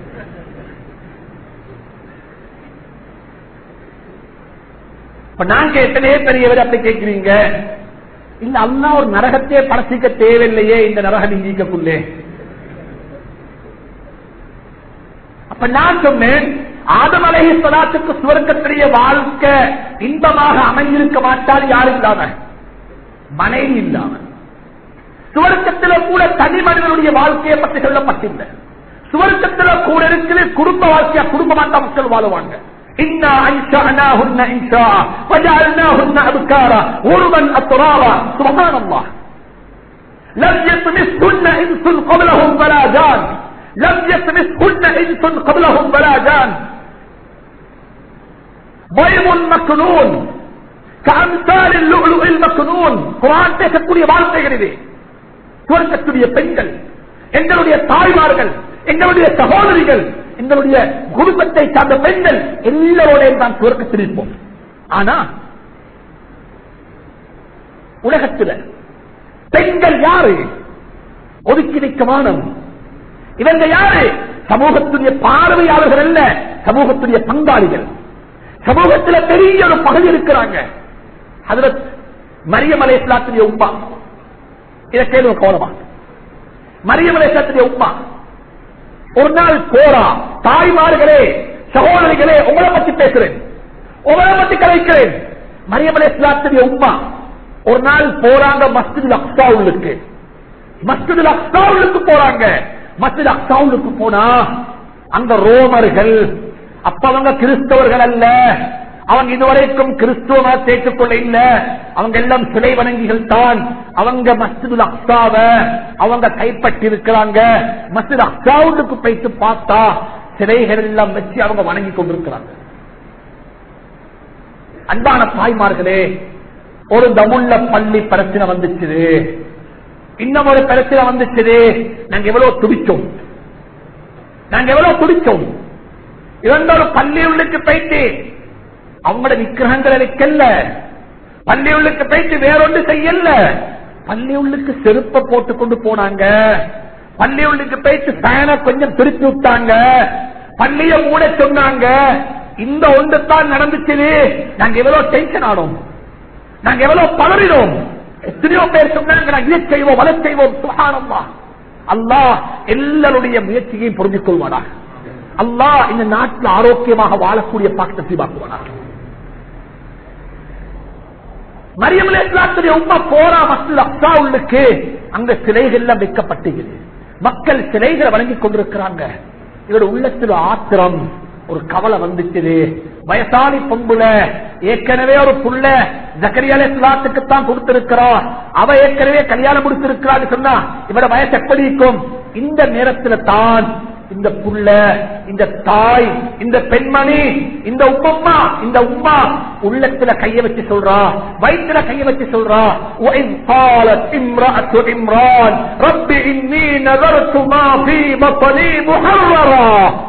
இப்ப நான் கேட்டனே பெரியவர் அப்படி கேட்கிறீங்க இல்ல அல்லா ஒரு நரகத்தையே படசிக்க தேவையில்லையே இந்த நரக நீங்கிக்கக்குள்ளே அப்ப நான் சொன்னேன் ஆதம் அலஹி சலாத்துக்கு சுவர்க்கத்திலேயே வாழ்க்கை இன்பமாக அமைந்திருக்க மாட்டால் யாரு இல்லாம மனைவி இல்லாம சுவர்க்கத்தில கூட தனி மனிதனுடைய வாழ்க்கையை பற்றி சொல்லப்பட்டில்லை சுவர்க்கத்தில கூட இருக்குது குடும்ப வாழ்க்கையா குடும்பமாட்டா மக்கள் வாழுவாங்க إنا أنشأناهن إنشاء وجعلناهن أبكارا غربا أطرارا سبحان الله لم يطمثهن إنس قبلهم ولا جان لم يطمثهن إنس قبلهم ولا جان بيض مكنون كأمثال اللؤلؤ المكنون قرآن பேசக்கூடிய வார்த்தைகள் இது சுவர்க்கத்துடைய பெண்கள் எங்களுடைய தாய்மார்கள் எங்களுடைய சகோதரிகள் எங்களுடைய குடும்பத்தை சார்ந்த பெண்கள் எல்லோரோட தான் சுவர்க்கத்தில் இருப்போம் ஆனா உலகத்தில் பெண்கள் யாரு ஒதுக்கி வைக்கமானம் இவங்க யாரு சமூகத்துடைய பார்வையாளர்கள் அல்ல சமூகத்துடைய பங்காளிகள் சமூகத்தில் பெரிய ஒரு பகுதி இருக்கிறாங்க அதுல மரியம் அலையாத்துடைய உப்பா இதை கேள்வி கோலமா மரியம் அலையாத்துடைய உப்பா ஒரு நாள் போரா தாய்மார்களே சகோதரிகளே உங்களை பத்தி பேசுறேன் உங்களை பத்தி கலைக்கிறேன் மரியம் அலையாத்துடைய உம்மா ஒரு நாள் போறாங்க மஸ்ஜித் அக்சாவுக்கு மஸ்ஜித் அக்சாவுக்கு போறாங்க மஸ்ஜித் அக்சாவுக்கு போனா அங்க ரோமர்கள் அப்ப அவங்க கிறிஸ்தவர்கள் அல்ல அவங்க இதுவரைக்கும் கிறிஸ்துவ மதத்தை ஏற்றுக்கொள்ள இல்ல அவங்க எல்லாம் சிலை வணங்கிகள் தான் அவங்க மஸ்ஜிதுல் அக்சாவ அவங்க கைப்பற்றி இருக்கிறாங்க மஸ்ஜித் அக்சாவுக்கு போயிட்டு பார்த்தா சிலைகள் எல்லாம் வச்சு அவங்க வணங்கி கொண்டிருக்கிறாங்க அன்பான தாய்மார்களே ஒரு தமுள்ள பள்ளி பிரச்சனை வந்துச்சு இன்னும் ஒரு பிரச்சனை வந்துச்சு நாங்க எவ்வளவு துடிச்சோம் நாங்க எவ்வளவு துடிச்சோம் இரண்டொரு பள்ளி உள்ளுக்கு போயிட்டு அவங்களோட விக்கிரகங்களை வைக்கல பள்ளி உள்ளுக்கு போயிட்டு வேறொன்று செய்யல பள்ளி உள்ளுக்கு செருப்ப போட்டு கொண்டு போனாங்க பள்ளி உள்ளுக்கு போயிட்டு ஃபேனை கொஞ்சம் திருப்பி விட்டாங்க பள்ளிய மூட சொன்னாங்க இந்த ஒன்று தான் நடந்துச்சு நாங்க எவ்வளவு டென்ஷன் ஆனோம் நாங்க எவ்வளவு பலரினோம் எத்தனையோ பேர் சொன்னாங்க நாங்க இதை செய்வோம் வலை செய்வோம் சுகானம்மா அல்லாஹ் எல்லாருடைய முயற்சியையும் புரிஞ்சு கொள்வானா அல்லாஹ் இந்த நாட்டில் ஆரோக்கியமாக வாழக்கூடிய பாக்கத்தை பார்க்குவானா மரியமலை இஸ்லாத்துடைய உண்மை போரா மக்கள் அப்சா உள்ளுக்கு அங்க சிலைகள் வைக்கப்பட்டுகிறது மக்கள் சிலைகளை வழங்கிக் கொண்டிருக்கிறாங்க இவரோட உள்ளத்தில் ஆத்திரம் ஒரு கவலை வந்துச்சு வயசாலி பொம்புல ஏற்கனவே ஒரு புள்ள ஜக்கரியால இஸ்லாத்துக்கு தான் கொடுத்திருக்கிறோம் அவ ஏற்கனவே கல்யாணம் முடித்திருக்கிறான்னு சொன்னா இவட வயசு எப்படி இருக்கும் இந்த நேரத்துல தான் இந்த புள்ள இந்த தாய் இந்த பெண்மணி இந்த உப்பம்மா இந்த உம்மா உள்ளத்துல கைய வச்சு சொல்றா வயிற்றுல கைய வச்சு சொல்றா وَإِذْ قَالَتْ امْرَأَةُ عِمْرَانَ رَبِّ إِنِّي نَذَرْتُ مَا فِي بَطْنِي مُحَرَّرًا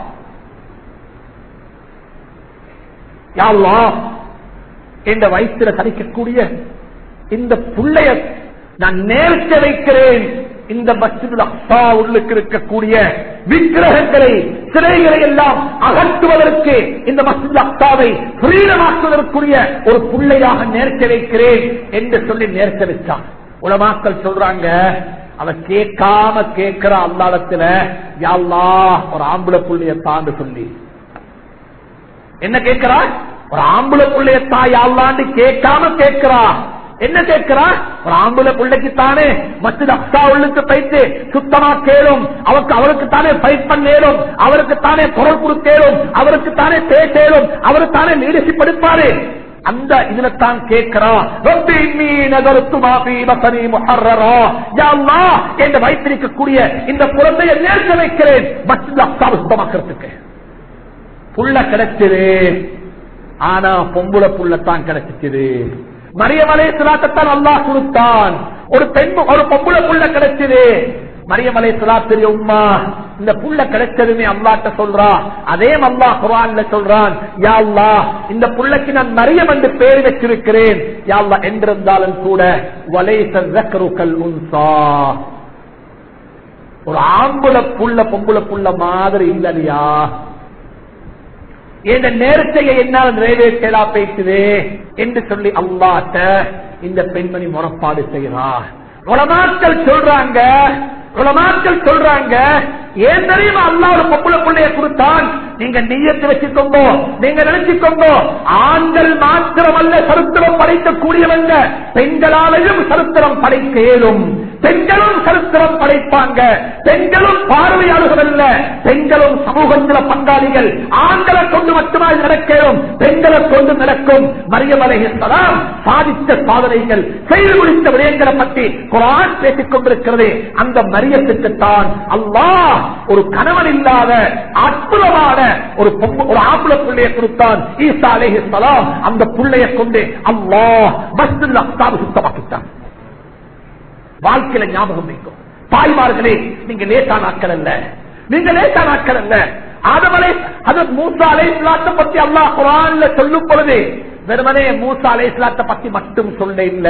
யா அல்லாஹ் என்ற வயிற்றுல தரிக்கக்கூடிய இந்த புள்ளைய நான் நேர்க்க வைக்கிறேன் இந்த மஸ்ஜிதுல் அக்ஸா உள்ளுக்கு இருக்கக்கூடிய விக்கிரகங்களை சிலைகளை எல்லாம் அகற்றுவதற்கு இந்த மஸ்ஜிதுல் அக்ஸாவை புரீடமாக்குவதற்குரிய ஒரு புள்ளையாக நேர்க்க வைக்கிறேன் என்று சொல்லி நேர்க்க வச்சான் உலமாக்கள் சொல்றாங்க அவ கேட்காம கேட்கிற அல்லாடத்துல யாழ்லா ஒரு ஆம்பளை புள்ளைய தாண்டு சொல்லி என்ன கேட்கிறா ஒரு ஆம்பளை புள்ளைய தாய் அல்லாண்டு கேட்காம கேட்கிறா என்ன கேட்கிறா ஒரு ஆம்பளை பிள்ளைக்கு தானே மற்ற அப்சா உள்ளுக்கு பைத்து சுத்தமா கேளும் அவருக்கு அவருக்கு தானே ஃபைட் பண்ணேலும் அவருக்கு தானே குரல் கொடுத்தேலும் அவருக்கு தானே பேசேலும் அவருக்கு தானே லீடர்ஷிப் எடுப்பாரு அந்த இதுல தான் கேட்கிறா ரப்பி இன்னி நகருத்து மாஃபி வசனி முஹர்ரரா யா அல்லாஹ் என்று வைத்திருக்கக்கூடிய இந்த குழந்தையை நேர்க்க வைக்கிறேன் மற்ற அப்சாவை சுத்தமாக்கிறதுக்கு புள்ள கிடைச்சது ஆனா பொம்புல புள்ளத்தான் கிடைச்சிச்சு மரியமலை சிலாத்தான் அல்லாஹ் கொடுத்தான் ஒரு பெண் ஒரு பொம்புல புள்ள கிடைச்சது மரியமலை சிலாத்திரிய உம்மா இந்த புள்ள கிடைச்சதுமே அல்லாட்ட சொல்றா அதே அல்லாஹ் குரான்ல சொல்றான் யா அல்லாஹ் இந்த புள்ளைக்கு நான் மரியம் என்று பேர் வச்சிருக்கிறேன் யா அல்லாஹ் என்றிருந்தாலும் கூட வலைச ஜக்ருக்கல் உன்சா ஒரு ஆம்புல புள்ள பொம்புல புள்ள மாதிரி இல்லையா இந்த நேரத்தையை என்னால் நிறைவேற்றலா பேசுது என்று சொல்லி அல்லாட்ட இந்த பெண்மணி முறப்பாடு செய்கிறார் உலமாக்கள் சொல்றாங்க உலமாக்கள் சொல்றாங்க ஏன் தெரியுமா அல்லா ஒரு பொம்புல பிள்ளைய கொடுத்தான் நீங்க நீயத்து வச்சுக்கோங்க நீங்க நினைச்சுக்கோங்க ஆண்கள் மாத்திரமல்ல சரித்திரம் படைக்கக்கூடியவங்க பெண்களாலையும் சரித்திரம் படைக்க இயலும் பெண்களும் சரித்திரம் படைப்பாங்க பெண்களும் பார்வையாளர்கள் அல்ல பெண்களும் சமூகத்தில் பங்காளிகள் ஆண்களை கொண்டு மட்டுமா இது நடக்கும் பெண்களை கொண்டு நடக்கும் மரியமலையலாம் சாதித்த சாதனைகள் செய்து முடித்த விடயங்களை பற்றி குரான் பேசிக் கொண்டிருக்கிறது அந்த மரியத்துக்குத்தான் அல்லாஹ் ஒரு கணவன் இல்லாத அற்புதமான ஒரு பொம்பு- ஒரு ஆம்பள பிள்ளையை கொடுத்தான் ஈசா அலைஹிஸ்ஸலாம் அந்த பிள்ளையை கொண்டு அல்லாஹ் மஸ்ஜிதுல் அக்ஸாவை சுத்தமாக்கிட்டான் வாழ்க்கையில ஞாபகம் வைக்கும் தாய்மார்களே நீங்க லேசான ஆட்கள் அல்ல நீங்க லேசான ஆட்கள் அல்ல ஆதமலை அது மூசா அலை இஸ்லாத்தை பத்தி அல்லாஹ் குரான்ல சொல்லும் பொழுது வெறுமனே மூசா அலை இஸ்லாத்தை பத்தி மட்டும் சொல்ல இல்ல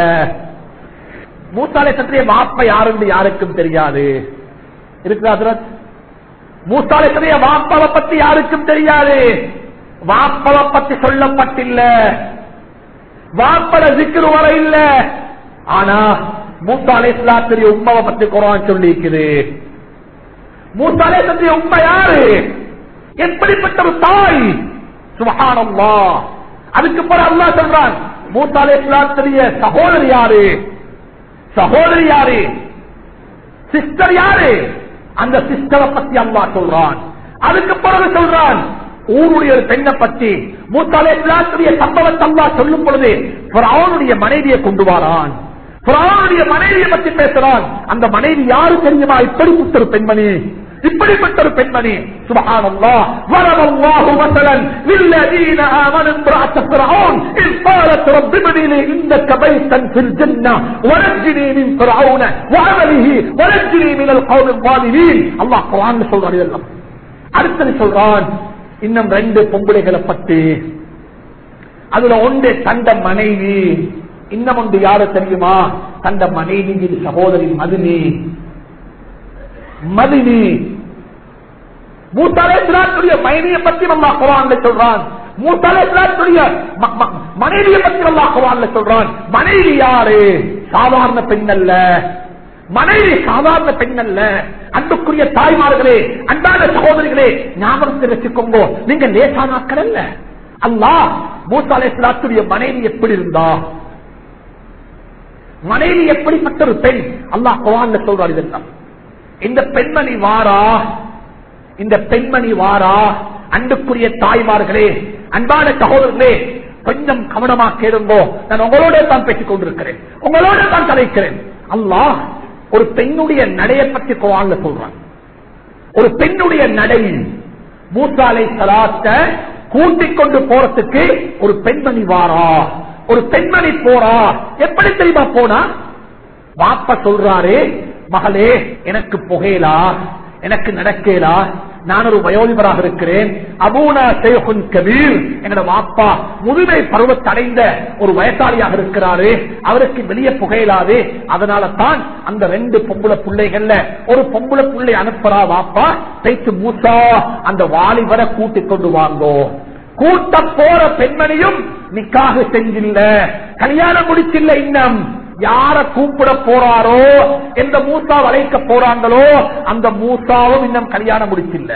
மூசா அலை சத்திரிய வாப்ப யாருன்னு யாருக்கும் தெரியாது இருக்குதா ஹசரத் மூசா அலை சத்திரிய வாப்பாவை பத்தி யாருக்கும் தெரியாது வாப்பாவை பத்தி சொல்லப்பட்டில்ல வாப்பட சிக்கரு வர இல்ல ஆனா மூசா அலைஸ்லாத்திரிய உண்மாவை பத்தி குரான் சொல்லிக்குது மூசா அலைஸ்லாத்திரிய உண்மை யாரு எப்படிப்பட்ட ஒரு தாய் சுபஹானல்லா அதுக்கு பிறகு அல்லாஹ் சொல்றான் மூசா அலைஸ்லாத்திரிய சகோதரி யாரு சகோதரி யாரு சிஸ்டர் யாரு அந்த சிஸ்டரை பத்தி அல்லாஹ் சொல்றான் அதுக்கு பிறகு சொல்றான் ஊருடைய ஒரு பெண்ணை பத்தி மூத்தாலே இஸ்லாத்துடைய சம்பவத்தை அல்லாஹ் சொல்லும் பொழுது அவனுடைய மனைவியை கொண்டு வாரான் அவனுடைய மனைவியை பத்தி பேசுறான் அந்த மனைவி யாரு தெரியுமா இப்படிப்பட்ட ஒரு பெண்மணி இப்படிப்பட்ட ஒரு பெண்மணி சுபஹானல்லாஹ் ضرب الله مثلا للذين آمنوا امرأة فرعون إذ قالت رب ابن لي عندك بيتا في الجنة ونجني من فرعون وعمله ونجني من القوم الظالمين الله قرآن சொல்றான் இதெல்லாம் அடுத்தது சொல்றான் இன்னும் ரெண்டு பொம்பளைகளை பத்தி அதுல ஒன்று தந்த மனைவி இன்னும் ஒன்று யாரு தெரியுமா தந்த மனைவியின் சகோதரி மதினி மதினி மூத்தாலேஸ்வராத்துடைய மனைவியை பத்தி நம்ம குரான்ல சொல்றான் மூத்தாலேஸ்வராத்துடைய மனைவியை பத்தி நம்ம குரான்ல சொல்றான் மனைவி யாரு சாதாரண பெண் அல்ல மனைவி சாதாரண பெண் அல்ல அன்புக்குரிய தாய்மார்களே அன்பான சகோதரிகளே ஞாபகத்தில் வச்சுக்கோங்க நீங்க லேசானாக்கள் அல்ல அல்லாஹ் மூத்தாலேஸ்வராத்துடைய மனைவி எப்படி இருந்தா மனைவி எப்படிப்பட்ட ஒரு பெண் அல்லாஹ் குரான்ல சொல்றார் இதெல்லாம் இந்த பெண்மணி வாரா இந்த பெண்மணி வாரா அன்புக்குரிய தாய்மார்களே அன்பான சகோதரர்களே கொஞ்சம் கவனமா கேளுங்கோ நான் உங்களோட தான் பேசிக் கொண்டிருக்கிறேன் உங்களோட தான் கலைக்கிறேன் அல்லாஹ் ஒரு பெண்ணுடைய நடைய பற்றி குரான்ல சொல்றான் ஒரு பெண்ணுடைய நடை மூசாலை சலாத்த கூட்டிக் கொண்டு போறதுக்கு ஒரு பெண்மணி வாரா ஒரு பெண்மணி போறா எப்படி தெரியுமா போனா வாப்ப சொல்றாரு மகளே எனக்கு புகையலா எனக்கு நடக்கலா நான் ஒரு வயோதிபராக இருக்கிறேன் அபூனா சேகுன் கபீர் எங்களோட வாப்பா முதுமை பருவத்தை அடைந்த ஒரு வயசாளியாக இருக்கிறாரு அவருக்கு வெளியே புகையலாது அதனால தான் அந்த ரெண்டு பொம்புல பிள்ளைகள்ல ஒரு பொம்புல பிள்ளை அனுப்புறா வாப்பா தைத்து மூசா அந்த வாலிபரை கூட்டிக் கொண்டு வாங்கோ கூட்ட போற பெண்மணியும் நிக்காக செஞ்சில்ல கல்யாணம் முடிச்சில்ல இன்னும் யார கூப்பிட போறாரோ எந்த மூசா வளைக்க போறாங்களோ அந்த மூசாவும் இன்னும் கல்யாணம் முடிச்சில்ல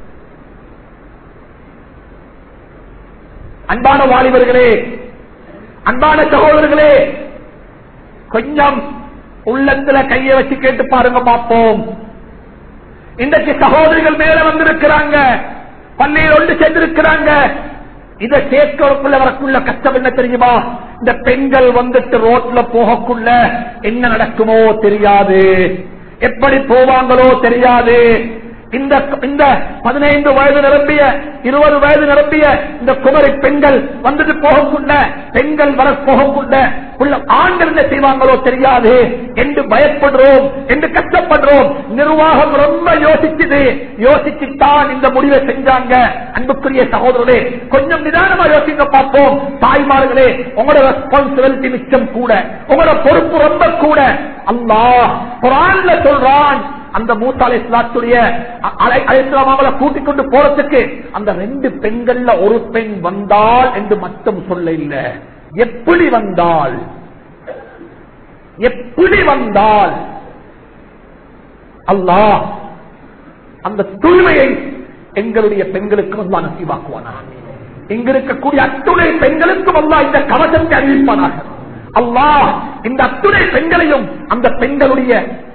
அன்பான வாலிபர்களே அன்பான சகோதரர்களே கொஞ்சம் உள்ளத்துல கைய வச்சு கேட்டு பாருங்க பார்ப்போம் இன்றைக்கு சகோதரிகள் மேல வந்திருக்கிறாங்க பள்ளியில் ஒன்று சேர்ந்திருக்கிறாங்க இதை சேர்க்கறதுக்குள்ள வரக்குள்ள கஷ்டம் என்ன தெரியுமா இந்த பெண்கள் வந்துட்டு ரோட்ல போகக்குள்ள என்ன நடக்குமோ தெரியாது எப்படி போவாங்களோ தெரியாது இந்த இந்த பதினைந்து வயது நிரம்பிய இருபது வயது நிரம்பிய இந்த குமரி பெண்கள் வந்துட்டு போகக்குள்ள பெண்கள் வர போகக்குள்ள உள்ள ஆண்கள் என்ன செய்வாங்களோ தெரியாது என்று பயப்படுறோம் என்று கஷ்டப்படுறோம் நிர்வாகம் ரொம்ப யோசிச்சுது யோசிச்சுத்தான் இந்த முடிவை செஞ்சாங்க அன்புக்குரிய சகோதரரே கொஞ்சம் நிதானமா யோசிக்க பார்ப்போம் தாய்மார்களே உங்களோட ரெஸ்பான்சிபிலிட்டி மிச்சம் கூட உங்களோட பொறுப்பு ரொம்ப கூட அல்லாஹ் குரான்ல சொல்றான் அந்த மூசாலை இஸ்லாத்துடைய அழைத்தவங்களை கூட்டிக் கொண்டு போறதுக்கு அந்த ரெண்டு பெண்கள்ல ஒரு பெண் வந்தால் என்று மட்டும் சொல்ல இல்ல எப்படி வந்தால் எப்படி வந்தால் அல்லாஹ் அந்த தூய்மையை எங்களுடைய பெண்களுக்கு அல்லா நசீவாக்குவானா இங்க இருக்கக்கூடிய அத்துணை பெண்களுக்கும் அல்லா இந்த கவசத்தை அறிவிப்பானாக அல்லாஹ் இந்த அத்துணை பெண்களையும் அந்த பெண்களுடைய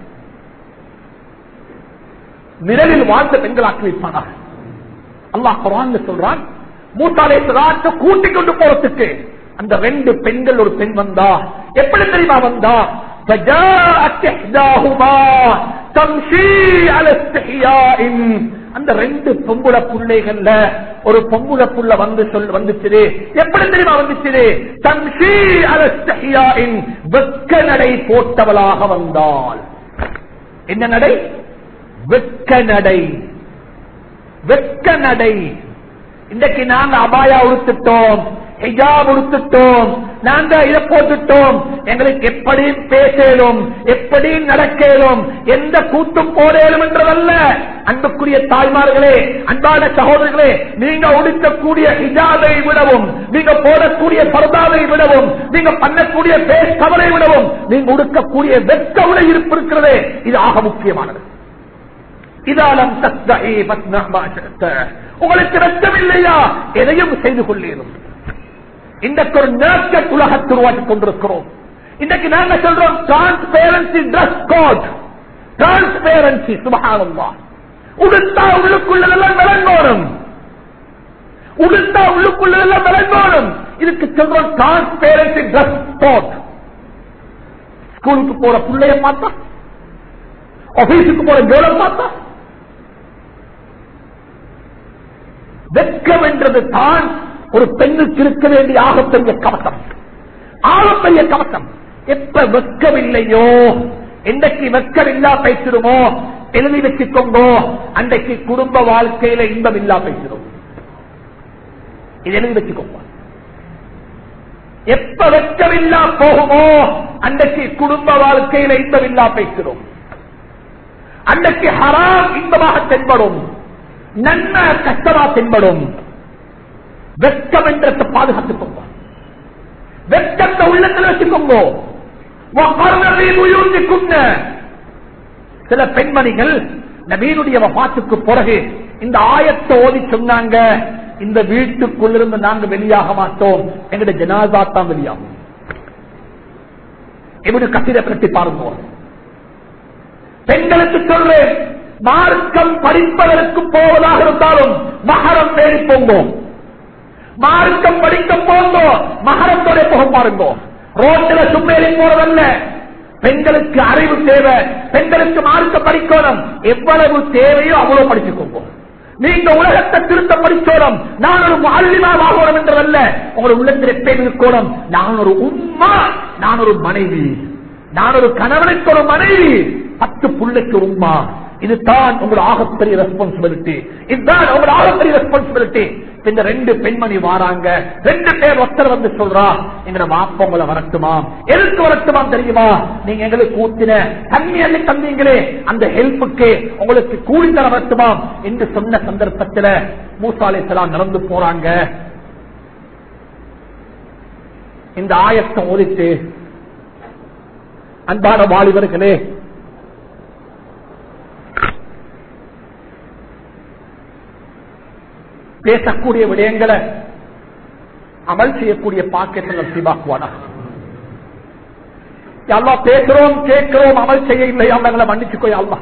நிழலில் வாழ்ந்த பெண்களாக்கி வைப்பானாக அல்லாஹ் குரான் சொல்றான் மூத்தாலே சிலாற்ற கூட்டிக் கொண்டு போறதுக்கு அந்த ரெண்டு பெண்கள் ஒரு பெண் வந்தா எப்படி தெரியுமா வந்தா فجاءت إحداهما تمشي على استحياء அந்த ரெண்டு பொம்புல புள்ளைகள்ல ஒரு பொம்புல புள்ள வந்து சொல் வந்துச்சு எப்படி தெரியுமா வந்துச்சு தம்ஷி அலஸ்தஹியாயின் வெக்க நடை போட்டவளாக வந்தாள் என்ன நடை வெக்க நடை வெக்க நடை இன்றைக்கு நாங்க அபாயா உடுத்துட்டோம் ஹிஜாப் உடுத்துட்டோம் நாங்க இதை போட்டுட்டோம் எங்களுக்கு எப்படி பேசலும் எப்படி நடக்கலும் எந்த கூட்டும் போடலும் என்றதல்ல அன்புக்குரிய தாய்மார்களே அன்பான சகோதரர்களே நீங்க உடுக்கக்கூடிய ஹிஜாபை விடவும் நீங்க போடக்கூடிய பரதாவை விடவும் நீங்க பண்ணக்கூடிய பேஸ் கவலை விடவும் நீங்க உடுக்கக்கூடிய வெக்க உடை இருப்பு இருக்கிறதே இது ஆக முக்கியமானது இதாலம் உங்களுக்கு ரத்தம் இல்லையா எதையும் செய்து கொள்ளேனும் இன்றைக்கு ஒரு நேர்க்கட் உலகத்தை உருவாக்கி கொண்டிருக்கிறோம் இன்றைக்கு நாங்க சொல்றோம் டிரான்ஸ்பேரன்சி டிரஸ் கோட் டிரான்ஸ்பேரன்சி சுபகானந்தா உடுத்தா உள்ளுக்குள்ளதெல்லாம் விளங்கோணும் உடுத்தா உள்ளுக்குள்ளதெல்லாம் விளங்கோணும் இதுக்கு சொல்றோம் டிரான்ஸ்பேரன்சி டிரஸ் கோட் ஸ்கூலுக்கு போற பிள்ளைய பார்த்தா ஆபீஸுக்கு போற ஜோலை பார்த்தா வெட்கம் என்றது தான் ஒரு பெண்ணுக்கு இருக்க வேண்டிய ஆகப்பெரிய கவசம் ஆகப்பெரிய கவசம் எப்ப வெட்கம் இல்லையோ என்றைக்கு வெட்கம் இல்லா பேசிடுமோ எழுதி வச்சுக்கோங்க அன்றைக்கு குடும்ப வாழ்க்கையில இன்பம் இல்லா பேசிடும் இது எழுதி வச்சுக்கோங்க எப்ப வெட்கம் இல்லா போகுமோ அன்றைக்கு குடும்ப வாழ்க்கையில இன்பம் இல்லா பேசிடும் அன்றைக்கு ஹராம் இன்பமாக தென்படும் நன்மை கஷ்டமா தென்படும் வெட்கம் என்றத்தை பாதுகாத்துக்கோங்க வெட்கத்தை உள்ளத்தில் வச்சுக்கோங்க சில பெண்மணிகள் நபீனுடைய வபாத்துக்கு பிறகு இந்த ஆயத்தை ஓதி சொன்னாங்க இந்த வீட்டுக்குள்ளிருந்து நாங்க வெளியாக மாட்டோம் எங்களுடைய ஜனாதா தான் வெளியாகும் எப்படி கட்டிட கட்டி பாருங்க பெண்களுக்கு சொல்றேன் மார்க்கம் படிப்பதற்கு போவதாக இருந்தாலும் மகரம் தேடி போங்கோம் மார்க்கம் படிக்க போங்கோ மகரத்தோட போக பாருங்க ரோட்டில சும்மேறி போறதல்ல பெண்களுக்கு அறிவு தேவை பெண்களுக்கு மார்க்க படிக்கணும் எவ்வளவு தேவையோ அவ்வளவு படிச்சுக்கோங்க நீங்க உலகத்தை திருத்த படிச்சோடும் நான் ஒரு மாலிமாவாகணும் என்றதல்ல உங்களோட உள்ளத்தில் எப்பயும் இருக்கணும் நான் ஒரு உம்மா நான் ஒரு மனைவி நான் ஒரு கணவனுக்கு ஒரு மனைவி பத்து புள்ளைக்கு ஒரு உம்மா இதுதான் உங்களோட ஆகப்பெரிய ரெஸ்பான்சிபிலிட்டி இதுதான் உங்களோட ஆகப்பெரிய ரெஸ்பான்சிபிலிட்டி இந்த ரெண்டு பெண்மணி வாராங்க ரெண்டு பேர் ஒருத்தர் வந்து சொல்றா எங்களோட மாப்ப உங்களை வரட்டுமா எதுக்கு வரட்டுமா தெரியுமா நீங்க எங்களுக்கு ஊத்தின தண்ணி அள்ளி தந்தீங்களே அந்த ஹெல்ப்புக்கு உங்களுக்கு கூலி தர வரட்டுமா என்று சொன்ன சந்தர்ப்பத்தில் மூசாலை நடந்து போறாங்க இந்த ஆயத்தை ஓதிட்டு அன்பான வாலிபர்களே பேசக்கூடிய விடயங்களை அமல் செய்யக்கூடிய பாக்கெட்டை நசீபாக்குவானா அல்லா பேசுறோம் கேட்கிறோம் அமல் செய்ய இல்லை அவங்களை மன்னிச்சுக்கோ அல்லா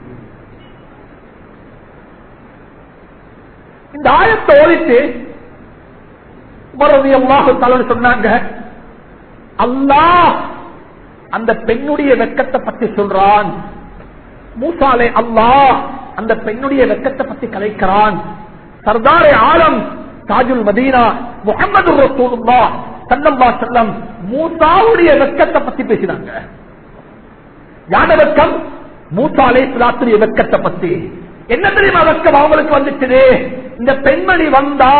இந்த ஆயத்தை ஓடிட்டு மறுபடி அல்லாஹு தலைவர் சொன்னாங்க அல்லாஹ் அந்த பெண்ணுடைய வெக்கத்தை பற்றி சொல்றான் மூசாலே அல்லாஹ் அந்த பெண்ணுடைய வெக்கத்தை பத்தி கலைக்கிறான் சர்தாரே ஆலம் தாஜுல் மதீனா முகமது ரசூலுல்லா சல்லல்லா செல்லம் மூசாவுடைய வெக்கத்தை பத்தி பேசினாங்க யான வெக்கம் மூசா அலை பிளாத்துடைய வெக்கத்தை பத்தி என்ன தெரியுமா வெக்கம் அவங்களுக்கு வந்துச்சு இந்த பெண்மணி வந்தா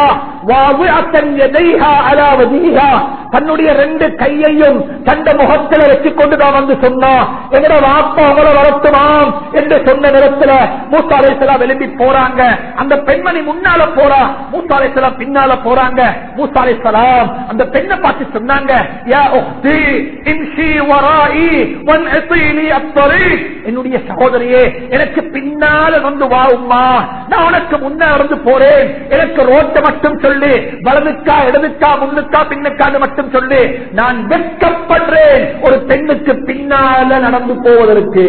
தன்னுடைய ரெண்டு கையையும் தந்த முகத்தில் வச்சுக் கொண்டுதான் வந்து சொன்னா எங்கட வாப்பா அவங்கள வரட்டுமாம் என்று சொன்ன நேரத்தில் மூசாலேசலா விளம்பி போறாங்க அந்த பெண்மணி முன்னால போறா மூசாலேசலா பின்னால போறாங்க மூசாலேசலாம் அந்த பெண்ணை பார்த்து சொன்னாங்க யா உக்தி இன்ஷி வராஇ வன் இஸீலி அத்தரீக் என்னுடைய சகோதரியே எனக்கு பின்னால வந்து வா உம்மா நான் உனக்கு முன்ன இருந்து போறேன் எனக்கு ரோட்டை மட்டும் சொல்லு வலதுக்கா இடதுக்கா முன்னுக்கா பின்னுக்கான்னு மட்டும் சொல்லு நான் வெட்கப்படுறேன் ஒரு பெண்ணுக்கு பின்னால நடந்து போவதற்கு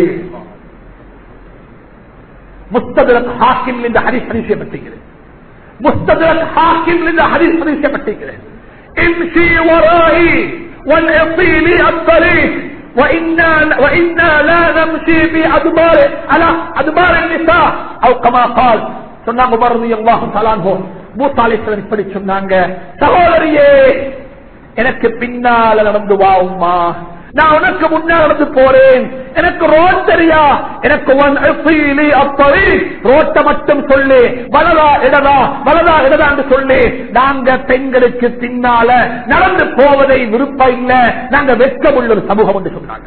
முஸ்ததுரத் ஹாக்கிம் இந்த ஹரிஸ் பரிசயப்பட்டிருக்கிறேன் முஸ்ததுரத் ஹாக்கிம் இந்த ஹரிஸ் பரிசயப்பட்டிருக்கிறேன் امشي ورائي والعطيني الطريق وإنا, وإنا لا نمشي بأدبار على أدبار النساء أو كما قال சொன்னாங்க உமர் ரலியல்லாஹு தஆலா அன்ஹு மூசா அலைஹிஸ்ஸலாம் இப்படி சொன்னாங்க சகோதரியே எனக்கு பின்னால நடந்து வா உம்மா நான் உனக்கு முன்னால் நடந்து போறேன் எனக்கு ரோட் தெரியா எனக்கு ஒன் எஃபீலி அப்படி ரோட்டை மட்டும் சொல்லு வலதா இடதா வலதா இடதா என்று சொல்லி நாங்க பெண்களுக்கு பின்னால நடந்து போவதை விருப்பம் இல்ல நாங்க வெட்கமுள்ள ஒரு சமூகம் என்று சொன்னாங்க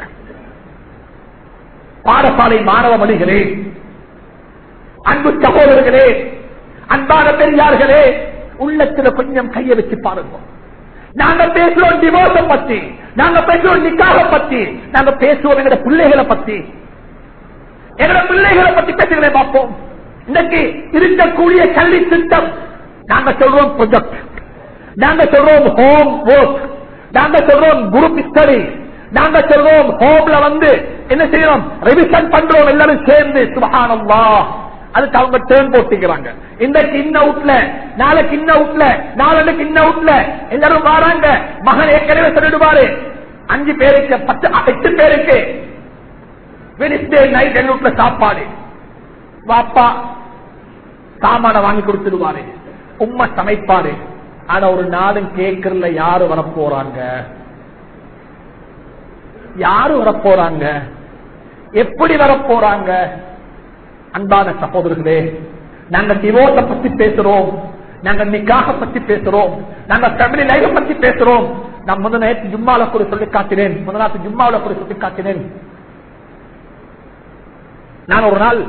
பாடசாலை மாணவ மணிகளே அன்பு சகோதரர்களே அன்பான பெரியார்களே உள்ளத்துல கொஞ்சம் கைய வச்சு பாருங்க நாங்க பேசுறோம் டிவோர்ஸ பத்தி நாங்க பேசுறோம் நிக்காக பத்தி நாங்க பேசுவோம் எங்க பிள்ளைகளை பத்தி எங்க பிள்ளைகளை பத்தி பேசுகிறேன் பார்ப்போம் இன்னைக்கு இருக்கக்கூடிய கல்வி திட்டம் நாங்க சொல்றோம் ப்ரொஜெக்ட் நாங்க சொல்றோம் ஹோம் ஒர்க் நாங்க சொல்றோம் குரூப் ஸ்டடி நாங்க சொல்றோம் ஹோம்ல வந்து என்ன செய்யறோம் ரிவிஷன் பண்றோம் எல்லாரும் சேர்ந்து சுபகானம்வா அதுக்கு அவங்க டேர்ன் போட்டுக்கிறாங்க இன்றைக்கு இன்ன அவுட்ல நாளைக்கு இன்ன அவுட்ல நாளைக்கு இன்ன அவுட்ல எல்லாரும் வராங்க மகன் ஏற்கனவே சொல்லிடுவாரு அஞ்சு பேருக்கு பத்து எட்டு பேருக்கு வெனிஸ்டே நைட் எங்க வீட்டுல சாப்பாடு வாப்பா சாமான வாங்கி கொடுத்துடுவாரு உண்மை சமைப்பாரு ஆனா ஒரு நாளும் கேட்கறதுல யாரு வரப்போறாங்க யாரு வரப்போறாங்க எப்படி வரப்போறாங்க அன்பான சகோதரர்களே நாங்க டிவோர்ஸ பத்தி பேசுறோம் நாங்க நிக்காக பத்தி பேசுறோம் நாங்க ஃபேமிலி லைஃப் பத்தி பேசுறோம் நான் முதல் நேற்று ஜும்மால கூட சொல்லி காட்டினேன் முதல் நாட்டு ஜும்மாவில கூட சொல்லி காட்டினேன் நான் ஒரு நாள்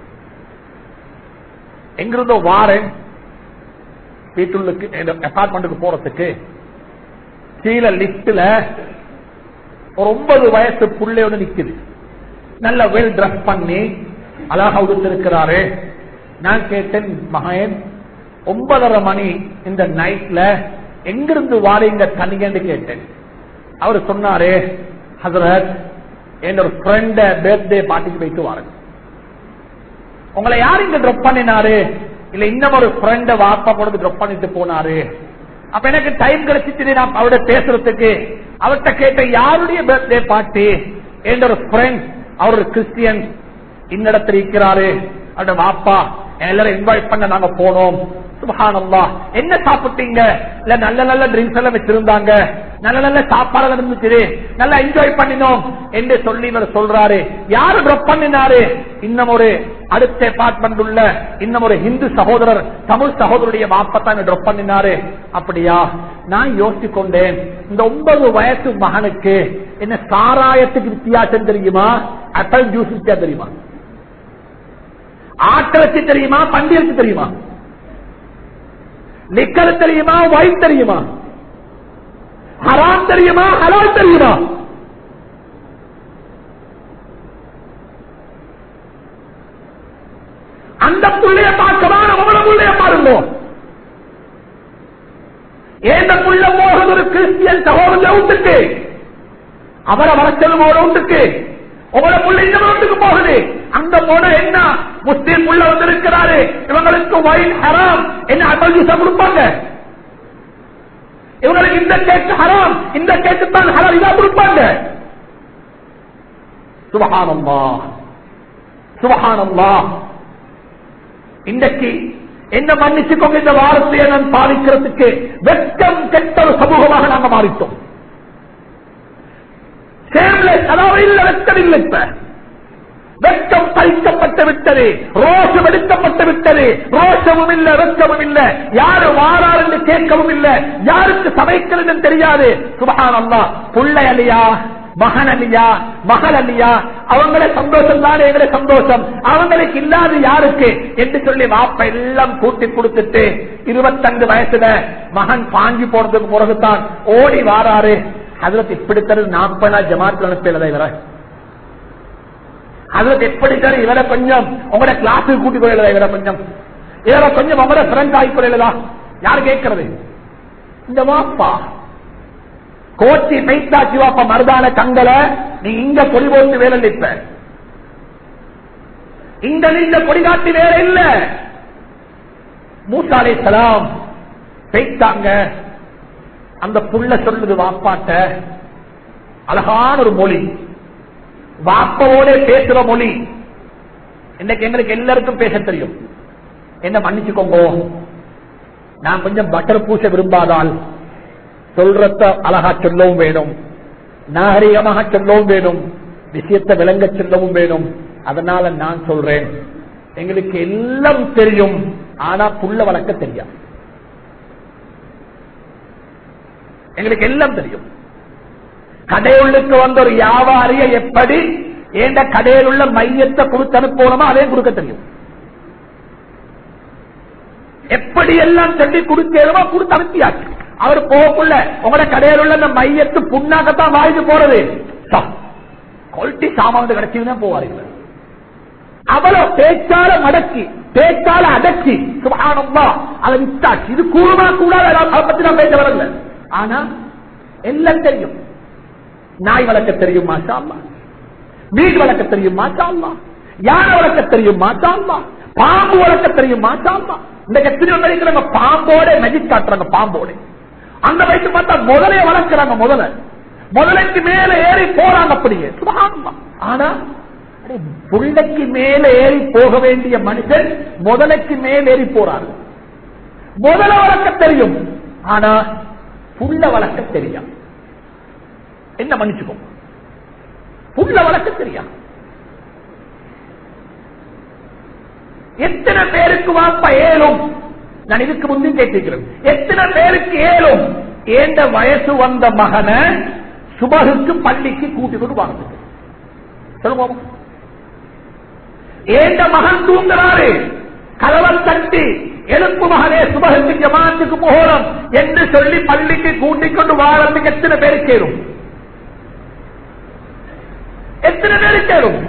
எங்கிருந்தோ வாரேன் வீட்டுள்ளுக்கு அபார்ட்மெண்ட்டுக்கு போறதுக்கு கீழே லிப்ட்ல ஒரு ஒன்பது வயசு புள்ளையோட நிக்குது நல்ல வெல் ட்ரெஸ் பண்ணி அழகா உடுத்திருக்கிறாரு நான் கேட்டேன் மகன் ஒன்பதரை மணி இந்த நைட்ல எங்கிருந்து வாரீங்க தனிங்கன்னு கேட்டேன் அவர் சொன்னாரு ஹசரத் என்னோட ஃப்ரெண்ட பர்த்டே பார்ட்டிக்கு போயிட்டு வாரேன் உங்களை யார் இங்க ட்ராப் பண்ணினாரு இல்ல இன்னும் ஒரு ஃப்ரெண்ட வாப்பா கொண்டு ட்ராப் பண்ணிட்டு போனாரு அப்ப எனக்கு டைம் கிடைச்சிட்டு நான் அவரோட பேசுறதுக்கு அவர்கிட்ட கேட்ட யாருடைய பர்த்டே பார்ட்டி என்ற ஒரு ஃப்ரெண்ட் அவர் ஒரு கிறிஸ்டியன் இன்னிடத்தில் இருக்கிறாரு அவரோட வாப்பா எல்லாரும் இன்வைட் பண்ண நாங்க போனோம் சுபஹானல்லா என்ன சாப்பிட்டீங்க இல்ல நல்ல நல்ல ட்ரிங்க்ஸ் எல்லாம் வச்சிருந்தாங்க நல்ல நல்ல சாப்பாடு இருந்துச்சு நல்லா என்ஜாய் பண்ணினோம் என்று சொல்லி இவர் சொல்றாரு யாரு ட்ராப் பண்ணினாரு இன்னும் ஒரு அடுத்த அபார்ட்மெண்ட் உள்ள இன்னும் ஒரு இந்து சகோதரர் தமிழ் சகோதரருடைய வாப்பத்தான் ட்ராப் பண்ணினாரு அப்படியா நான் யோசிச்சு கொண்டேன் இந்த ஒன்பது வயசு மகனுக்கு என்ன சாராயத்துக்கு வித்தியாசம் தெரியுமா அட்டல் ஜூஸ் வித்தியாசம் தெரியுமா ஆட்டிறச்சி தெரியுமா பண்டிகை தெரியுமா லிக்கர் தெரியுமா ஒயின் தெரியுமா ஹராம் தெரியுமா ஹலால் தெரியுமா அந்த புள்ளைய பார்க்கவா நம்மள புள்ளைய பாருங்க ஏந்த புள்ள போகிறது ஒரு கிறிஸ்டியன் சகோதர வீட்டுக்கு அவரை வரச்சலும் அவரோட வீட்டுக்கு உங்களோட புள்ள இந்த வீட்டுக்கு போகுது அந்த பொண்ணு என்ன முஸ்லீம் புள்ள வந்திருக்கிறாரு இவங்களுக்கு வயல் ஹராம் என்ன அட்டல் ஜூஸா கொடுப்பாங்க இவங்களுக்கு இந்த கேக்கு ஹராம் இந்த கேக்கு தான் ஹராம் இதா கொடுப்பாங்க சுபஹானம்மா சுபஹானம்மா இன்றைக்கு என்ன மன்னிச்சுக்கோங்க இந்த வாரத்தையை நான் பாதிக்கிறதுக்கு வெட்கம் கெட்ட ஒரு சமூகமாக நாங்க மாறிட்டோம் சேம்லெஸ் அதாவது இல்ல வெட்கம் இல்லை இப்ப வெட்கம் பறிக்கப்பட்டு விட்டது ரோஷம் எடுக்கப்பட்டு விட்டது ரோஷமும் இல்ல வெட்கமும் இல்ல யாரு வாரார் என்று கேட்கவும் இல்ல யாருக்கு சமைக்கிறது தெரியாது சுபகான் அல்லா புள்ளை அலியா மகன் அலியா மகள் அலியா அவங்கள சந்தோஷம் தான் எங்களை சந்தோஷம் அவங்களுக்கு இல்லாது யாருக்கு என்று சொல்லி வாப்ப எல்லாம் கூட்டி கொடுத்துட்டு இருபத்தஞ்சு வயசுல மகன் பாஞ்சி போனதுக்கு பிறகுதான் ஓடி வாராரு அதுல இப்படித்தர நாற்பதா ஜமாத்தில் அனுப்பியதை இவரை அதுல எப்படி சார் இவரை கொஞ்சம் உங்களோட கிளாஸுக்கு கூட்டி போயிடலாம் இவரை கொஞ்சம் இவரை கொஞ்சம் உங்களோட ஃப்ரெண்ட் ஆகி போயிடலா யாரு கேட்கறது இந்த வாப்பா கோச்சி மெய்த்தாச்சி வாப்பா மருதான கங்கல நீ இங்க பொடி போட்டு வேலை நிற்ப இங்க நின்ற கொடி காட்டி வேற இல்ல மூசாலை சலாம் பெய்த்தாங்க அந்த புள்ள சொல்லுது வாப்பாட்ட அழகான ஒரு மொழி வாப்பவோட பேசுற மொழி இன்னைக்கு எங்களுக்கு எல்லாருக்கும் பேச தெரியும் என்ன மன்னிச்சுக்கோங்க நான் கொஞ்சம் பட்டர் பூச விரும்பாதால் சொல்றத அழகா சொல்லவும் வேணும் நாகரிகமாக சொல்லவும் வேணும் விஷயத்தை விளங்க சொல்லவும் வேணும் அதனால நான் சொல்றேன் எங்களுக்கு எல்லாம் தெரியும் ஆனா புள்ள வளர்க்க தெரியாது எங்களுக்கு எல்லாம் தெரியும் கடையுள்ளுக்கு வந்த ஒரு வியாபாரிய எப்படி ஏண்ட கடையில் உள்ள மையத்தை கொடுத்து அனுப்பணுமோ அதே கொடுக்க தெரியும் எப்படி எல்லாம் சொல்லி கொடுக்கணுமோ கொடுத்து அனுப்பியாச்சு அவர் போகக்குள்ள உங்களோட கடையில் உள்ள அந்த மையத்து புண்ணாக்கத்தான் வாங்கிட்டு போறது குவாலிட்டி சாமான் கிடைச்சதுன்னா போவாரு அவ்வளவு பேச்சால மடக்கி பேச்சால அடக்கி சுபானம்மா அதை விட்டாச்சு இது கூடுமா கூடாது அதை பத்தி நான் பேச வரல ஆனா எல்லாம் தெரியும் நாய் வளர்க்க தெரியும் மாஷாமா வீடு வளர்க்க தெரியும் மாஷாமா யானை வளர்க்க தெரியும் மாஷாமா பாம்பு வளர்க்க தெரியும் மாஷாமா இந்த எத்தனை நினைக்கிறாங்க பாம்போட மெஜிக் காட்டுறாங்க பாம்போட அந்த வயசு பார்த்தா முதலைய வளர்க்கிறாங்க முதல்ல முதலைக்கு மேல ஏறி போறாங்க அப்படியே சுபகானமா ஆனா புள்ளைக்கு மேல ஏறி போக வேண்டிய மனிதன் முதலைக்கு மேல் ஏறி போறாரு முதல வளர்க்க தெரியும் ஆனா புள்ள வளர்க்க தெரியும் என்ன மன்னிச்சுக்கோ புள்ள வளர்க்க தெரியும் எத்தனை பேருக்கு வாப்ப ஏழும் நான் இதுக்கு முந்தைய கேட்டிருக்கிறேன் எத்தனை பேருக்கு ஏழும் ஏண்ட வயசு வந்த மகனை சுபகுக்கு பள்ளிக்கு கூட்டி கொண்டு வாங்க சொல்லுவோம் ஏண்ட மகன் தூங்குறாரு கலவல் தட்டி எழுப்பு மகனே சுபகுக்கு ஜமாத்துக்கு போகணும் என்று சொல்லி பள்ளிக்கு கூட்டிக் கொண்டு வாழறதுக்கு எத்தனை பேருக்கு ஏறும் எத்தனை பேருக்கு ஏறும்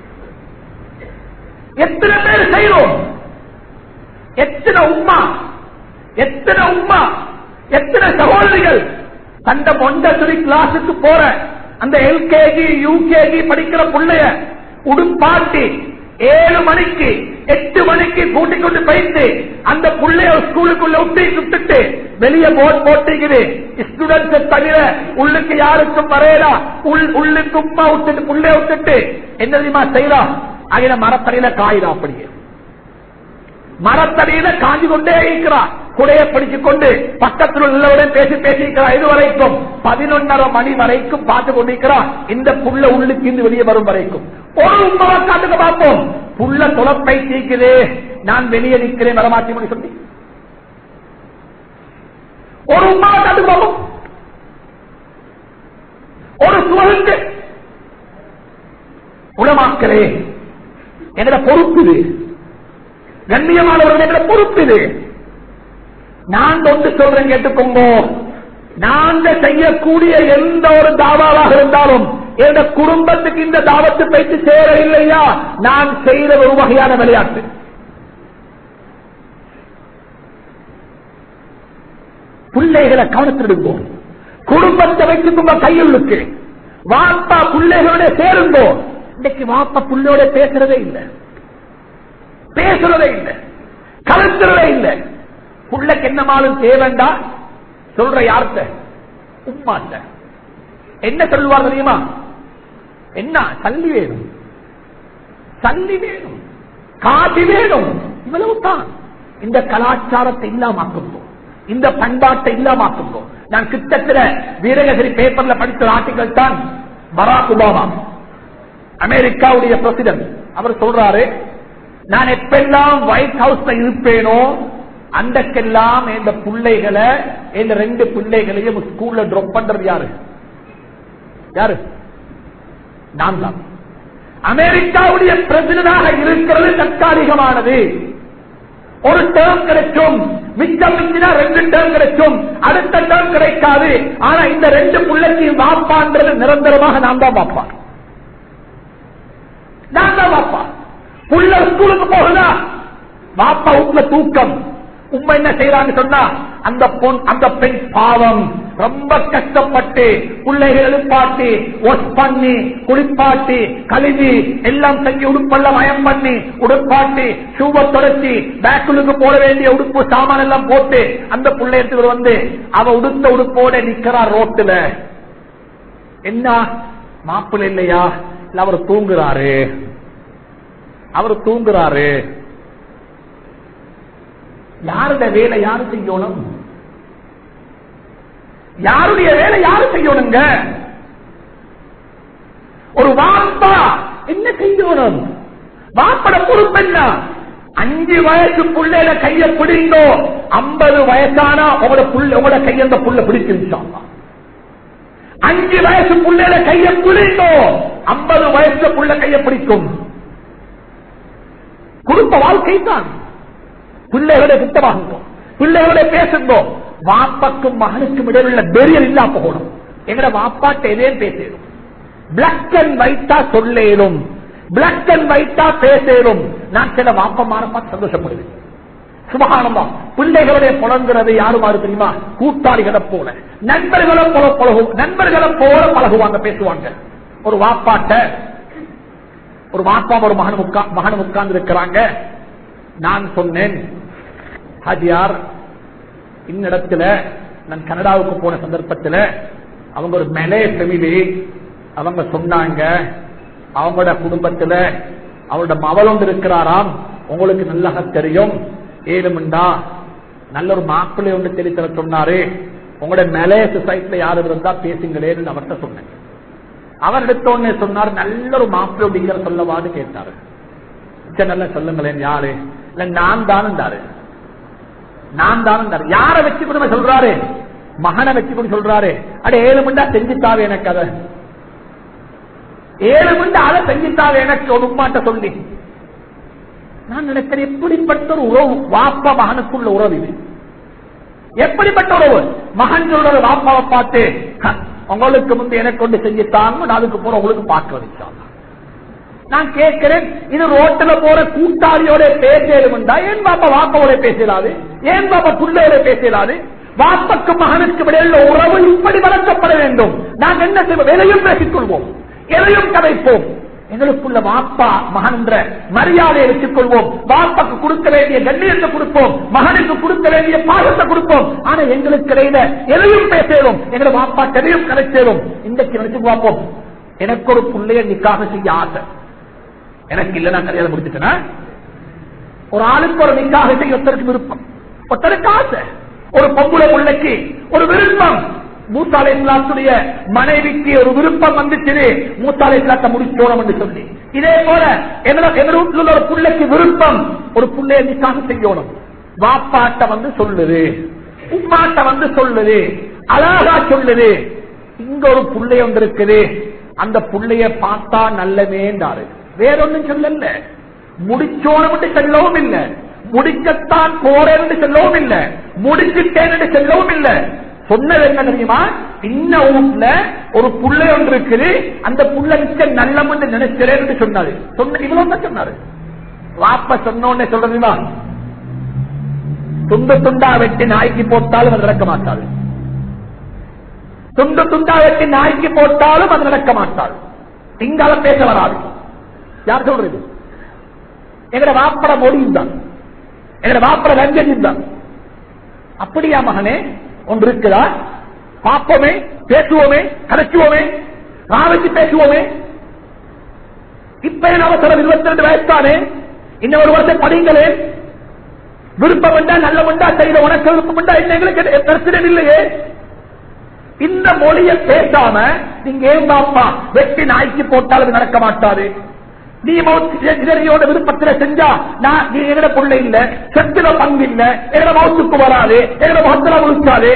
எத்தனை பேர் செய்யறோம் எத்தனை உம்மா எத்தனை உம்மா எத்தனை சகோதரிகள் தந்த மொண்டசரி கிளாஸுக்கு போற அந்த எல்கேஜி யூகேஜி படிக்கிற பிள்ளைய உடுப்பாட்டி ஏழு மணிக்கு எட்டு மணிக்கு கூட்டிக் கொண்டு போயிட்டு அந்த புள்ளைய ஸ்கூலுக்குள்ள விட்டு விட்டுட்டு வெளியே போட் போட்டிக்குது ஸ்டூடெண்ட்ஸ் தவிர உள்ளுக்கு யாருக்கும் வரையலா உள்ளுக்கு உமா விட்டுட்டு புள்ளைய விட்டுட்டு என்ன தெரியுமா செய்யறா அகில மரத்தடியில காயிடா அப்படியே மரத்தடியில காஞ்சி கொண்டே இருக்கிறா குடைய பிடிச்சு கொண்டு பக்கத்தில் உள்ளவுடன் பேசி பேசியிருக்கிறா இது வரைக்கும் பதினொன்னரை மணி வரைக்கும் பார்த்து கொண்டிருக்கிறா இந்த புள்ள உள்ளுக்கு இருந்து வெளியே வரும் வரைக்கும் ஒரு உண்மை காட்டுக்க பார்ப்போம் புள்ள தொலைப்பை தீக்குது நான் வெளியே நிற்கிறேன் வரமாற்றி மணி சொல்லி ஒரு உண்மை காட்டுக்கு பார்ப்போம் ஒரு சுவகுக்கு உளமாக்கிறே எங்கட பொறுப்பு இது கண்ணியமானவர்கள் எங்கட பொறுப்பு இது நான் ஒன்று சொல்றேன் கேட்டுக்கோங்க நாங்க செய்யக்கூடிய எந்த ஒரு தாவாவாக இருந்தாலும் எங்க குடும்பத்துக்கு இந்த தாவத்து போயிட்டு சேர இல்லையா நான் செய்த ஒரு வகையான விளையாட்டு பிள்ளைகளை கவனத்திடுங்கோ குடும்பத்தை வைத்துக்கோங்க கையுள்ளுக்கு வாப்பா பிள்ளைகளோட சேருங்கோ இன்னைக்கு வாப்பா புள்ளோட பேசுறதே இல்லை பேசுறதே இல்லை கலந்துறதே இல்லை புள்ளைக்கு என்னமாலும் தேவைண்டா சொல்ற யார்கிட்ட உமாட்ட என்ன சொல்லுவார் தெரியுமா என்ன சல்லி வேணும் சல்லி வேணும் காசி வேணும் இவ்வளவுதான் இந்த கலாச்சாரத்தை இல்லாமக்குங்கோ இந்த பண்பாட்டை இல்லாமக்குங்கோ நான் கிட்டத்தட்ட வீரகசிரி பேப்பர்ல படித்த ஆர்டிகல் தான் பராக் ஒபாமா அமெரிக்காவுடைய பிரசிடன்ட் அவர் சொல்றாரு நான் எப்பெல்லாம் ஒயிட் ஹவுஸ்ல இருப்பேனோ அந்தக்கெல்லாம் இந்த பிள்ளைகளை இந்த ரெண்டு பிள்ளைகளையும் ஸ்கூல்ல ட்ராப் பண்றது யாரு யாரு நான் தான் அமெரிக்காவுடைய பிரசிடனாக இருக்கிறது தற்காலிகமானது ஒரு டேர்ம் கிடைக்கும் மிச்சம் மிஞ்சினா ரெண்டு டேர்ம் கிடைக்கும் அடுத்த டேர்ம் கிடைக்காது ஆனா இந்த ரெண்டு பிள்ளைக்கு வாப்பான்றது நிரந்தரமாக நான் தான் வாப்பான் நான் தான் வாப்பா புள்ள ஸ்கூலுக்கு போகுதா வாப்பா உள்ள தூக்கம் உண்மை என்ன செய்யறான்னு சொன்னா அந்த பொன் அந்த பெண் பாவம் ரொம்ப கஷ்டப்பட்டு பிள்ளைகள் எழுப்பாட்டி வாஷ் பண்ணி குளிப்பாட்டி கழுவி எல்லாம் செஞ்சு உடுப்பெல்லாம் மயம் பண்ணி உடுப்பாட்டி ஷூவை தொடச்சி பேக்குளுக்கு போட வேண்டிய உடுப்பு சாமான் எல்லாம் போட்டு அந்த பிள்ளை எடுத்துட்டு வந்து அவ உடுத்த உடுப்போட நிக்கிறா ரோட்டுல என்ன மாப்பிள்ளை இல்லையா இல்ல அவர் தூங்குறாரு அவர் தூங்குறாரு யாருடைய வேலை யாரு செய்யணும் யாருடைய வேலை யாரு செய்யணுங்க ஒரு வாப்பா என்ன செய்யணும் வாப்பட பொறுப்பு என்ன அஞ்சு வயசு புள்ளையில கைய பிடிங்கோ ஐம்பது வயசானா உங்களோட புள்ள உங்களோட கையந்த புள்ள பிடிச்சிருச்சாங்க அஞ்சு வயசு புள்ளையில கைய பிடிங்கோ ஐம்பது வயசு புள்ள கைய பிடிக்கும் குடும்ப வாழ்க்கை தான் பிள்ளைகளோட கிட்டமாகுங்கோ பிள்ளைகளோட பேசுங்கோ வாப்பாக்கும் மகனுக்கும் இடையில் உள்ள பெரியல் இல்லா போகணும் எங்கட வாப்பாட்ட எதையும் பேசணும் பிளாக் அண்ட் ஒயிட்டா சொல்லேலும் பிளாக் அண்ட் ஒயிட்டா பேசலும் நான் சில வாப்பமான பார்த்து சந்தோஷப்படுவேன் சுபகானமா பிள்ளைகளுடைய புலங்குறது யாரு மாறு தெரியுமா கூட்டாளிகளை போல நண்பர்களை போல பழகும் நண்பர்களை போல பழகுவாங்க பேசுவாங்க ஒரு வாப்பாட்ட ஒரு வாப்பா ஒரு மகன் உட்கா மகன் உட்கார்ந்து இருக்கிறாங்க நான் சொன்னேன் ஹாஜியார் இன்னிடத்துல நான் கனடாவுக்கு போன சந்தர்ப்பத்தில் அவங்க ஒரு மெலே ஃபெமிலி அவங்க சொன்னாங்க அவங்களோட குடும்பத்துல அவரோட மவள் ஒன்று இருக்கிறாராம் உங்களுக்கு நல்லா தெரியும் ஏழுமண்டா நல்ல ஒரு மாப்பிள்ளை ஒன்று தெளித்தர சொன்னாரு உங்களோட மெலே சொசைட்டில யாரு இருந்தா பேசுங்களேன்னு அவர்கிட்ட சொன்னேன் அவர் எடுத்தோடனே சொன்னார் நல்ல ஒரு மாப்பிள்ளை அப்படிங்கிற சொல்லவாது கேட்டாரு சரி நல்லா சொல்லுங்களேன் யாரு இல்ல நான் தானுந்தாரு நான் தானுந்தாரு யார வச்சு கூட சொல்றாரு மகனை வச்சு கூட சொல்றாரு அட ஏழு மண்டா செஞ்சுத்தாவே எனக்கு அதை ஏழு மண்டா அதை செஞ்சுத்தாவே எனக்கு ஒரு உமாட்ட சொல்லி நான் நினைக்கிறேன் எப்படிப்பட்ட ஒரு உறவு வாப்பா மகனுக்குள்ள உறவு இது எப்படிப்பட்ட உறவு மகன் சொல்ற வாப்பாவை பார்த்து "ஹ, உங்களுக்கு முந்தைய எனக்கு கொண்டு செஞ்சுத்தாங்க நான் அதுக்கு போற உங்களுக்கு பார்க்க வச்சாங்க நான் கேட்கிறேன் இது ரோட்டில் போற கூட்டாளியோட பேசலும்டா ஏன் பாப்பா வாப்பாவோட பேசலாது ஏன் பாப்பா புள்ளையோட பேசலாது வாப்பக்கு மகனுக்கு இடையில உறவு இப்படி வளர்க்கப்பட வேண்டும் நாங்கள் என்ன செய்வோம் எதையும் பேசிக் கொள்வோம் எதையும் கதைப்போம் எங்களுக்குள்ள வாப்பா மகன் என்ற மரியாதையை வச்சுக் கொள்வோம் வாப்பாக்கு கொடுக்க வேண்டிய கண்ணியத்தை கொடுப்போம் மகனுக்கு கொடுக்க வேண்டிய பாகத்தை கொடுப்போம் ஆனா எங்களுக்கு இடையில எதையும் பேசலும் எங்களை வாப்பா எதையும் கதைச்சேரும் இன்றைக்கு நினைச்சு பார்ப்போம் எனக்கு ஒரு பிள்ளைய நிக்காக செய்ய ஆசை எனக்கு இல்ல நான் கல்யாணம் முடிச்சுட்டேனா ஒரு ஆளுக்கு ஒரு நிக்காக செய்ய ஒருத்தருக்கு விருப்பம் ஒருத்தருக்கு ஆசை ஒரு பொம்புல பிள்ளைக்கு ஒரு விருப்பம் மூத்தாலை இஸ்லாத்துடைய மனைவிக்கு ஒரு விருப்பம் வந்துச்சு மூத்தாலை இஸ்லாத்தை முடிச்சோம் என்று சொல்லி இதே போல எங்களோட எங்க வீட்டுல உள்ள ஒரு பிள்ளைக்கு விருப்பம் ஒரு பிள்ளைய நிக்காக செய்யணும் வாப்பாட்ட வந்து சொல்லுது உம்மாட்ட வந்து சொல்லுது அழகா சொல்லுது இங்க ஒரு புள்ளை ஒன்று இருக்குது அந்த புள்ளைய பார்த்தா நல்லமேன்றாரு வேறொன்னும் சொல்லல முடிச்சோணும் என்று சொல்லவும் இல்லை முடிக்கத்தான் போறேன் என்று சொல்லவும் இல்லை முடிச்சுட்டேன் என்று சொல்லவும் இல்லை சொன்னது என்ன தெரியுமா இன்ன வீட்டுல ஒரு புள்ளை ஒன்று இருக்குது அந்த புள்ள மிச்ச நல்லம் என்று நினைக்கிறேன் என்று சொன்னாரு சொன்ன இவ்வளவு தான் சொன்னாரு வாப்ப சொன்னோன்னே சொல்றதுமா துண்டு துண்டா வெட்டி நாய்க்கு போட்டாலும் அது நடக்க மாட்டாது துண்டு துண்டா வெட்டி நாய்க்கு போட்டாலும் அது நடக்க மாட்டாள் இங்கால பேச வராது யார் சொல்றது எங்கட வாப்பட மொழியும் தான் எங்கட வாப்பட ரஞ்சனியும் தான் அப்படியா மகனே ஒன்று இருக்குதா பார்ப்போமே பேசுவோமே கதைச்சுவோமே ராவச்சு பேசுவோமே இப்ப என் அவசரம் இருபத்தி ரெண்டு வயசுதானே இன்னும் ஒரு வருஷம் படிங்களே விருப்பம் உண்டா நல்ல உண்டா செய்த உனக்கு விருப்பம் உண்டா என்ன எங்களுக்கு பிரச்சனை இல்லையே இந்த மொழியை பேசாம நீங்க ஏன் பாப்பா வெட்டி நாய்க்கு போட்டாலும் நடக்க மாட்டாது நீ இதனையோட விருப்பத்துல செஞ்சா நான் நீ எங்கட புள்ள இல்ல செத்துல பங்கு இல்ல எங்கட மௌத்துக்கு வராது எங்கட முகத்துல முழிச்சாது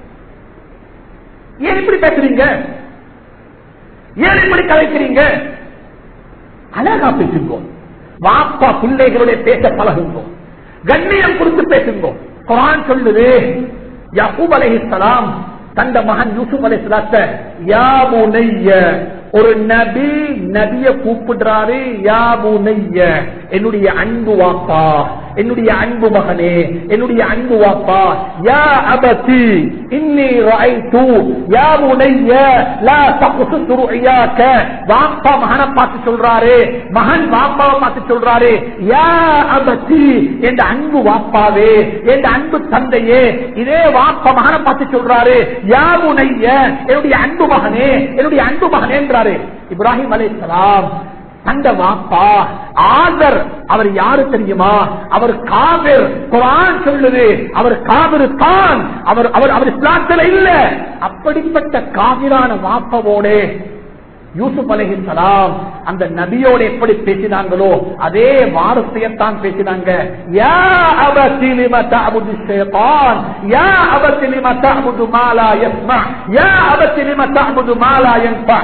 ஏன் இப்படி பேசுறீங்க ஏன் இப்படி கலைக்கிறீங்க அழகா பேசுங்க வாப்பா பிள்ளைகளுடைய பேச பழகுங்க கண்ணியம் குறித்து பேசுங்க குரான் சொல்லுது யகூப் அலைஹிஸ்ஸலாம் தந்த மகன் யூசுப் அலைஹிஸ்ஸலாத்த யா புனைய ஒரு நபி நபிய கூப்பிடுறாரு யா புனைய என்னுடைய அன்பு வாப்பா என்னுடைய அன்பு மகனே என்னுடைய அன்பு வாப்பா யா அபதி இன்னி ரஐது யா புனைய லா தக்சுஸ் ருயாக்க வாப்பா மகனை பார்த்து சொல்றாரு மகன் வாப்பாவை பார்த்து சொல்றாரு யா அபதி என்ற அன்பு வாப்பாவே என்ற அன்பு தந்தையே இதே வாப்பா மகனை பார்த்து சொல்றாரு யா புனைய என்னுடைய அன்பு மகனே என்னுடைய அன்பு மகனே என்றாரு இப்ராஹிம் அலைஹிஸ்ஸலாம் அந்த வாப்பா ஆதர் அவர் யாரு தெரியுமா அவர் காவிர் குரான் சொல்லுது அவர் காவிர் தான் அவர் அவர் அவர் இஸ்லாத்துல இல்ல அப்படிப்பட்ட காவிரான வாப்பாவோட யூசுப் அலைஹிஸ்ஸலாம் அந்த நபியோட எப்படி பேசினாங்களோ அதே வார்த்தையத்தான் பேசினாங்க யா அபதி லிம தஅபுது ஷைத்தான் யா அபதி லிம தஅபுது மா லா யஸ்மா யா அபதி லிம தஅபுது மா லா யன்ஃபா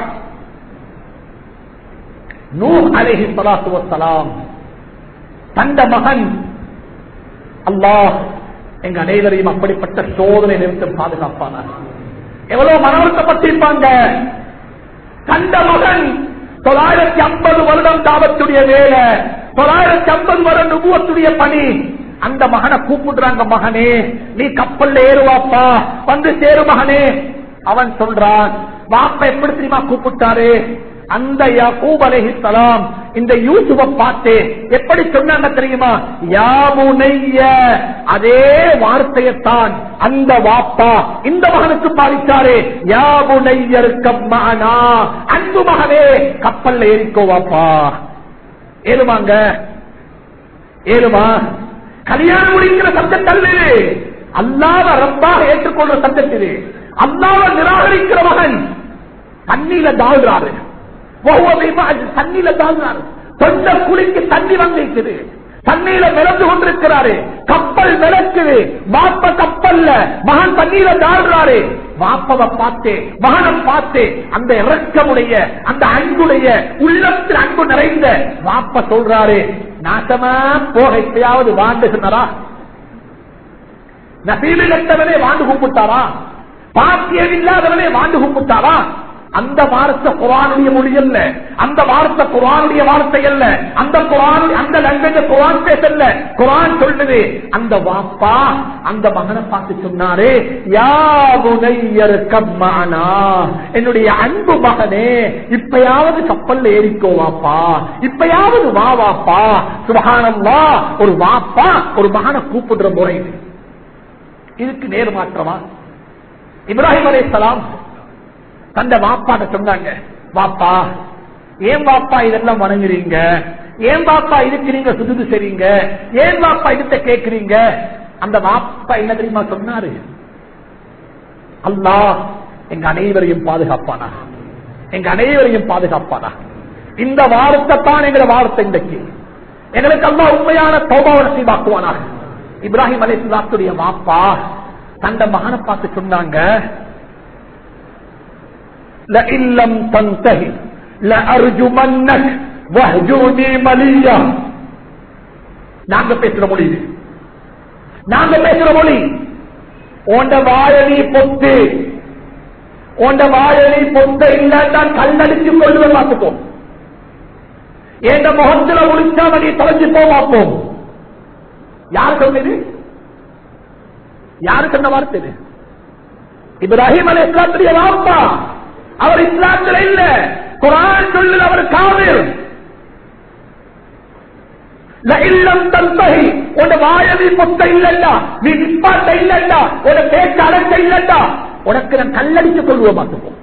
நூஹ் அலைஹி ஸலாத்து வஸ்ஸலாம் தந்த மகன் அல்லாஹ் எங்க அனைவரையும் அப்படிப்பட்ட சோதனை நிறுத்த பாதுகாப்பானார் எவ்வளவு மனவருத்தப்பட்டிருப்பாங்க கண்ட மகன் தொள்ளாயிரத்தி ஐம்பது வருடம் தாவத்துடைய வேலை தொள்ளாயிரத்தி ஐம்பது வருடம் நுபுவத்துடைய பணி அந்த மகனை கூப்பிடுறாங்க மகனே நீ கப்பல்ல ஏறுவாப்பா வந்து சேரு மகனே அவன் சொல்றான் வாப்ப எப்படி தெரியுமா கூப்பிட்டாரு அந்த யாக்கூப் அலைஹிஸ்ஸலாம் இந்த யூசுஃப பார்த்து எப்படி சொன்னாங்க தெரியுமா யாமுனைய அதே வார்த்தையத்தான் அந்த வாப்பா இந்த மகனுக்கு பாதிச்சாரு யாமுனையருக்கம்மானா அன்பு மகனே கப்பல்ல ஏறிக்கோ வாப்பா ஏறுவாங்க ஏறுமா கல்யாணம் முடிக்கிற சப்ஜெக்ட் அல்ல இது அல்லாத ரப்பாக ஏற்றுக்கொள்ற சப்ஜெக்ட் இது அல்லாத நிராகரிக்கிற மகன் தண்ணியில தாழ்றாரு தண்ணியில தாழ்றாரு தொண்ட குளிக்கு தண்ணி வந்திருக்குது தண்ணியில மிதந்து கொண்டிருக்கிறாரு கப்பல் மிதக்குது மாப்ப கப்பல்ல மகன் தண்ணீர தாழ்றாரு மாப்பவை பார்த்து மகனை பார்த்து அந்த இறக்கமுடைய அந்த அன்புடைய உள்ளத்தில் அன்பு நிறைந்த மாப்ப சொல்றாரு நாசமா போக எப்பயாவது வாண்டு சொன்னாரா நசீலிழந்தவனே வாண்டு கூப்பிட்டாரா பாக்கியம் இல்லாதவனே வாண்டு கூப்பிட்டாரா அந்த வார்த்தை குரானுடைய மொழி அல்ல அந்த வார்த்தை குரானுடைய வார்த்தை அல்ல அந்த குரான் அந்த லாங்குவேஜ் குரான் பேசல குரான் சொல்லுது அந்த வாப்பா அந்த மகனை பார்த்து சொன்னாரு யாவுனையருக்கம்மானா என்னுடைய அன்பு மகனே இப்பயாவது கப்பல்ல ஏறிக்கோ வாப்பா இப்பயாவது வா வாப்பா சுபகானம் வா ஒரு வாப்பா ஒரு மகனை கூப்பிடுற முறை இது இதுக்கு நேர் மாற்றமா இப்ராஹிம் அலைசலாம் தந்த வாப்பாட்ட சொன்னாங்க வாப்பா ஏன் வாப்பா இதெல்லாம் வணங்குறீங்க ஏன் வாப்பா இதுக்கு நீங்க சுதுது செய்றீங்க ஏன் வாப்பா இதுத்த கேக்குறீங்க அந்த வாப்பா என்ன தெரியுமா சொன்னாரு அல்லாஹ் எங்க அனைவரையும் பாதுகாப்பானா எங்க அனைவரையும் பாதுகாப்பானா இந்த வார்த்தை தான் எங்களை வார்த்தை இன்றைக்கு எங்களுக்கு அல்லா உண்மையான தௌபாவை சீவாக்குவானாக இப்ராஹிம் அலிஸ்லாத்துடைய வாப்பா தந்த மகனை பார்த்து சொன்னாங்க لئن لم تنتهي لأرجمنك واهجرني مليا நாங்க பேசுற மொழி இது நாங்க பேசுற மொழி உண்ட வாழனி பொத்து உண்ட வாழனி பொத்த இல்லாட்டா கல்லடிச்சு கொள்ளுவ பார்த்துக்கோ என் முகத்துல முடிச்சாம நீ தொலைஞ்சு போ பார்ப்போம் யார் சொன்னது யாரு சொன்ன வார்த்தை இது இப்ராஹிம் அலி இஸ்லாத்துடைய வாப்பா அவர் இஸ்லாத்தில் இல்ல குரான் சொல்லுது அவர் காவிர் இல்லம் தந்தகை உன் வாயவி பொத்த இல்லண்டா நீ நிப்பாட்ட இல்லண்டா உன பேச்ச அழைக்க இல்லண்டா உனக்கு நான் கல்லடித்துக் கொள்வோம் பார்த்துப்போம்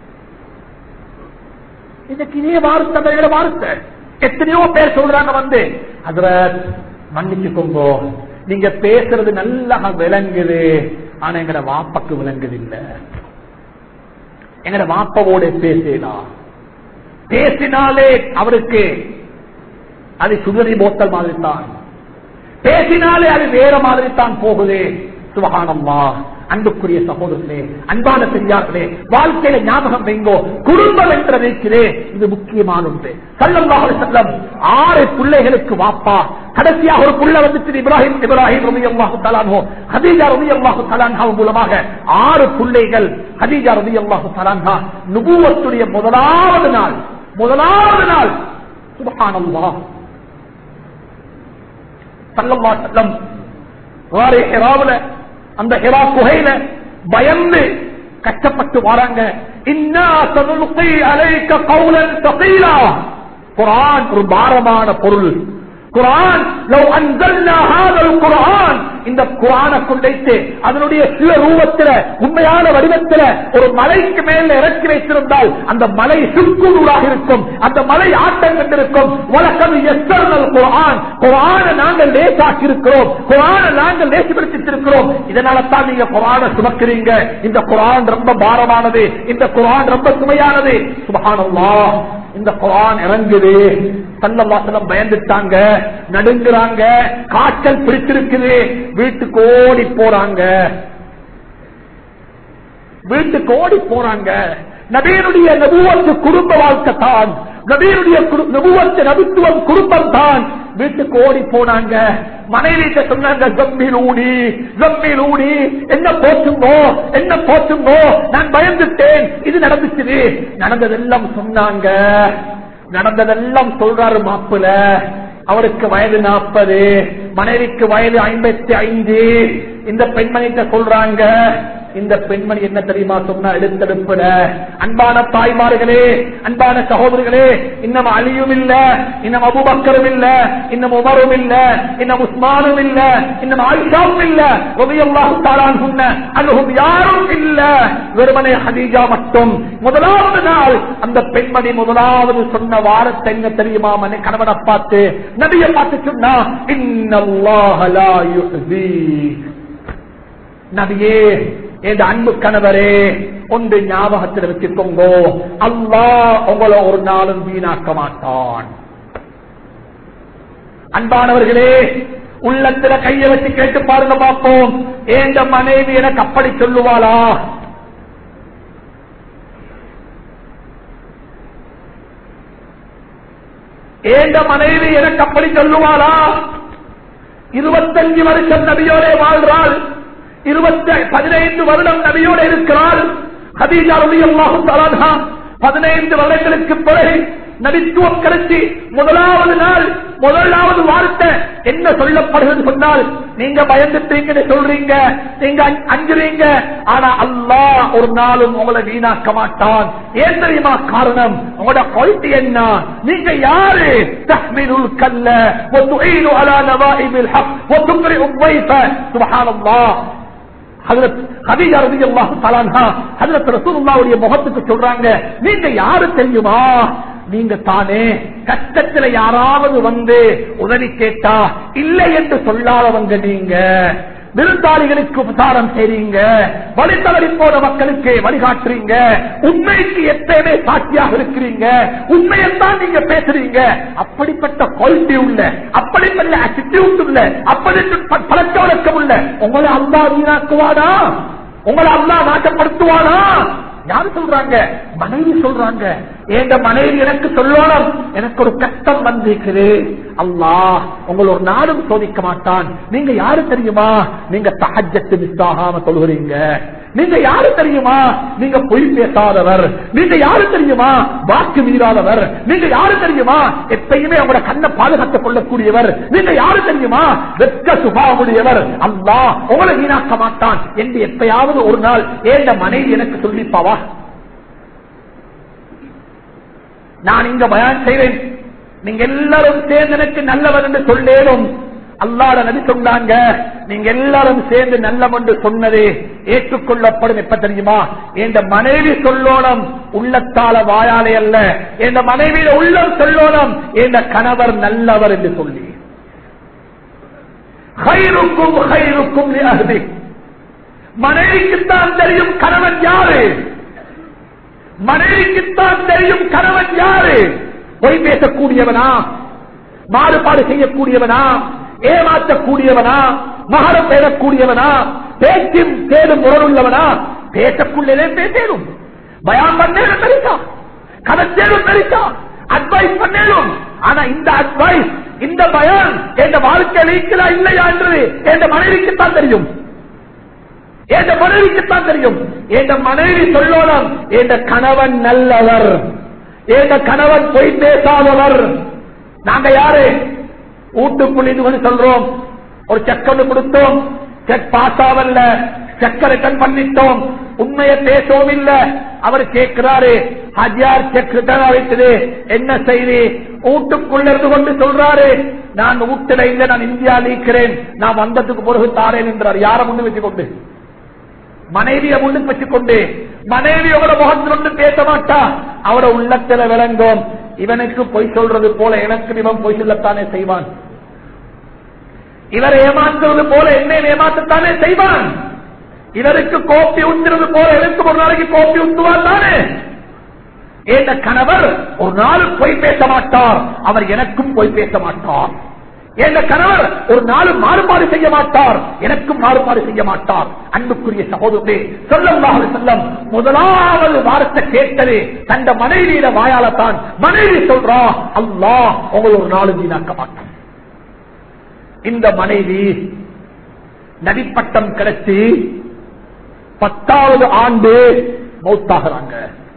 இதுக்கு இதே வார்த்தை வேற வார்த்தை எத்தனையோ பேர் சொல்றாங்க வந்து அதுல மன்னிச்சுக்கோங்கோ நீங்க பேசுறது நல்லா விளங்குது ஆனா எங்கட வாப்பக்கு விளங்குது இல்ல எங்கட வாப்பவோட பேசலாம் பேசினாலே அவருக்கு அது சுகரி போத்தல் மாதிரி தான் பேசினாலே அது வேற மாதிரி தான் போகுது சுபகானம்மா அன்புக்குரிய சகோதரர்களே அன்பான பெரியார்களே வாழ்க்கையில ஞாபகம் வைங்கோ குடும்பம் என்ற வைக்கிறே இது முக்கியமான ஒன்று சல்லல்லாஹு செல்லம் ஆறு பிள்ளைகளுக்கு வாப்பா கடைசியாக ஒரு புள்ள வந்துச்சு இப்ராஹிம் இப்ராஹிம் ரவி அல்லாஹு தலான்ஹோ ஹதீஜா ரவி அல்லாஹு தலான்ஹா மூலமாக ஆறு பிள்ளைகள் ஹதீஜா ரவி அல்லாஹு தலான்ஹா நுபுவத்துடைய முதலாவது நாள் முதலாவது நாள் சுபஹானல்லாஹ் சல்லல்லா செல்லம் வாரே ஹெராவுல அந்த ஹெரா குகையில பயந்து கஷ்டப்பட்டு வராங்க இன்னா சதுல்கி அலைக்க கௌலன் தகீலா குர்ஆன் ஒரு பாரமான பொருள் குரான் லவ் அன்சல்னா ஹாதல் குர்ஆன் இந்த குரானை கொண்டைத்து அதனுடைய சில ரூபத்துல உண்மையான வடிவத்துல ஒரு மலைக்கு மேல இறக்கி வைத்திருந்தால் அந்த மலை சுக்குநூறாக இருக்கும் அந்த மலை ஆட்டம் கண்டிருக்கும் வழக்கம் எஸ்தர்னல் குரான் குரானை நாங்கள் லேசாக்கி இருக்கிறோம் குரானை நாங்கள் லேசுபடுத்திருக்கிறோம் இதனால தான் நீங்க குரானை சுமக்கிறீங்க இந்த குரான் ரொம்ப பாரமானது இந்த குரான் ரொம்ப சுமையானது சுபஹானல்லாஹ் இந்த குரான் இறங்குது சல்லவாசனம் பயந்துட்டாங்க நடுங்குறாங்க காய்ச்சல் பிடிச்சிருக்குது வீட்டுக்கு ஓடி போறாங்க வீட்டுக்கு ஓடி போறாங்க நபீனுடைய நபுவத்து குடும்ப வாழ்க்கை தான் நபீனுடைய நபுவத்து நபித்துவம் குடும்பம் தான் வீட்டுக்கு ஓடி போனாங்க மனைவிட்ட சொன்னாங்க ஜம்மில் ஊடி ஜம்மில் ஊடி என்ன போச்சுங்கோ என்ன போச்சுங்கோ நான் பயந்துட்டேன் இது நடந்துச்சு நடந்ததெல்லாம் சொன்னாங்க நடந்ததெல்லாம் சொல்றாரு மாப்பிள அவருக்கு வயது நாற்பது மனைவிக்கு வயது ஐம்பத்தி ஐந்து இந்த பெண்மணிட்ட சொல்றாங்க இந்த பெண்மணி என்ன தெரியுமா சொன்னா எடுத்தெடுப்புல அன்பான தாய்மார்களே அன்பான சகோதரர்களே இன்னும் அலியும் இல்ல இன்னும் அபுபக்கரும் இல்ல இன்னும் உமரும் இல்ல இன்னும் உஸ்மானும் இல்ல இன்னும் ஆயிஷாவும் இல்ல உதயல்லாஹு தாலான் சொன்ன அனுகும் யாரும் இல்ல வெறுமனே ஹதீஜா மட்டும் முதலாவது நாள் அந்த பெண்மணி முதலாவது சொன்ன வாரத்தை என்ன தெரியுமா மனை கணவனை பார்த்து நபியை பார்த்து சொன்னா இன்னல்லாஹ லா யுஹ்தி நபியே என் அன்பு கணவரே ஒன்று ஞாபகத்தில் வச்சுக்கோங்க அல்லாஹ் உங்களை ஒரு நாளும் வீணாக்க மாட்டான் அன்பானவர்களே உள்ளத்துல கைய வச்சு கேட்டு பாருங்க பார்ப்போம் ஏந்த மனைவி எனக்கு அப்படி சொல்லுவாளா ஏந்த மனைவி எனக்கு அப்படி சொல்லுவாளா இருபத்தஞ்சு வருஷம் நபியோரே வாழ்றாள் இருபத்தி பதினைந்து வருடம் நபியோடு இருக்கிறாள் ஹதீஜா ரலியல்லாஹு தஆலா பதினைந்து வருடங்களுக்கு பிறகு நபித்துவம் கிடைச்சி முதலாவது நாள் முதலாவது வார்த்தை என்ன சொல்லப்படுகிறது சொன்னால் நீங்க பயந்துட்டீங்கன்னு சொல்றீங்க நீங்க அஞ்சுறீங்க ஆனா அல்லாஹ் ஒரு நாளும் உங்களை வீணாக்க மாட்டான் ஏன் தெரியுமா காரணம் உங்களோட குவாலிட்டி என்ன நீங்க யாரு தஹ்மிலுல் கல்ல وتعين على نوائب الحق وتقرئ الضيف سبحان الله முகத்துக்கு சொல்றாங்க நீங்க யாரு தெரியுமா நீங்க தானே கஷ்டத்துல யாராவது வந்து உதவி கேட்டா இல்லை என்று சொல்லாதவங்க நீங்க விருந்தாளிகளுக்கு உபசாரம் செய்றீங்க வழித்தவறி போன மக்களுக்கு வழிகாட்டுறீங்க உண்மைக்கு எப்பயுமே சாட்சியாக இருக்கிறீங்க உண்மையத்தான் நீங்க பேசுறீங்க அப்படிப்பட்ட குவாலிட்டி உள்ள அப்படிப்பட்ட ஆட்டிடியூட் உள்ள அப்படி பழக்க வழக்கம் உள்ள உங்களை அல்லா வீணாக்குவானா உங்களை அல்லா நாட்டப்படுத்துவானா யாரு சொல்றாங்க மனைவி சொல்றாங்க என் மனைவி எனக்கு சொல்லணும் எனக்கு ஒரு கஷ்டம் வந்திருக்குது அல்லாஹ் உங்களை ஒரு நாளும் சோதிக்க மாட்டான் நீங்க யாரு தெரியுமா நீங்க தஹஜத்து மிஸ் ஆகாம சொல்லுறீங்க நீங்க யாரு தெரியுமா நீங்க பொய் பேசாதவர் நீங்க யாரு தெரியுமா வாக்கு மீறாதவர் நீங்க யாரு தெரியுமா எப்பயுமே அவங்களோட கண்ணை பாதுகாத்துக் கொள்ளக்கூடியவர் நீங்க யாரு தெரியுமா வெக்க சுபாவுடையவர் அல்லா உங்களை வீணாக்க மாட்டான் என்று எப்பயாவது ஒரு நாள் ஏண்ட மனைவி எனக்கு சொல்லிப்பாவா நான் இங்க பயான் செய்வேன் நீங்க எல்லாரும் சேர்ந்து எனக்கு நல்லவர் என்று சொல்லேனும் அல்லாட நபி சொன்னாங்க நீங்க எல்லாரும் சேர்ந்து நல்லம் என்று சொன்னது ஏற்றுக்கொள்ளப்படும் எப்ப தெரியுமா என்ற மனைவி சொல்லோனம் உள்ளத்தால வாயாலே அல்ல என்ற மனைவியில உள்ளம் சொல்லோனம் என்ற கணவர் நல்லவர் என்று சொல்லி ஹைருக்கும் ஹைருக்கும் அஹ்தி மனைவிக்குத்தான் தெரியும் கணவன் யாரு மனைவிக்குத்தான் தெரியும் கணவன் யாரு பொய் பேசக்கூடியவனா மாறுபாடு செய்யக்கூடியவனா ஏமாற்றக்கூடியவனா மகரம் பேரக்கூடியவனா பேச்சும் தேடும் முரணுள்ளவனா பேசக்குள்ளே பேசேனும் பயம் பண்ணேனும் பெருசா கதச்சேரும் பெருசா அட்வைஸ் பண்ணேனும் ஆனா இந்த அட்வைஸ் இந்த பயம் என் வாழ்க்கையில் இருக்கிறா இல்லையா என்று என் மனைவிக்குத்தான் தெரியும் என் மனைவிக்குத்தான் தெரியும் என் மனைவி சொல்லணும் என் கணவன் நல்லவர் என் கணவன் பொய் பேசாதவர் நாங்க யாரு வீட்டுக்குள்ள சொல்றோம் ஒரு செக் ஒன்று கொடுத்தோம் செக் பாஸ் ஆகல செக் ரிட்டர்ன் பண்ணிட்டோம் உண்மையை பேசவும் இல்ல அவர் கேட்கிறாரு ஹஜியார் செக் ரிட்டர்ன் வைத்தது என்ன செய்தி வீட்டுக்குள்ள இருந்து கொண்டு சொல்றாரு நான் வீட்டுல இல்ல நான் இந்தியா நீக்கிறேன் நான் வந்ததுக்கு பிறகு தாரேன் என்றார் யார முன்னு வச்சு கொண்டு மனைவிய முன்னுக்கு வச்சுக்கொண்டு மனைவியோட முகத்தில் ஒன்று பேச மாட்டா அவட உள்ளத்துல விளங்கும் இவனுக்கு பொய் சொல்றது போல எனக்கு இவன் பொய் சொல்லத்தானே செய்வான் இவர் ஏமாற்றுவது போல என்னை ஏமாற்றத்தானே செய்வான் இவருக்கு கோப்பி ஊத்துறது போல எனக்கு ஒரு நாளைக்கு கோப்பி ஊத்துவான் தானே என்ற கணவர் ஒரு நாள் பொய் பேச மாட்டார் அவர் எனக்கும் பொய் பேச மாட்டார் என்ற கணவர் ஒரு நாள் மாறுபாடு செய்ய மாட்டார் எனக்கும் மாறுபாடு செய்ய மாட்டார் அன்புக்குரிய சகோதரே சொல்லம் செல்லம் முதலாவது வாரத்தை கேட்டது தந்த மனைவியில வாயாலத்தான் மனைவி சொல்றா அல்லாஹ் உங்களை ஒரு நாள் வீணாக்க மாட்டான் இந்த மனைவி நடிப்பட்டம் கிடைச்சி பத்தாவது ஆண்டு மௌத்தாகிறாங்க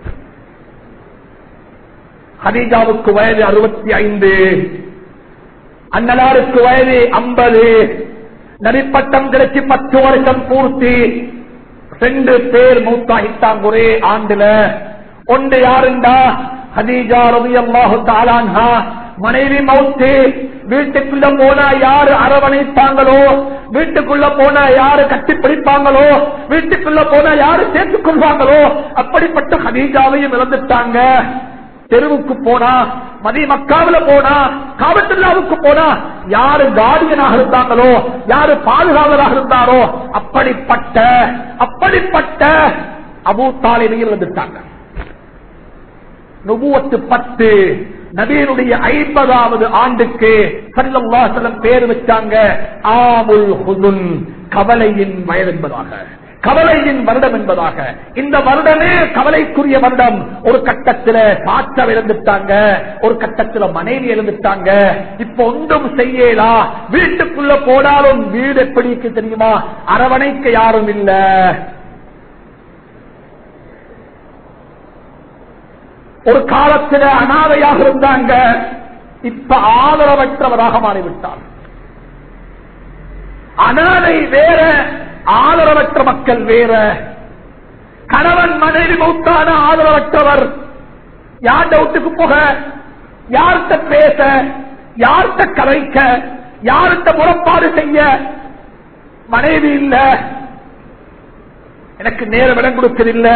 ஹதீஜாவுக்கு வயது அறுபத்தி ஐந்து அண்ணலாருக்கு வயது ஐம்பது நடிப்பட்டம் கிடைச்சி பத்து வருஷம் பூர்த்தி ரெண்டு பேர் மூத்தாகிட்டாங்க ஒரே ஆண்டுல ஒன்று யாருண்டா ஹதீஜா ரவி அல்லாஹு தாலான்ஹா மனைவி மௌத்து வீட்டுக்குள்ள போனா யாரு அரவணைப்பாங்களோ வீட்டுக்குள்ள போனா யாரு கட்டி பிடிப்பாங்களோ வீட்டுக்குள்ள போனா யாரு சேர்த்துக் கொள்வாங்களோ அப்படிப்பட்ட ஹதீஜாவையும் இழந்துட்டாங்க தெருவுக்கு போனா மதி மக்காவில போனா காவத்துல்லாவுக்கு போனா யாரு கார்டியனாக இருந்தாங்களோ யாரு பாதுகாவலராக இருந்தாரோ அப்படிப்பட்ட அப்படிப்பட்ட அபூ தாலிமையில் வந்துட்டாங்க நுபுவத்து பத்து நபீனுடைய ஐம்பதாவது ஆண்டுக்கு சல்லல்லாசலம் பேர் வச்சாங்க ஆமுல் ஹுதுன் கவலையின் வயது என்பதாக கவலையின் வருடம் என்பதாக இந்த வருடமே கவலைக்குரிய வருடம் ஒரு கட்டத்துல சாட்சம் இழந்துட்டாங்க ஒரு கட்டத்துல மனைவி இழந்துட்டாங்க இப்ப ஒன்றும் செய்யலா வீட்டுக்குள்ள போனாலும் வீடு எப்படி இருக்கு தெரியுமா அரவணைக்க யாரும் இல்ல ஒரு காலத்துல அனாதையாக இருந்தாங்க இப்ப ஆதரவற்றவராக மாறிவிட்டார் அனாதை வேற ஆதரவற்ற மக்கள் வேற கணவன் மனைவி மௌத்தான ஆதரவற்றவர் யார்கிட்ட வீட்டுக்கு போக யார்கிட்ட பேச யார்கிட்ட கலைக்க யார்கிட்ட முறப்பாடு செய்ய மனைவி இல்ல எனக்கு நேரம் இடம் கொடுக்கதில்லை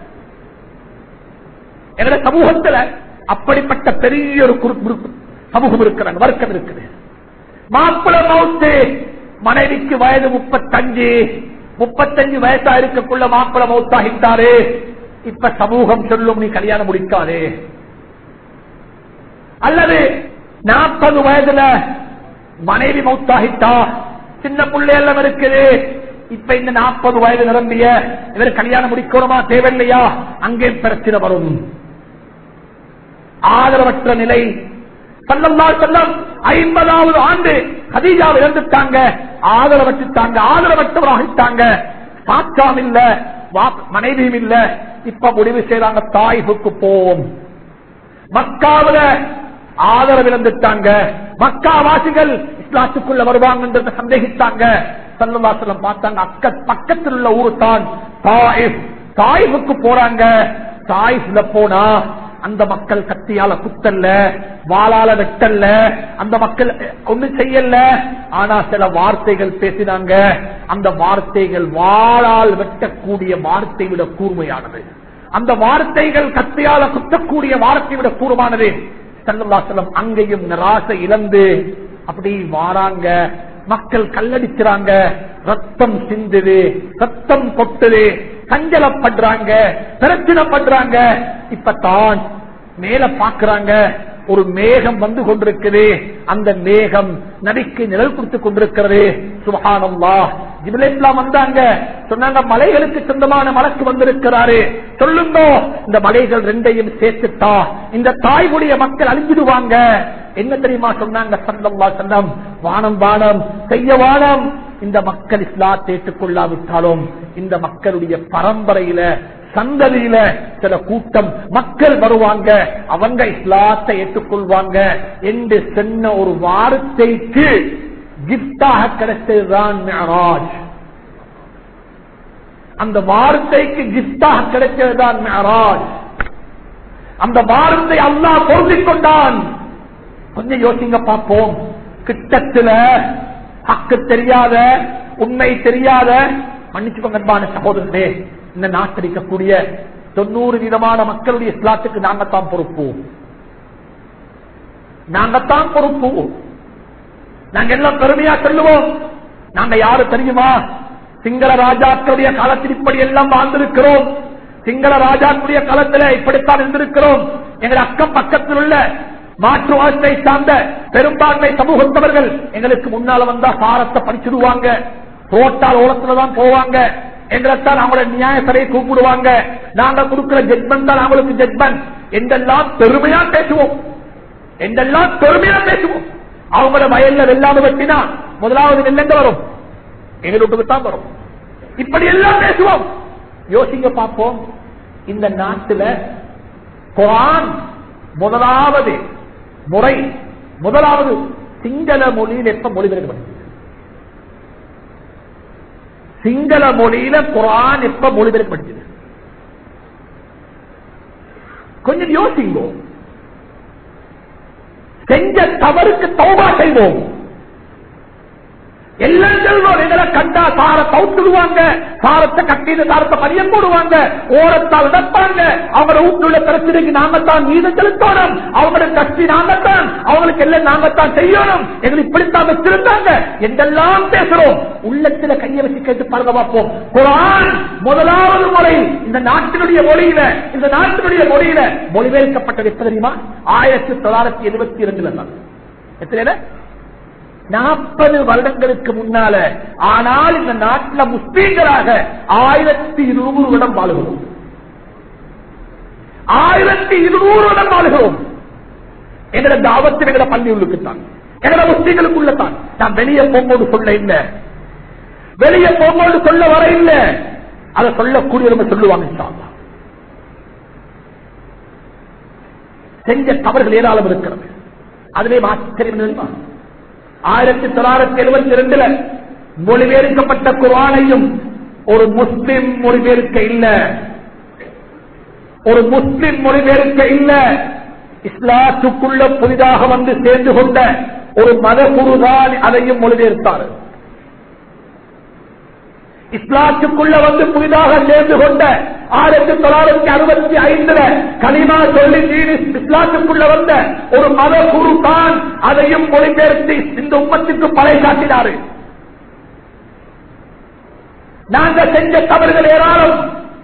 எங்க சமூகத்துல அப்படிப்பட்ட பெரிய ஒரு குறு- சமூகம் இருக்கிறாங்க வர்க்கம் இருக்குது மாப்பிள மவுத்து மனைவிக்கு வயது முப்பத்தஞ்சு முப்பத்தஞ்சு வயசா இருக்கக்குள்ள மாப்பிள மௌத்தாகிட்டாரு இப்ப சமூகம் சொல்லும் நீ கல்யாணம் முடிக்காதே அல்லது நாற்பது வயதுல மனைவி மௌத்தாகிட்டா சின்ன பிள்ளை எல்லாம் இருக்குது இப்ப இந்த நாற்பது வயது நிரம்பிய இவர் கல்யாணம் முடிக்கணுமா தேவையில்லையா அங்கே பிரச்சனை வரும் ஆதரவற்ற நிலை சல்லல்லாஹு செல்லம் ஐம்பதாவது ஆண்டு ஹதீஜாவை இழந்துட்டாங்க ஆதரவற்றுட்டாங்க ஆதரவற்றவராகிட்டாங்க சாட்சாம் இல்ல வா- மனைவியும் இல்ல இப்ப முடிவு செய்றாங்க தாய்வுக்கு போவோம் மக்காவில ஆதரவு இழந்துட்டாங்க மக்கா வாசிகள் இஸ்லாத்துக்குள்ள வருவாங்கன்றத சந்தேகித்தாங்க சல்லல்லாசலம் பார்த்தாங்க அக்க பக்கத்தில் உள்ள ஊர் தான் தாயிப் தாயிஃபுக்கு போறாங்க தாயிஃப்ல போனா அந்த மக்கள் கத்தியால குத்தல்ல வாளால வெட்டல்ல அந்த மக்கள் ஒண்ணு செய்யல ஆனா சில வார்த்தைகள் பேசினாங்க அந்த வார்த்தைகள் வாளால் வெட்டக்கூடிய வார்த்தை விட கூர்மையானது அந்த வார்த்தைகள் கத்தியால குத்தக்கூடிய வார்த்தை விட கூறுமானது சல்லல்லாசலம் அங்கேயும் நிராசை இழந்து அப்படி வாராங்க மக்கள் கல்லடிக்கிறாங்க ரத்தம் சிந்துது ரத்தம் கொட்டுது கஞ்சலப்படுறாங்க பிரச்சனைப்படுறாங்க இப்பதான் மேல பாக்குறாங்க ஒரு மேகம் வந்து கொண்டிருக்குது அந்த மேகம் நடிக்கு நிழல் கொடுத்து கொண்டிருக்கிறது சுபஹானல்லா ஜிபிலேஸ்லாம் வந்தாங்க சொன்னாங்க மலைகளுக்கு சொந்தமான மலைக்கு வந்திருக்கிறாரு சொல்லுங்க இந்த மலைகள் ரெண்டையும் சேர்த்துட்டா இந்த தாய்மொழிய மக்கள் அழிஞ்சிடுவாங்க என்ன தெரியுமா சொன்னாங்க சல்லல்லா செல்லம் வானம் வானம் செய்ய வானம் இந்த மக்கள் இஸ்லாத்தை ஏற்றுக்கொள்ளாவிட்டாலும் இந்த மக்களுடைய பரம்பரையில சந்ததியில சில கூட்டம் மக்கள் வருவாங்க அவங்க இஸ்லாத்தை ஏற்றுக்கொள்வாங்க என்று சொன்ன ஒரு வார்த்தைக்கு கிப்டாக கிடைத்ததுதான் மெஹராஜ் அந்த வார்த்தைக்கு கிப்டாக கிடைத்ததுதான் மெஹராஜ் அந்த வார்த்தை அல்லாஹ் பொருந்திக் கொண்டான் கொஞ்சம் யோசிங்க பார்ப்போம் கிட்டத்துல ஹக்கு தெரியாத உண்மை தெரியாத மன்னிச்சுக்கோங்க அன்பான சகோதரர்களே இந்த நாட்டில் இருக்கக்கூடிய தொண்ணூறு விதமான மக்களுடைய இஸ்லாத்துக்கு நாங்கத்தான் பொறுப்பு நாங்கத்தான் பொறுப்பு நாங்க எல்லாம் பெருமையா சொல்லுவோம் நாங்க யாரு தெரியுமா சிங்கள ராஜாக்களுடைய காலத்தில் இப்படி எல்லாம் வாழ்ந்திருக்கிறோம் சிங்கள ராஜாக்களுடைய காலத்துல இப்படித்தான் இருந்திருக்கிறோம் எங்கள் அக்கம் பக்கத்தில் உள்ள மாற்று வாழ்க்கை சார்ந்த பெரும்பான்மை சமூகத்தவர்கள் எங்களுக்கு முன்னால வந்தா சாரத்தை படிச்சிடுவாங்க ரோட்டால் ஓரத்துலதான் போவாங்க எங்களைத்தான் அவங்களோட நியாயசரையை கூப்பிடுவாங்க நாங்க கொடுக்கிற ஜட்மெண்ட் தான் அவங்களுக்கு ஜட்மெண்ட் என்றெல்லாம் பெருமையா பேசுவோம் என்றெல்லாம் பெருமையா பேசுவோம் அவங்களோட வயல்ல வெள்ளாம வெட்டினா முதலாவது நெல்லெங்க வரும் எங்களுக்கு தான் வரும் இப்படி எல்லாம் பேசுவோம் யோசிங்க பார்ப்போம் இந்த நாட்டுல குரான் முதலாவது முறை முதலாவது சிங்கள மொழியில் எப்ப மொழிபெயர்க்கப்பட்டது சிங்கள மொழியில குரான் எப்ப மொழிபெயர்க்கப்பட்டது கொஞ்சம் யோசிங்கோ செஞ்ச தவறுக்கு தௌபா செய்வோம் எல்லாம் செல்வோம் எங்களை கண்டா சார தவுத்துடுவாங்க சாரத்தை கட்டின சாரத்தை பதியம் போடுவாங்க ஓரத்தால் நடப்பாங்க அவங்களோட வீட்டுள்ள பிரச்சனைக்கு நாங்கத்தான் மீதம் செலுத்தணும் அவங்களோட கட்சி நாங்கத்தான் அவங்களுக்கு எல்லாம் நாங்கத்தான் செய்யணும் எங்களை இப்படித்தான் வச்சிருந்தாங்க என்றெல்லாம் பேசுறோம் உள்ளத்துல கையை வச்சு கேட்டு பாருங்க பார்ப்போம் குரான் முதலாவது முறை இந்த நாட்டினுடைய மொழியில இந்த நாட்டினுடைய மொழியில மொழிபெயர்க்கப்பட்டது எப்ப தெரியுமா ஆயிரத்தி தொள்ளாயிரத்தி எழுபத்தி இரண்டுல தான் எத்தனை நாற்பது வருடங்களுக்கு முன்னால ஆனால் இந்த நாட்டில் முஸ்லீம்களாக ஆயிரத்தி இருநூறு வருடம் வாழுகிறோம் ஆயிரத்தி இருநூறு வருடம் வாழுகிறோம் எங்களை தாவத்தில் எங்களை பள்ளி உள்ளுக்குத்தான் எங்களை முஸ்லீம்களுக்குள்ளதான் நான் வெளியே போகும்போது சொல்ல இல்லை வெளியே போகும்போது சொல்ல வர இல்லை அதை சொல்லக்கூடியவங்க சொல்லுவாங்க இன்ஷா அல்லாஹ். செஞ்ச தவறுகள் ஏராளம் இருக்கிறது அதிலே ஆச்சரியம் தெரியுமா ஆயிரத்தி தொள்ளாயிரத்தி எழுபத்தி ரெண்டுல மொழிபெயர்க்கப்பட்ட குரானையும் ஒரு முஸ்லிம் மொழிபெயர்க்க இல்ல ஒரு முஸ்லிம் மொழிபெயர்க்க இல்ல இஸ்லாத்துக்குள்ள புதிதாக வந்து சேர்ந்து கொண்ட ஒரு மத குருதான் அதையும் மொழிபெயர்த்தார் இஸ்லாத்துக்குள்ள வந்து புதிதாக சேர்ந்து கொண்ட ஆயிரத்தி தொள்ளாயிரத்தி அறுபத்தி ஐந்துல கலிமா சொல்லி தீனி இஸ்லாத்துக்குள்ள வந்த ஒரு மத குரு தான் அதையும் மொழிபெயர்த்து இந்த உம்மத்துக்கு பழை காட்டினாரு நாங்க செஞ்ச தவறுகள் ஏராளம்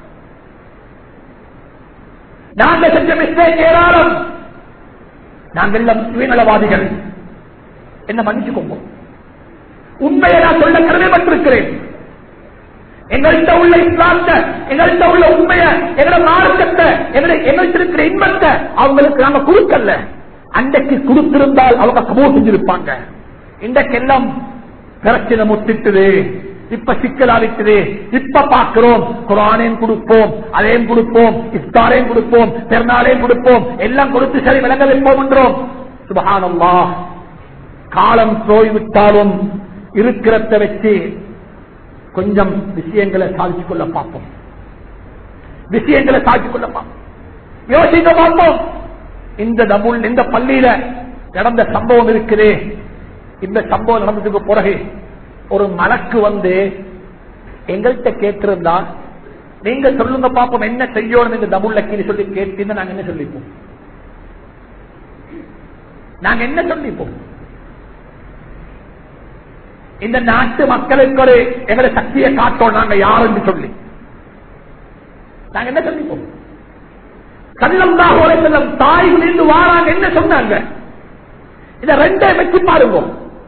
நாங்க செஞ்ச மிஸ்டேக் ஏராளம் நாங்கள் எல்லாம் சுயநலவாதிகள் என்ன மன்னிச்சுக்கோங்க உண்மையை நான் சொல்ல கடமைப்பட்டிருக்கிறேன் எங்கள்கிட்ட உள்ள இஸ்லாத்த எங்கள்கிட்ட உள்ள உண்மைய எங்களோட மார்க்கத்தை எங்களுக்கு இருக்கிற இன்பத்தை அவங்களுக்கு நாங்க கொடுக்கல அன்றைக்கு கொடுத்திருந்தால் அவங்க கபூர் செஞ்சிருப்பாங்க இன்றைக்கெல்லாம் பிரச்சனை முத்திட்டுது இப்ப சிக்கலாவிட்டது இப்ப பார்க்கிறோம் குரானையும் கொடுப்போம் அதையும் கொடுப்போம் இஃப்தாரையும் கொடுப்போம் பெருநாளையும் கொடுப்போம் எல்லாம் கொடுத்து சரி விளங்க வைப்போம் என்றோம் சுபகானம்மா காலம் போய்விட்டாலும் இருக்கிறத வச்சு கொஞ்சம் விஷயங்களை சாதிச்சு கொள்ள பார்ப்போம் விஷயங்களை சாதிச்சு கொள்ள பார்ப்போம் யோசிக்க பார்ப்போம் இந்த தமிழ் இந்த பள்ளியில நடந்த சம்பவம் இருக்குது இந்த சம்பவம் நடந்ததுக்கு பிறகு ஒரு மலக்கு வந்து எங்கள்கிட்ட கேட்டிருந்தா நீங்க சொல்லுங்க பாப்போம் என்ன செய்யணும் இந்த தமிழ்ல கீழே சொல்லி கேட்டீங்க நாங்க என்ன சொல்லிப்போம் நாங்க என்ன சொல்லிப்போம் இந்த நாட்டு மக்களுக்கு ஒரு எங்களை சக்தியை காட்டோம் நாங்க யாருன்னு சொல்லி நாங்க என்ன சொல்லிப்போம் கள்ளம்தாக ஒரு செல்லம் தாய்களிலிருந்து வாராங்க என்ன சொன்னாங்க இத ரெண்டே வச்சு பாருங்க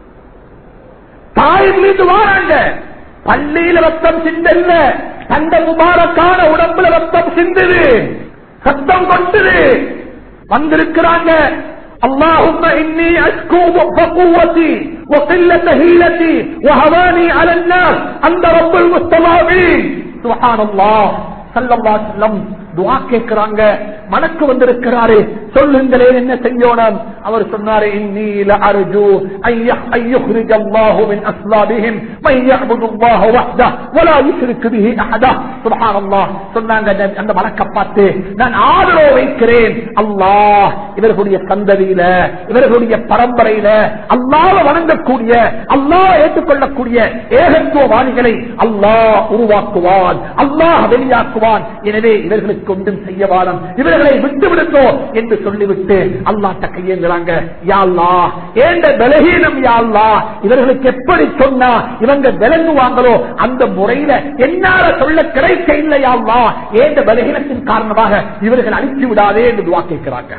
தாயிலிருந்து வாராங்க பள்ளியில ரத்தம் சிந்தல்ல தந்த முபாரக்கான உடம்புல ரத்தம் சிந்துது சத்தம் கொண்டுது வந்திருக்கிறாங்க اللهم إني أشكو قوتي وقلة هيلتي وهواني على الناس أنت رب المستضعفين سبحان الله صلى الله عليه وسلم துவா கேட்கிறாங்க மனக்கு வந்திருக்கிறாரு சொல்லுங்களேன் என்ன செய்யணும் அவர் சொன்னாரு இன்னீல அர்ஜு ஐயுஹ்ரிஜ அல்லாஹு மின் அஸ்லாபிஹிம் மை يعبد الله وحده ولا يشرك به احدا سبحان الله சொன்னாங்க அந்த மலக்க பார்த்து நான் ஆதரவு வைக்கிறேன் அல்லாஹ் இவர்களுடைய சந்ததியில இவர்களுடைய பரம்பரையில அல்லாஹ் வணங்கக்கூடிய அல்லாஹ் ஏற்றுக்கொள்ளக்கூடிய ஏகத்துவவாதிகளை அல்லாஹ் உருவாக்குவான் அல்லாஹ் வெளியாக்குவான் எனவே இவர்களுக்கு ஒன்றும் செய்ய வாரம் இவர்களை விட்டு விடுங்கோ என்று சொல்லிவிட்டு அல்லாட்ட கையேங்கிறாங்க யாழ்லா ஏண்ட பலகீனம் யாழ்லா இவர்களுக்கு எப்படி சொன்னா இவங்க விளங்குவாங்களோ அந்த முறையில என்னால சொல்ல கிடைக்க இல்லையாள்லா ஏண்ட பலகீனத்தின் காரணமாக இவர்கள் அழித்து விடாதே என்று துவா கேட்கிறாங்க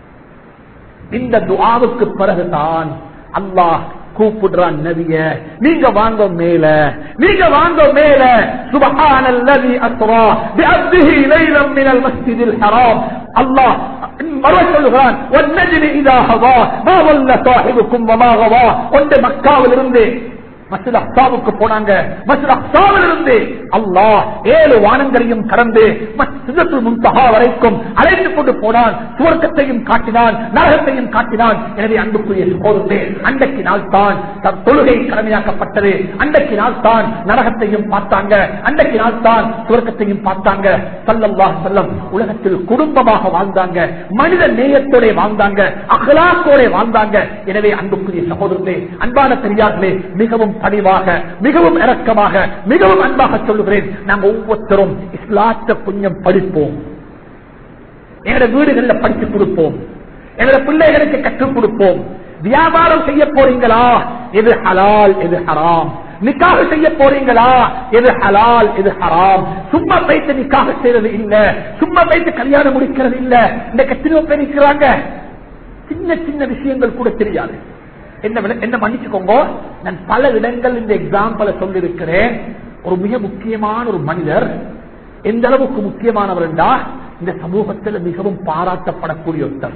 இந்த துவாவுக்கு பிறகுதான் அல்லாஹ் கூப்பிடுறான் நபிய நீங்க வாங்க மேல நீங்க வாங்க மேல சுபஹான அல்லதி அஸ்ரா பிஅப்திஹி லைலம் மினல் மஸ்ஜிதில் ஹராம் அல்லாஹ் மறுவை சொல்கிறான் வன்னஜ்மி இதா ஹவா மா வல்ல சாஹிபுக்கும் வமா கவா ஒன்று மக்காவிலிருந்து மசித் அக்சாவுக்கு போனாங்க மசித் அக்சாவில் இருந்து அல்லாஹ் ஏழு வானங்களையும் கடந்து சிதத்துல் முன்தகா வரைக்கும் அழைத்து கொண்டு போனான் சுவர்க்கத்தையும் காட்டினான் நரகத்தையும் காட்டினான் எனவே அன்புக்குரிய சோதரே அன்றைக்கு நாள் தான் தொழுகை கடமையாக்கப்பட்டது அன்றைக்கு நாள் தான் நரகத்தையும் பார்த்தாங்க அன்றைக்கு நாள் தான் சுவர்க்கத்தையும் பார்த்தாங்க சல்லல்லாஹ் செல்லம் உலகத்தில் குடும்பமாக வாழ்ந்தாங்க மனித நேயத்தோட வாழ்ந்தாங்க அகலாக்கோட வாழ்ந்தாங்க எனவே அன்புக்குரிய சகோதரர்களே அன்பான பெரியார்களே மிகவும் பணிவாக மிகவும் இரக்கமாக மிகவும் அன்பாக சொல்லுகிறேன் நாங்கள் ஒவ்வொருத்தரும் இஸ்லாத்தை கொஞ்சம் படிப்போம் எங்களோட வீடுகளில் படித்து கொடுப்போம் எங்களோட பிள்ளைகளுக்கு கற்றுக் கொடுப்போம் வியாபாரம் செய்ய போறீங்களா எது ஹலால் எது ஹராம் நிக்காக செய்ய போறீங்களா எது ஹலால் எது ஹராம் சும்மா வைத்து நிக்காக செய்யறது இல்ல சும்மா வைத்து கல்யாணம் முடிக்கிறது இல்ல இந்த எத்தனையோ பேர் இருக்கிறாங்க சின்ன சின்ன விஷயங்கள் கூட தெரியாது என்ன என்ன மன்னிச்சுக்கோங்க நான் பல இடங்கள் இந்த எக்ஸாம்பிளை சொல்லியிருக்கிறேன் ஒரு மிக முக்கியமான ஒரு மனிதர் எந்த அளவுக்கு முக்கியமானவர் என்றா இந்த சமூகத்தில் மிகவும் பாராட்டப்படக்கூடிய ஒருத்தர்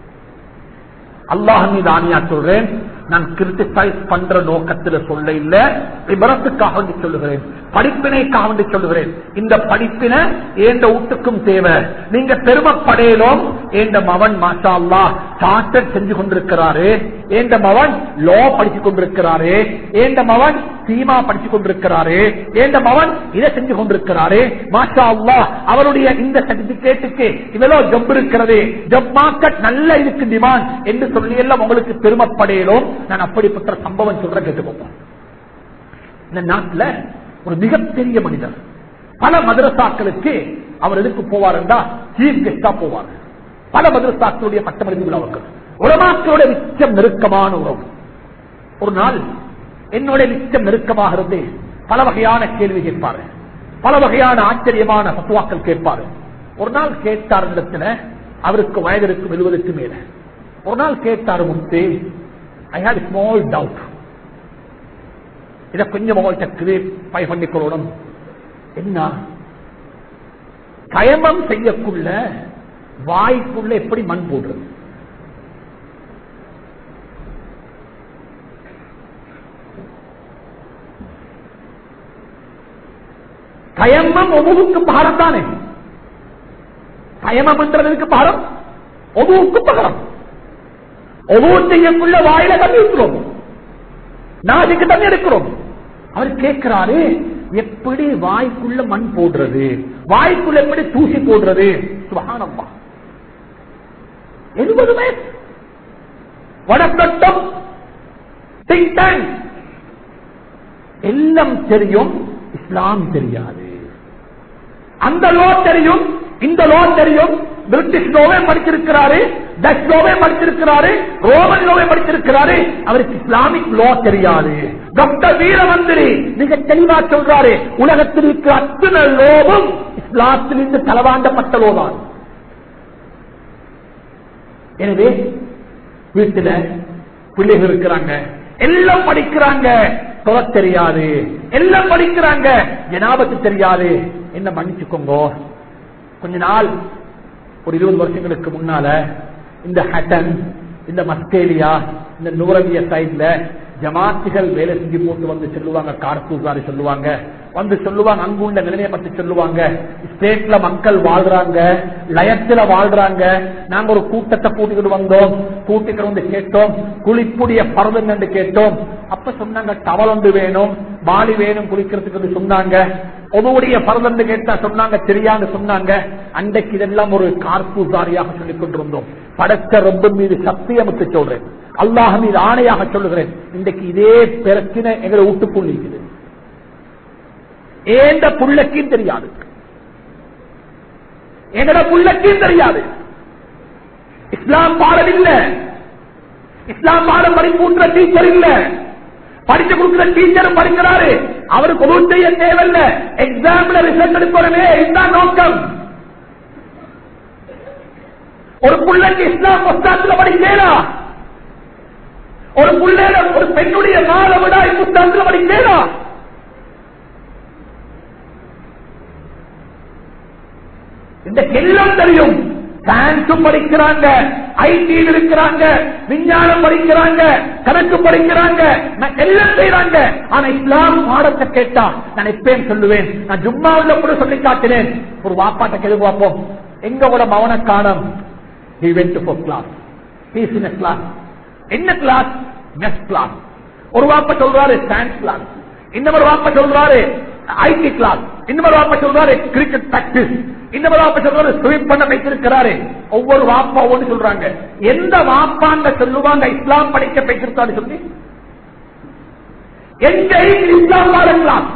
அல்லாஹ் மீது ஆணியா சொல்றேன் நான் கிரிட்டிசைஸ் பண்ற நோக்கத்தில் சொல்ல இல்ல விபரத்துக்காக வேண்டி சொல்லுகிறேன் படிப்பினைக்காக வேண்டி சொல்லுகிறேன் இந்த படிப்பினை ஏண்ட வீட்டுக்கும் தேவை நீங்க பெருமைப்படையலும் ஏண்ட மவன் மாஷா அல்லா சார்ட்டர் செஞ்சு கொண்டிருக்கிறாரு ஏண்ட மவன் லோ படிச்சு கொண்டிருக்கிறாரு ஏண்ட மவன் சீமா படிச்சு கொண்டிருக்கிறாரு ஏண்ட மவன் இதை செஞ்சு கொண்டிருக்கிறாரு மாஷா அல்லா அவருடைய இந்த சர்டிபிகேட்டுக்கு இவ்வளவு ஜப் இருக்கிறது ஜப் மார்க்கெட் நல்ல இதுக்கு டிமாண்ட் என்று சொல்லி எல்லாம் உங்களுக்கு பெருமைப்படையலும் நான் அப்படிப்பட்ட சம்பவம் சொல்ற கேட்டுக்கோங்க இந்த நாட்டுல ஒரு மிகப்பெரிய மனிதர் பல மதரசாக்களுக்கு அவர் எதுக்கு போவாருண்டா சீஃப் கெஸ்டா போவார் பல மதரசாக்களுடைய பட்டமளிப்பு விழாவுக்கு உலமாக்களோட மிச்சம் நெருக்கமான உறவு ஒரு நாள் என்னோட மிச்சம் நெருக்கமாக இருந்து பல வகையான கேள்வி கேட்பாரு பல வகையான ஆச்சரியமான பத்துவாக்கள் கேட்பாரு ஒரு நாள் கேட்டார் இடத்துல அவருக்கு வயது இருக்கும் எழுபதுக்கு மேல ஒரு நாள் கேட்டாரு Muthu I hate small doubt இதை கொஞ்சம் உங்கள்கிட்ட கிளியர் பண்ணிக்கொள்ளணும் என்ன கயமம் செய்யக்குள்ள வாய்க்குள்ள எப்படி மண் போடுறது கயமம் ஒவ்வொருக்கு பாரம் தானே கயமம் என்றதுக்கு பாரம் ஒவ்வொருக்கு பகரம் ஒவ்வொரு செய்யக்குள்ள வாயில தண்ணி இருக்கிறோம் நாளைக்கு தண்ணி எடுக்கிறோம் அவர் கேட்கிறாரு எப்படி வாய்க்குள்ள மண் போடுறது வாய்க்குள்ள எப்படி தூசி போடுறது சுகானம்மா எழுபது வயசு வடக்கட்டம் எல்லாம் தெரியும் இஸ்லாம் தெரியாது அந்த லோ தெரியும் இந்த லோ தெரியும் பிரிட்டிஷ் லோவே படிச்சிருக்கிறாரு டச் லோவே படிச்சிருக்கிறாரு ரோமன் லோவே படிச்சிருக்கிறாரு அவருக்கு இஸ்லாமிக் லோ தெரியாது டாக்டர் வீரமந்திரி மிக தெளிவா சொல்றாரு உலகத்தில் இருக்கிற அத்தனை லோவும் இஸ்லாத்திலிருந்து களவாண்டப்பட்ட லோதான் எனவே வீட்டுல பிள்ளைகள் இருக்கிறாங்க எல்லாம் படிக்கிறாங்க தொலை தெரியாது எல்லாம் படிக்கிறாங்க ஜனாபத்து தெரியாது என்ன மன்னிச்சுக்கோங்க கொஞ்ச நாள் ஒரு இருபது வருஷங்களுக்கு முன்னால இந்த ஹட்டன் இந்த மஸ்கேலியா இந்த நூரவிய சைட்ல ஜமாத்துகள் வேலை செஞ்சு போட்டு வந்து சொல்லுவாங்க கார்பூசாரி சொல்லுவாங்க வந்து சொல்லுவாங்க அங்குள்ள நிலைமையை பத்தி சொல்லுவாங்க ஸ்டேட்ல மக்கள் வாழ்றாங்க லயத்துல வாழ்றாங்க நாங்க ஒரு கூட்டத்தை கூட்டிக்கிட்டு வந்தோம் கூட்டிக்கிட்டு வந்து கேட்டோம் குளிப்புடைய பரதம் என்று கேட்டோம் அப்ப சொன்னாங்க டவல் ஒன்று வேணும் பாலி வேணும் குளிக்கிறதுக்கு சொன்னாங்க ஒவ்வொருடைய பரதம் கேட்டா சொன்னாங்க தெரியாது சொன்னாங்க அன்றைக்கு இதெல்லாம் ஒரு கார்பூசாரியாக சொல்லிக் கொண்டிருந்தோம் படைத்த ரொம்ப மீது சத்தியமுக்கு சொல்றேன் அல்லாஹ் மீது ஆணையாக சொல்லுகிறேன் இன்றைக்கு இதே பிரச்சனை எங்களை வீட்டுக்குள் இருக்குது ஏந்த புள்ளக்கும் தெரியாது எங்கட புள்ளக்கும் தெரியாது இஸ்லாம் பாடம் இல்ல இஸ்லாம் பாடம் படிப்பூன்ற டீச்சர் இல்ல படிச்சு கொடுக்கிற டீச்சரும் படிக்கிறாரு அவருக்கு ஒரு செய்ய தேவையில்ல எக்ஸாம்ல ரிசல்ட் எடுக்கணுமே இதுதான் நோக்கம் ஒரு புள்ளைக்கு இஸ்லாம் புஸ்தகத்துல படிக்கலாம் ஒரு புள்ளையில ஒரு பெண்ணுடைய மாலை விட புத்தகத்துல படிக்கலாம் இந்த எல்லாம் தெரியும் சயின்ஸும் படிக்கிறாங்க ஐடியில் இருக்கிறாங்க விஞ்ஞானம் படிக்கிறாங்க கணக்கு படிக்கிறாங்க நான் எல்லாம் செய்யறாங்க ஆனா இஸ்லாம் பாடத்தை கேட்டா நான் எப்பயும் சொல்லுவேன் நான் ஜும்மாவில் கூட சொல்லி காட்டினேன் ஒரு வாப்பாட்ட கேள்வி பார்ப்போம் எங்க கூட மவன காணம் he went to for class he's in a class என்ன கிளாஸ் மெஸ் கிளாஸ் ஒரு வாப்ப சொல்றாரு சயின்ஸ் கிளாஸ் இன்னொரு வாப்ப சொல்றாரு ஐடி கிளாஸ் இன்னொரு வாப்ப சொல்றாரு கிரிக்கெட் பிராக்டிஸ் இன்னொரு வாப்ப சொல்றாரு ஸ்வீப் பண்ண வைத்திருக்கிறாரு ஒவ்வொரு வாப்பா ஒன்று சொல்றாங்க எந்த வாப்பாங்க சொல்லுவாங்க இஸ்லாம் படிக்க வைத்திருக்காரு சொல்லி எங்க ஈக்கில் இஸ்லாம் பாடம் கிளாஸ்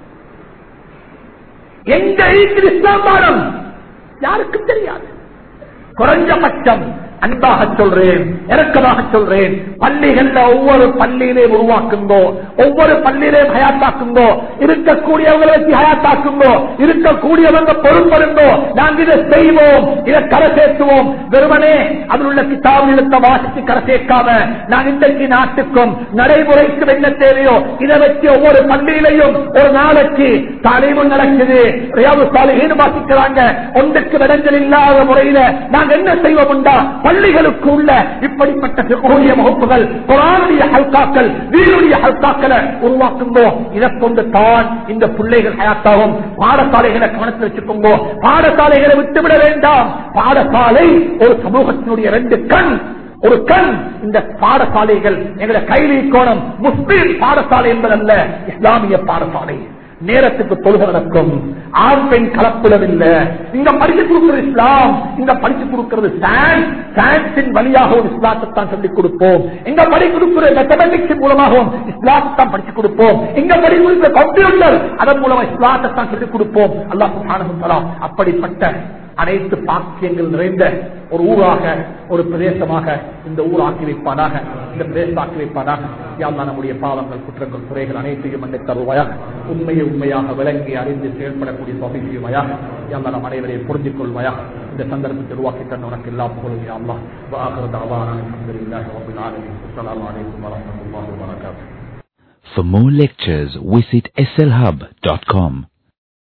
எங்க ஈக்கில் இஸ்லாம் பாடம் யாருக்கும் தெரியாது குறைஞ்சபட்சம் அன்பாக சொல்றேன் இறக்கமாக சொல்றேன் பள்ளிகள்ல ஒவ்வொரு பள்ளியிலையும் உருவாக்குங்கோ ஒவ்வொரு பள்ளியிலையும் ஹயாத்தாக்குங்கோ இருக்கக்கூடியவங்களை வச்சு ஹயாத்தாக்குங்கோ இருக்கக்கூடியவங்க பொறுப்பருங்கோ நாங்கள் இதை செய்வோம் இதை கரை சேர்த்துவோம் வெறுமனே அதில் உள்ள கிதாபு எழுத்த வாசித்து கரை சேர்க்காம நான் இன்றைக்கு நாட்டுக்கும் நடைமுறைக்கு என்ன தேவையோ இதை வச்சு ஒவ்வொரு பள்ளியிலையும் ஒரு நாளைக்கு தலைவு நடக்குது ரியாது சாலையும் வாசிக்கிறாங்க ஒன்றுக்கு விடங்கள் இல்லாத முறையில நாங்க என்ன செய்வோம்டா பள்ளிகளுக்கு உள்ள இப்படிப்பட்ட சிறுகோடிய வகுப்புகள் குரானுடைய ஹல்காக்கள் வீருடைய ஹல்காக்களை உருவாக்குங்கோ இதை கொண்டு தான் இந்த பிள்ளைகள் ஹயாத்தாகும் பாடசாலைகளை கவனத்தில் வச்சுக்கோங்க பாடசாலைகளை விட்டுவிட வேண்டாம் பாடசாலை ஒரு சமூகத்தினுடைய ரெண்டு கண் ஒரு கண் இந்த பாடசாலைகள் எங்களை கைலி கோணம் முஸ்லீம் பாடசாலை என்பதல்ல இஸ்லாமிய பாடசாலை நேரத்துக்கு தொழுகை நடக்கும் ஆண் பெண் கலப்பிடம் இல்ல இங்க படிச்சு கொடுக்கிறது இஸ்லாம் இங்க படிச்சு கொடுக்கிறது சயின்ஸ் சயின்ஸின் வழியாக ஒரு இஸ்லாத்தைத்தான் சொல்லிக் கொடுப்போம் இங்க படி கொடுக்கிற மெத்தமெட்டிக்ஸ் மூலமாகவும் இஸ்லாத்தைத்தான் படிச்சு கொடுப்போம் இங்க படி கொடுக்கிற கம்ப்யூட்டர் அதன் மூலமா இஸ்லாத்தைத்தான் சொல்லிக் கொடுப்போம் அல்லாஹ் சுப்ஹானஹு அப்படிப்பட்ட அனைத்து பாக்கியங்கள் நிறைந்த ஒரு ஊராக ஒரு பிரதேசமாக இந்த ஊர் ஆக்கி வைப்பானாக இந்த பிரதேசம் ஆக்கி வைப்பானாக யாழ்லா நம்முடைய பாவங்கள் குற்றங்கள் குறைகள் அனைத்தையும் மன்னித் தருவாயாக உண்மையை உண்மையாக விளங்கி அறிந்து செயல்படக்கூடிய தொகை செய்வாயாக யாழ்லா நம் அனைவரையும் புரிஞ்சிக் கொள்வாயாக இந்த சந்தர்ப்பத்தை உருவாக்கி தந்த உனக்கு எல்லா புகழும் யாழ்லா வாகரத் அவான அல்ஹம்துலில்லாஹி ரப்பில் ஆலமீன் அஸ்ஸலாமு அலைக்கும் வரஹ்மத்துல்லாஹி வபரகாத்துஹு For more lectures, visit slhub.com.